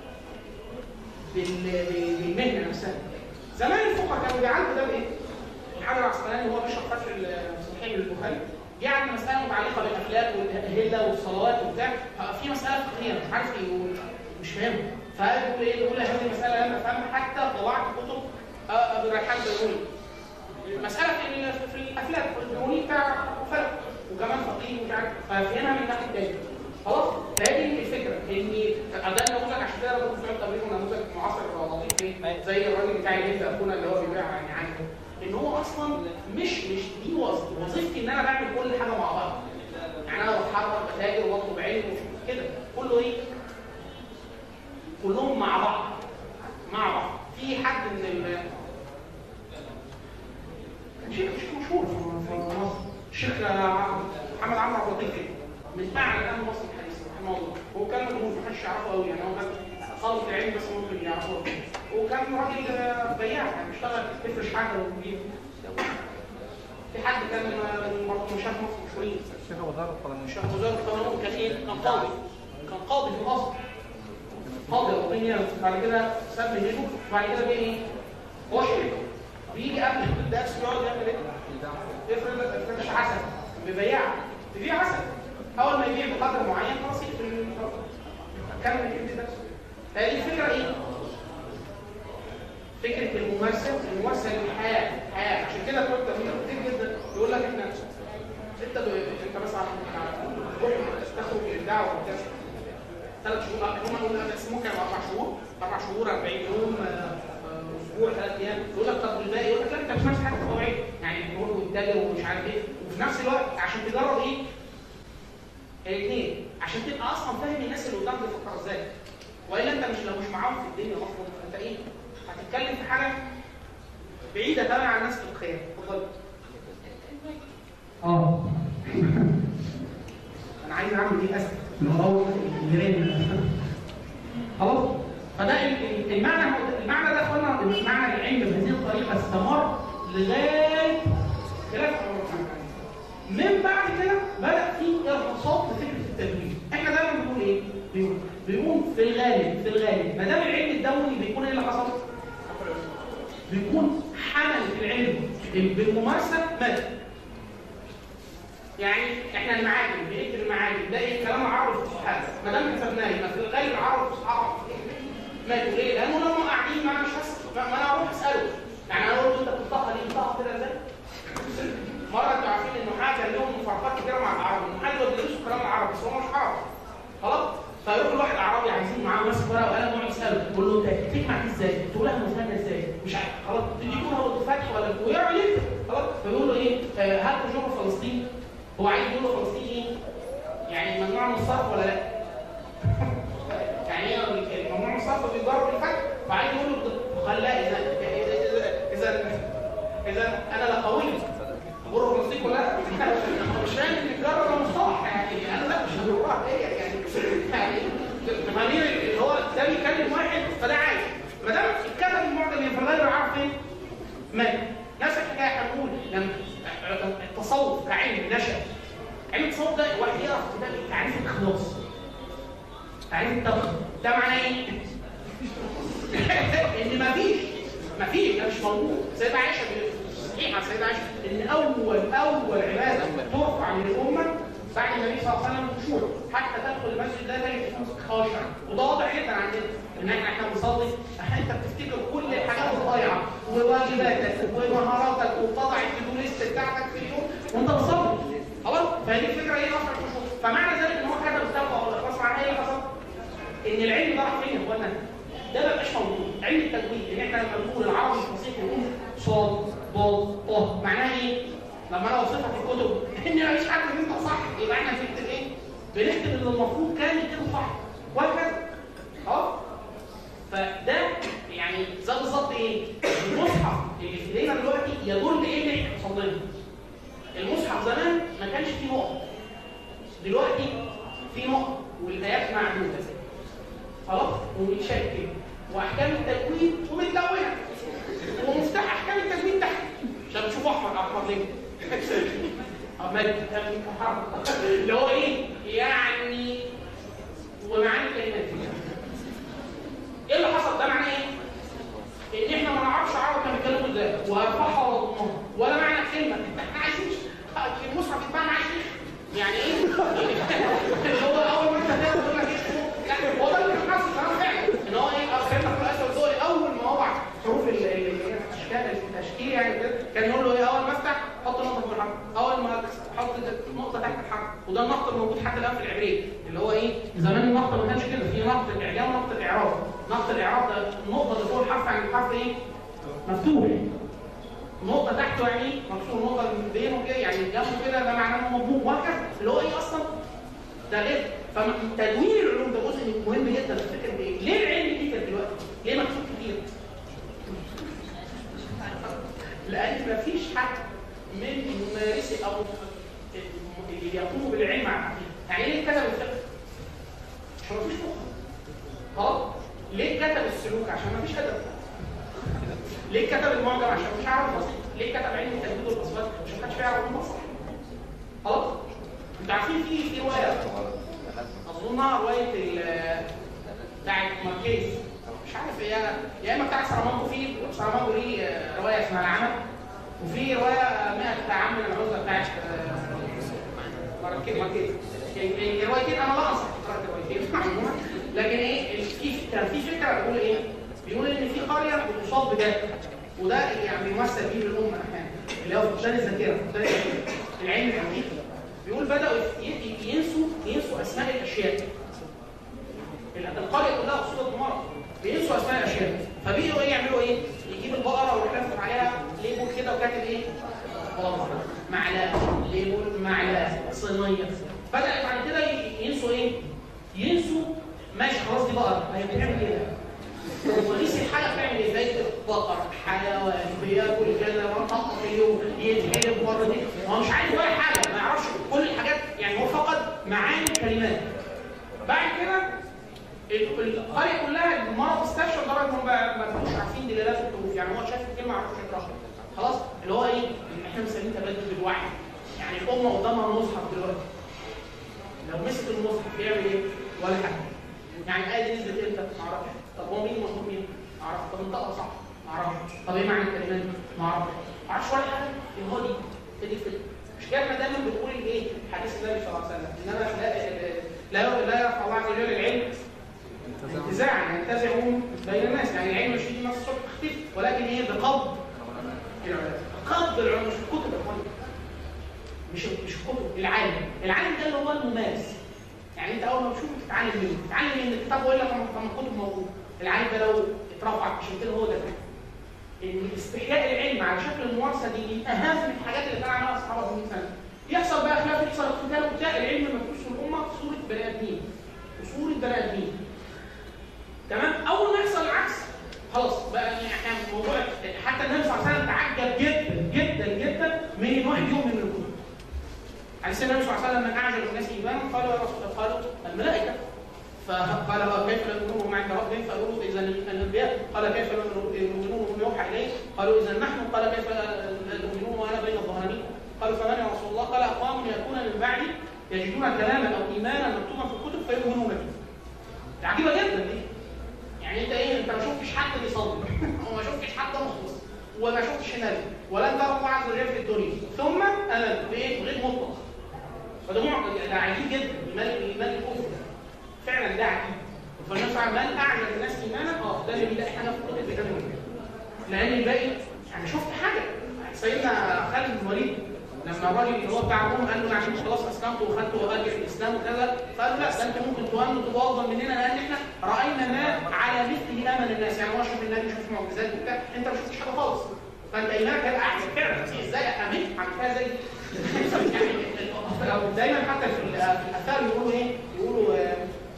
Speaker 1: بال... بالمهنه نفسها زمان الفقهاء كانوا بيعالجوا ده بايه؟ الحجر العسقلاني وهو بيشرح فتح الصحيح للبخاري جه عند مساله متعلقه بالاخلاق والاهله والصلوات وبتاع في مساله فقهيه مش عارف ايه يقول مش فاهمها فقال ايه يقول هذه المساله لم افهمها حتى طبعت كتب آه، ابي ريحان البيروني مساله في ال- في الافلاك البيروني بتاع فلك وكمان فقيه ومش عارف ففهمها من ناحيه تاني خلاص فهذه الفكره ان ده نموذج عشان كده بقول في التمرين نموذج معاصر لطيف ايه زي الراجل بتاع الهند اخونا اللي هو بيبيع يعني عنه ان هو اصلا مش مش دي وظ- وظيفتي ان انا بعمل كل حاجه مع بعض يعني انا بتحرك بتاجر واطلب علم كده كله ايه كلهم مع بعض مع بعض في حد من ال كان شيخ شيخ مشهور في في مصر الشيخ محمد عمرو عبد اللطيف كده من اعلى الان مصر الحديث رحمه الله هو كان مجهول محدش يعرفه قوي يعني هو كان طالب العلم بس ممكن يعرفه وكان راجل آه، بياع يعني بيشتغل يفرش حاجه ويجيب في حد كان من مشايخ مصر مشهورين
Speaker 2: الشيخ ابو ذر القلمي
Speaker 1: الشيخ ابو ذر القانون كان ايه؟ كان قاضي كان قاضي في الاصل قاضي الدنيا بعد كده ساب هجره وبعد كده بقى ايه؟ هو شيخ بيجي قبل الدرس يقعد يعمل ايه؟ يفرد يفرش عسل ببياع تبيع عسل اول ما يبيع بقدر معين خلاص يقفل الفرق. كمل يدي درس فهذه الفكره ايه؟ فكره الممارسه الممارسه للحياه الحياه عشان كده كنت كتير جدا يقول لك احنا انت ب... انت بس عشان تروح تخرج الدعوه وبتاع ثلاث شهور هم قالوا لا بس ممكن اربع شهور اربع شهور 40 يوم آه، آه، اسبوع ثلاث ايام يقول لك طب الباقي يقول لك لا انت مش نفس حاجه طبيعيه يعني تروح وتتاجر ومش عارف ايه وفي نفس الوقت عشان تجرب ايه؟ الاثنين عشان تبقى اصلا فاهم الناس اللي قدامك بيفكروا ازاي والا انت مش لو مش معاهم في الدنيا اصلا انت ايه؟ هتتكلم في حاجه بعيده تماما عن الناس تتخيل اتفضل اه انا عايز اعمل ايه اسف الموضوع الجيران خلاص فده ال- ال- المعنى هو ده- المعنى ده يا اخوانا معنى العلم بهذه الطريقه استمر لغايه خلاف عمر بن الخطاب. من بعد كده بدا في ارهاصات لفكره التدوين احنا دايما بنقول ايه؟ بنقول- بنقول في الغالب في الغالب ما دام العلم الدولي بيكون ايه اللي حصل؟ بيكون حمل العلم بالممارسه مات يعني احنا المعاجم بنكتب المعاجم ده ايه كلام العرب الفصحاء ما دام كتبناه يبقى في الغالب العرب الفصحاء ماتوا ليه؟ لانه لما قاعدين معانا مش هسال ما ما انا اروح اساله يعني انا اقول له انت بتطبخها ليه؟ بتطبخها كده ازاي؟ مره انتوا عارفين ان النحاة كان لهم مفارقات كتيره مع العرب، النحاة دول بيدرسوا كلام العرب بس هو مش عرب خلاص؟ فيروح الواحد اعرابي عايزين معاه ماسك ورقه وقلم ويقعد يساله يقول له انت بتجمع دي ازاي؟ تقول لها مثنى ازاي؟ مش عارف خلاص تيجي تقول هو فتح ولا ويقعد يكتب خلاص فيقول له ايه؟ آه، هات جمهور فلسطين هو عايز يقول له فلسطين ايه؟ يعني ممنوع من الصرف ولا لا؟ يعني ايه الممنوع من الصرف بيتضرب بالفتح فعايز يقول له خلاه اذا اذا اذا اذا انا لا قوي غرفه فلسطين كلها مش فاهم ان الجره ده مصطلح يعني انا لا مش هقولها ايه يعني يعني الضمير اللي هو ده بيكلم واحد فده عادي ما دام اتكلم المعجم يبقى الغالب عارف ايه؟ مات نفس الحكايه هنقول لما التصوف كعلم نشا علم التصوف ده واحد يعرف كتاب تعريف الاخلاص تعريف التوحيد ده معناه ايه؟ ان مفيش مفيش ده مش موجود سيدة عائشة صحيح على سيدة عائشة ان اول اول عبادة ترفع من الامة بعد النبي صلى الله عليه وسلم بشهور حتى تدخل المسجد ده تجد خاشع وده واضح جدا عندنا ان احنا احنا بنصلي انت بتفتكر كل الحاجات الضايعه وواجباتك ومهاراتك وبتضع التو ليست بتاعتك في اليوم وانت بتصلي خلاص فهذه الفكره ايه رفع الخشوع فمعنى ذلك ان هو كتب التقوى والاخلاص معناه ايه اللي حصل؟ ان العلم ده راح فين يا اخوانا؟ ده ما بقاش موجود علم التجويد ان احنا لما نقول العربي الفصيح نقول صاد ضاد طه معناها ايه؟ لما انا اوصفها في الكتب ان مفيش حد بينطق صح يبقى احنا بنكتب ايه؟ بنكتب اللي المفروض كان يكتبه صح وهكذا اه فده يعني زي بالظبط ايه؟ المصحف اللي في ايدينا دلوقتي يدل ايه اللي احنا وصلنا له. المصحف زمان ما كانش فيه نقط دلوقتي في نقط والايات معدوده خلاص ومتشكل واحكام التجويد ومتلونه ومفتاح احكام التجويد تحت عشان تشوفوا احمر احمر ليه عمال اللي هو ايه يعني ومعاني الكلمات ايه اللي حصل ده معناه ايه ان احنا ما نعرفش عرب كانوا بيتكلموا ازاي وارفعها ولا ضمها ولا معنى كلمه احنا عايزين المصحف يتباع معاه شيخ يعني ايه اللي هو اول ما انت تاخد يقول لك ايه لا هو ده اللي كان حاصل كمان فعلا ان هو ايه اه خلينا في الاسود دول اول ما وضع حروف ال- ال- ال- الاشكال التشكيل يعني كده كان يقول له ايه اول ما افتح حط نقطه في الحرف اول ما حط نقطه تحت الحرف وده النقط الموجود حتى الان في العبريه اللي هو ايه زمان النقطه ما كانش كده في نقطه الاعجام ونقطه الاعراب نقطه الاعراب ده النقطه اللي فوق الحرف عن الحرف ايه مفتوح نقطة تحته يعني ايه؟ مكسور نقطة بينه كده يعني جنبه كده ده معناه انه مضموم وهكذا اللي هو ايه اصلا؟ ده غير فتدوير العلوم ده جزء مهم جدا في فكرة ايه؟ ليه العلم كتير دلوقتي؟ ليه مكتوب كتير؟ لأن مفيش حد من ممارسي أو اللي بيقوموا بالعلم على الحقيقة يعني ليه كتب الفقه؟ عشان مفيش فقه خلاص؟ ليه كتب السلوك؟ عشان مفيش أدب ليه كتب المعجم عشان مش عارف بسيط ليه كتب علم التجديد والاصوات عشان ما حدش بيعرف المنطق صح خلاص انتوا عارفين في في روايه اظنها روايه ال- بتاعت ماركيز مش عارف هي يا اما بتاعت سرامانجو في سرامانجو ليه آه، روايه اسمها العمل وفي روايه آه، 100 بتاع عم العزله بتاعت آه، ماركيز ماركيز يعني الروايتين انا لا انصح بقراءه الروايتين عموما لكن ايه ال- في كان في فكره بيقول ايه؟ بيقول ان في قريه بتصاب بده وده يعني يمثل بيه الامه احيانا اللي هو فقدان الذاكره فقدان الذاكرة. العلم الحقيقي بيقول بداوا ي- ي- ينسوا ينسوا اسماء الاشياء ال- القريه كلها اصيبت بمرض بينسوا اسماء الاشياء فبيقوا ايه يعملوا ايه؟ يجيب خلاص دي بقره هي بتعمل ايه؟ ونسي الحاجه بتعمل ايه؟ زي بقر حيوان بياكل كذا منطقه في اليوم يتحلب مرتين هو مش عارف ولا حاجه ما يعرفش كل الحاجات يعني هو فقد معاني الكلمات بعد كده ال- القريه كلها المرض استشعر لدرجه انهم بقى- ما كانوش عارفين دلالات الحروف يعني هو شاف الكلمه ما عرفوش يقراها خلاص اللي هو ايه؟ اللي احنا بنسميه تبدل بالوعي يعني الامه قدامها المصحف دلوقتي لو مسك المصحف بيعمل ايه؟ ولا حاجه يعني الايه دي نزلت امتى؟ ما اعرفش طب هو مين مشهور مين؟ ما اعرفش طب انطقها صح؟ ما اعرفش طب ايه معنى الكلمات دي؟ ما اعرفش ما اعرفش ولا حاجه يبقى هو دي هي دي الفكره مش كده احنا دايما بنقول الايه؟ حديث النبي صلى الله عليه وسلم انما لا لا لا يرفع الله عز وجل العلم انتزاعا ينتزعون بين الناس يعني العلم مش يجي الناس الصبح تختفي ولكن ايه بقبض العلماء قبض العلماء مش الكتب يا اخوان مش مش الكتب العالم العالم ده اللي هو الممارس يعني انت اول ما بتشوفه تتعلم منه تتعلم من الكتاب ولا طب ما الكتب موجوده العالم ده لو اترفع عشان كده هو ده ان استحياء العلم على شكل الممارسه دي من اهم الحاجات اللي كان عملها اصحابه في 100 سنه يحصل بقى خلاف يحصل اقتتال وبتاع العلم مدروس في الامه في صوره بني ادمين وصوره بني ادمين تمام اول ما يحصل العكس خلاص بقى يعني احنا موضوع حتى النبي صلى الله عليه وسلم تعجب جدا جدا جدا من ان واحد يؤمن من الكتب عليه السلام النبي صلى الله عليه وسلم من اعجب الناس ايمانا قالوا يا رسول الله قالوا الملائكه فقال كيف لا يؤمنون عند ربهم فقالوا اذا الانبياء قال كيف لا يؤمنون وهم يوحى اليه قالوا اذا نحن قال كيف لا يؤمنون وانا بين الظهرانين قالوا فمن يا رسول الله قال اقوام يكون من بعدي يجدون كلاما او ايمانا مكتوبا في الكتب فيؤمنون به دي عجيبه جدا دي يعني انت ايه انت ما شفتش حد بيصلي وما شفتش حد مخلص وما شفتش نبي ولن ترى الله عز وجل في الدنيا ثم امن بايه غير مطلق فده معجز ده عجيب جدا ايمان ايمان الكفر فعلا ده عجيب فالنبي صلى الله عليه وسلم من اعلى الناس ايمانا اه ده اللي بيلاقي حاجه في الكتب بيتكلم فيها لان الباقي يعني شفت حاجه سيدنا خالد بن الوليد لما الراجل اللي هو بتاع الروم قال له انا عشان خلاص اسلمت وخدت واجي في الاسلام وكذا فقال له لا ده انت ممكن تؤمن وتبقى افضل مننا لان احنا راينا ما على مثل امل الناس يعني هو شاف النبي شاف معجزات وبتاع انت ما شفتش حاجه خالص فانت ايمانك هيبقى احسن فعلا ازاي امنت عملتها زي يعني أو دايما حتى في ال- في الاثار يقولوا ايه؟ يقولوا آه،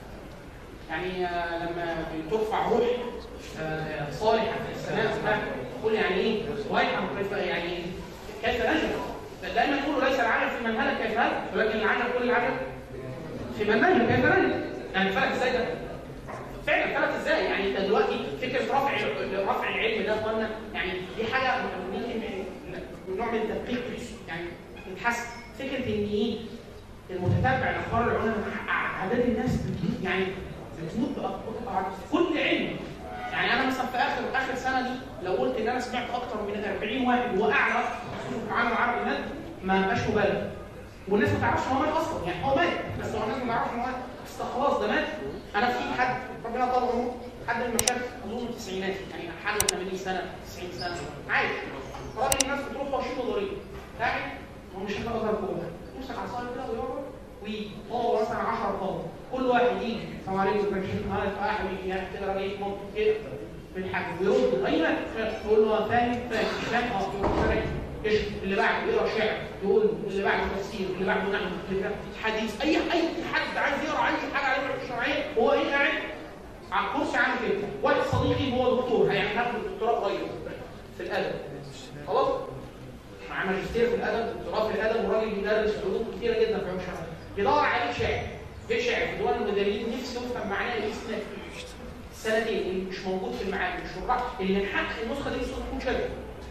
Speaker 1: يعني آه، لما ترفع روح آه، صالحه في السماء وبتاع، تقول يعني ايه؟ رايحه كيف يعني كيف نجد؟ دايما يقولوا ليس العجب في من هلك كيف هلك ولكن العجب كل العجب في من نجد كيف نجد؟ يعني فرق ازاي ده؟ فعلا فرق ازاي؟ يعني انت دلوقتي فكره رفع رفع العلم ده يا اخوانا يعني دي حاجه ممكن نوع من التدقيق يعني نتحسن فكره ان ايه المتتبع لاخبار العلماء اعداد الناس بتموت يعني بتموت بأ- كل علم يعني انا مثلا في اخر اخر سنه دي لو قلت ان انا سمعت اكتر من 40 واحد واعلى في العالم العربي مات ما بقاش مبالغ والناس ما تعرفش هو مات اصلا يعني هو مات بس هو الناس ما تعرفش ان هو مات بس خلاص ده مات انا في حد ربنا طال عمره حد من المشايخ اظن التسعينات يعني حاجه 80 سنه 90 سنه عايش راجل الناس بتروح وشيله ضريبه قاعد هو مش هيقدر جوه يمسك عصايه كده ويقعد ويجي طلبه مثلا 10 طلبه كل واحد يجي السلام عليكم ازيك يا اه واحد يجي يعني كده راجل يجي ممكن كده بالحاجه ويرد ايوه يقول له فاهم فاهم مش فاهم اه يقول فاهم ايش اللي بعده يقرا شعر يقول اللي بعده تفسير اللي بعده نحو اللي بعده حديث اي اي حد عايز يقرا اي حاجه على الشرعيه هو ايه قاعد على الكرسي عامل كده واحد صديقي هو دكتور هيعمل هاخد الدكتوراه قريب في الادب خلاص مع ماجستير في الادب دكتوراه في الادب وراجل بيدرس علوم كتيره جدا في علوم الشرع بيدور على بيت شعر بيت شعر في ديوان المدرسين نفسه يفهم معناه ايه سنه سنتين اللي مش موجود في المعامل الشراح اللي محقق النسخه دي لسه تكون شبه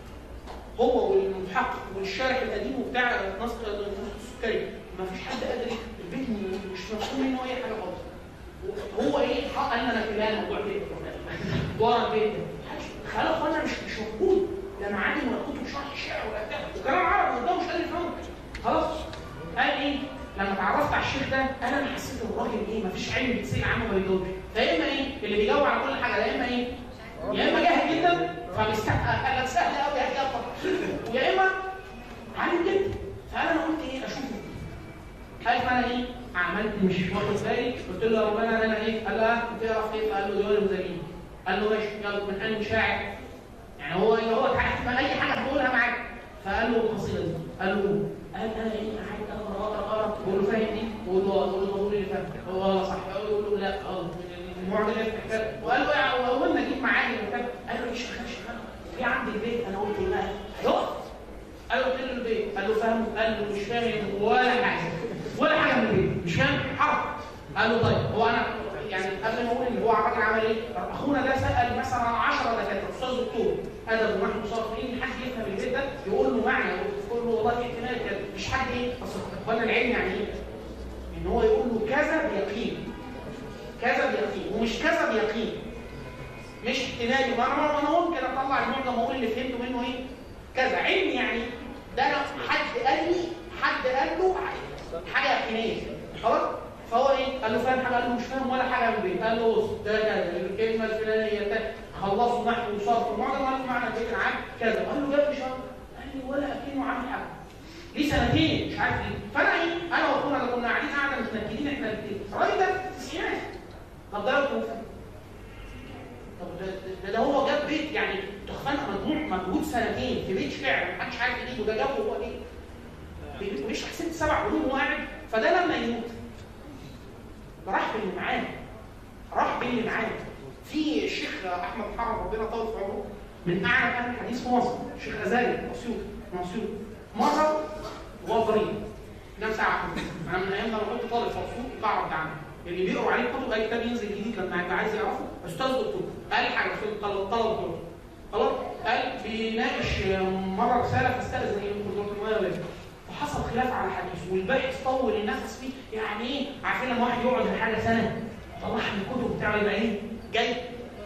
Speaker 1: هو والمحقق والشارح القديم وبتاع نسخه نسخه السكري ما فيش حد قادر يكتب. البيت مش مفهوم منه اي حاجه خالص هو ايه حق قال انا فلان موضوع بيت ورا البيت خلق اخوانا مش مش موجود لا معادن ولا كتب شرح الشعر ولا بتاع وكلام عربي وده مش قادر يفهمه خلاص قال ايه لما اتعرفت على الشيخ ده انا اللي حسيت ان الراجل ايه مفيش علم بيتسال عنه ما بيجاوبش فيا اما ايه اللي بيجاوب على كل حاجه يا اما ايه يا اما جاهل جدا فبيستحق قال لك سهل قوي هات يلا ويا اما عالم جدا فانا قلت ايه اشوفه قال فانا ايه عملت مش واخد بالي قلت له يا ربنا انا ايه قال له بتعرف ايه فقال له ديوان المزارين قال له ماشي يلا من انا شاعر يعني هو اللي هو تحت ما اي حاجه بتقولها معاك فقال له القصيده دي قال له قال انا ايه قاعد اقرا اقرا اقرا بقول له فاهم دي بقول له اه بقول له بقول اللي فاهم هو اه صح يقول له لا اه المعجم يفتح كتاب وقال له يا وقلنا جيب معايا الكتاب قال له ايه شغال شغال في عندي البيت انا قلت له هيقف قال له قلت له البيت قال له فاهم قال له مش فاهم ولا حاجه ولا حاجه من البيت مش فاهم حرف قال له طيب هو انا يعني قبل ما اقول ان هو الراجل عمل ايه اخونا ده سال مثلا 10 دكاتره استاذ دكتور ادب ونحو وصرف ايه حد يفهم البيت ده يقول له معنى يقول له والله في احتمال كده مش حد ايه اصل اخوانا العلم يعني ايه ان هو يقول له كذا بيقين كذا بيقين ومش كذا بيقين مش احتمالي ما انا انا ممكن اطلع المعجم واقول اللي فهمته منه ايه كذا علم يعني ده انا حد قال لي حد قال له حاجه يقينيه خلاص فهو ايه قال له فاهم حاجه قال له مش فاهم ولا حاجه من البيت قال له بص ده كذا الكلمه الفلانيه كذا خلصوا نحو وصرف المعجم قال له معنى الفكره عام كذا قال له جاب لي شهر قال لي ولا اكنه عامل حاجه ليه سنتين مش عارف ليه فانا ايه انا واخونا اللي كنا قاعدين قاعده متنكدين احنا الاثنين الراجل ده تسعينات طب ده توفى طب ده, ده, ده هو جاب بيت يعني تخفان مجموع مجهود سنتين في بيت شعر محدش عارف يجيبه ده جابه هو ايه؟ بي- بيشرح ست سبع علوم وهو قاعد فده لما يموت راح باللي معاه راح باللي معاه في الشيخ احمد حرم ربنا طول في عمره من اعلى اهل الحديث في مصر الشيخ غزالي اسيوط من اسيوط مره وهو ضريب نام ساعه انا من ايام ما انا كنت طالب في اسيوط بعرف عنه اللي بيقروا عليه كتب اي كتاب ينزل جديد لما يبقى عايز يعرفه استاذ دكتور قال حاجه في الطلبه دكتور خلاص قال بيناقش مره رساله فاستاذن دكتور الميه ولا فحصل خلاف على الحديث والباحث طول النفس فيه يعني ايه عارفين لما واحد يقعد لحاجه سنه طلعها من الكتب بتاعه يبقى ايه جاي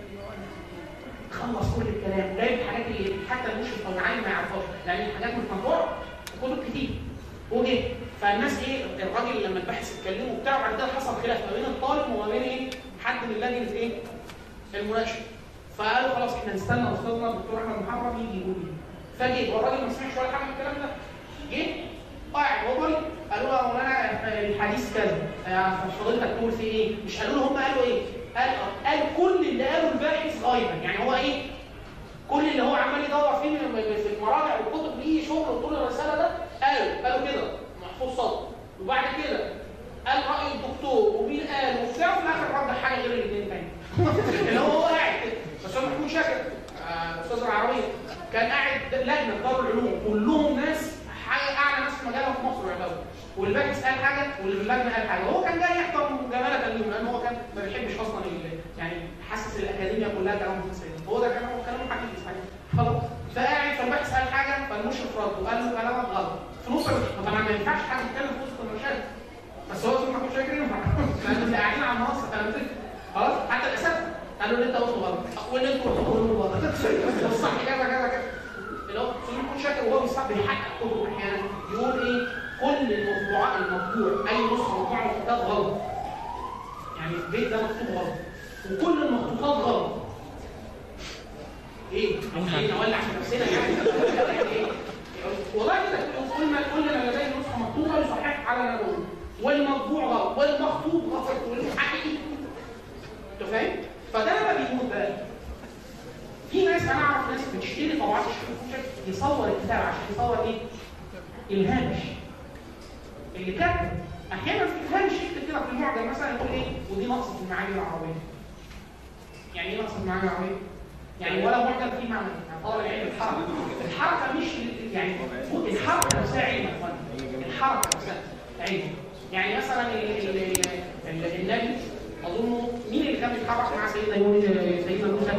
Speaker 1: خلص كل الكلام جايب الحاجات اللي حتى المشرف او العالم ما يعرفهاش لان الحاجات مش مطبوعه وكتب كتير وجه فالناس ايه الراجل لما الباحث اتكلموا وبتاع وبعد كده حصل خلاف ما بين الطالب وما بين ايه حد من لجنه ايه المناقشه فقالوا خلاص احنا نستنى استاذنا الدكتور احمد محمد يجي يقول لي فجه هو الراجل ما سمعش ولا حاجه من الكلام ده جه قاعد هو طالب قالوا له يا مولانا الحديث كذا آه، فضيلتك تقول في ايه مش قالوا له هم قالوا ايه قال قال كل اللي قاله الباحث غايبا يعني هو ايه كل اللي هو عمال يدور فيه من- في المراجع والكتب ليه شغل طول الرساله ده قالوا قالوا كده محفوظ سطر وبعد كده قال راي الدكتور ومين قال وبتاع وفي الاخر رد حاجه غير الاثنين تاني اللي هو هو قاعد كده بس هو محمود شاكر آه، استاذ العربيه كان قاعد لجنه في دار العلوم كلهم ناس حاجه اعلى ناس في مجالها في مصر يعتبر والباحث قال حاجه واللجنه قال حاجه وهو كان جاي يحضر جماله اليوم لان هو كان ما بيحبش اصلا ال- يعني حاسس الاكاديميه كلها كلام فرنسي هو ده كلام كلام حديث صحيح خلاص فقاعد فالباحث قال حاجه فالمشرف رد وقال له كلامك غلط في نص الرسالة. طبعا ما ينفعش حد يتكلم في وسط المشاهد بس هو اسمه محمود شاكر ينفع لان اللي قاعدين على المنصه كلام كده خلاص حتى الاساتذه قالوا اللي انت قلته غلط واللي انتوا قلتوه قلتوه غلط والصح كذا كذا كذا اللي هو استاذ محمود شاكر وهو بيصح بيحقق كتب احيانا يقول ايه كل المطبوعات المطبوع اي نسخه مطبوعه من كتاب غلط يعني البيت ده مكتوب غلط وكل المخطوطات غلط ايه؟ ايه نولع في نفسنا يعني إيه؟ والله كده كل ما كل ما لديه نسخه مكتوبه يصحح على ما بقول والمطبوع غلط والمخطوط غلط والحقيقي انت فاهم؟ فده لما بيموت بقى في ناس انا اعرف ناس بتشتري طبعات الشركه يصور الكتاب عشان يصور ايه؟ الهامش اللي كاتب احيانا في الهامش يكتب كده في المعجم مثلا يقول ايه ودي نقص في المعاني العربيه يعني ايه نقص في المعاني العربيه؟ يعني ولا معجم فيه معنى يعني طالب العلم الحركه الحركه مش يعني الحركه نفسها علم يا اخوانا الحركه نفسها علم يعني مثلا ال- ال- ال- ال- النبي اظن مين اللي كان بيتحرك مع سيدنا يونس سيدنا موسى؟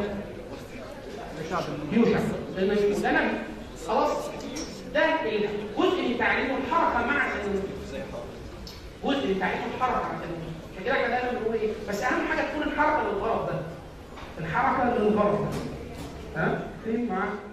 Speaker 1: يوشع سيدنا يوشع ده نبي خلاص ده جزء من تعليمه الحركه مع سيدنا موسى جزء من تعليمه الحركه مع سيدنا موسى عشان كده كان دايما بيقول ايه بس اهم حاجه تكون الحركه للغرض ده الحركه للغرض ده ها فين معاك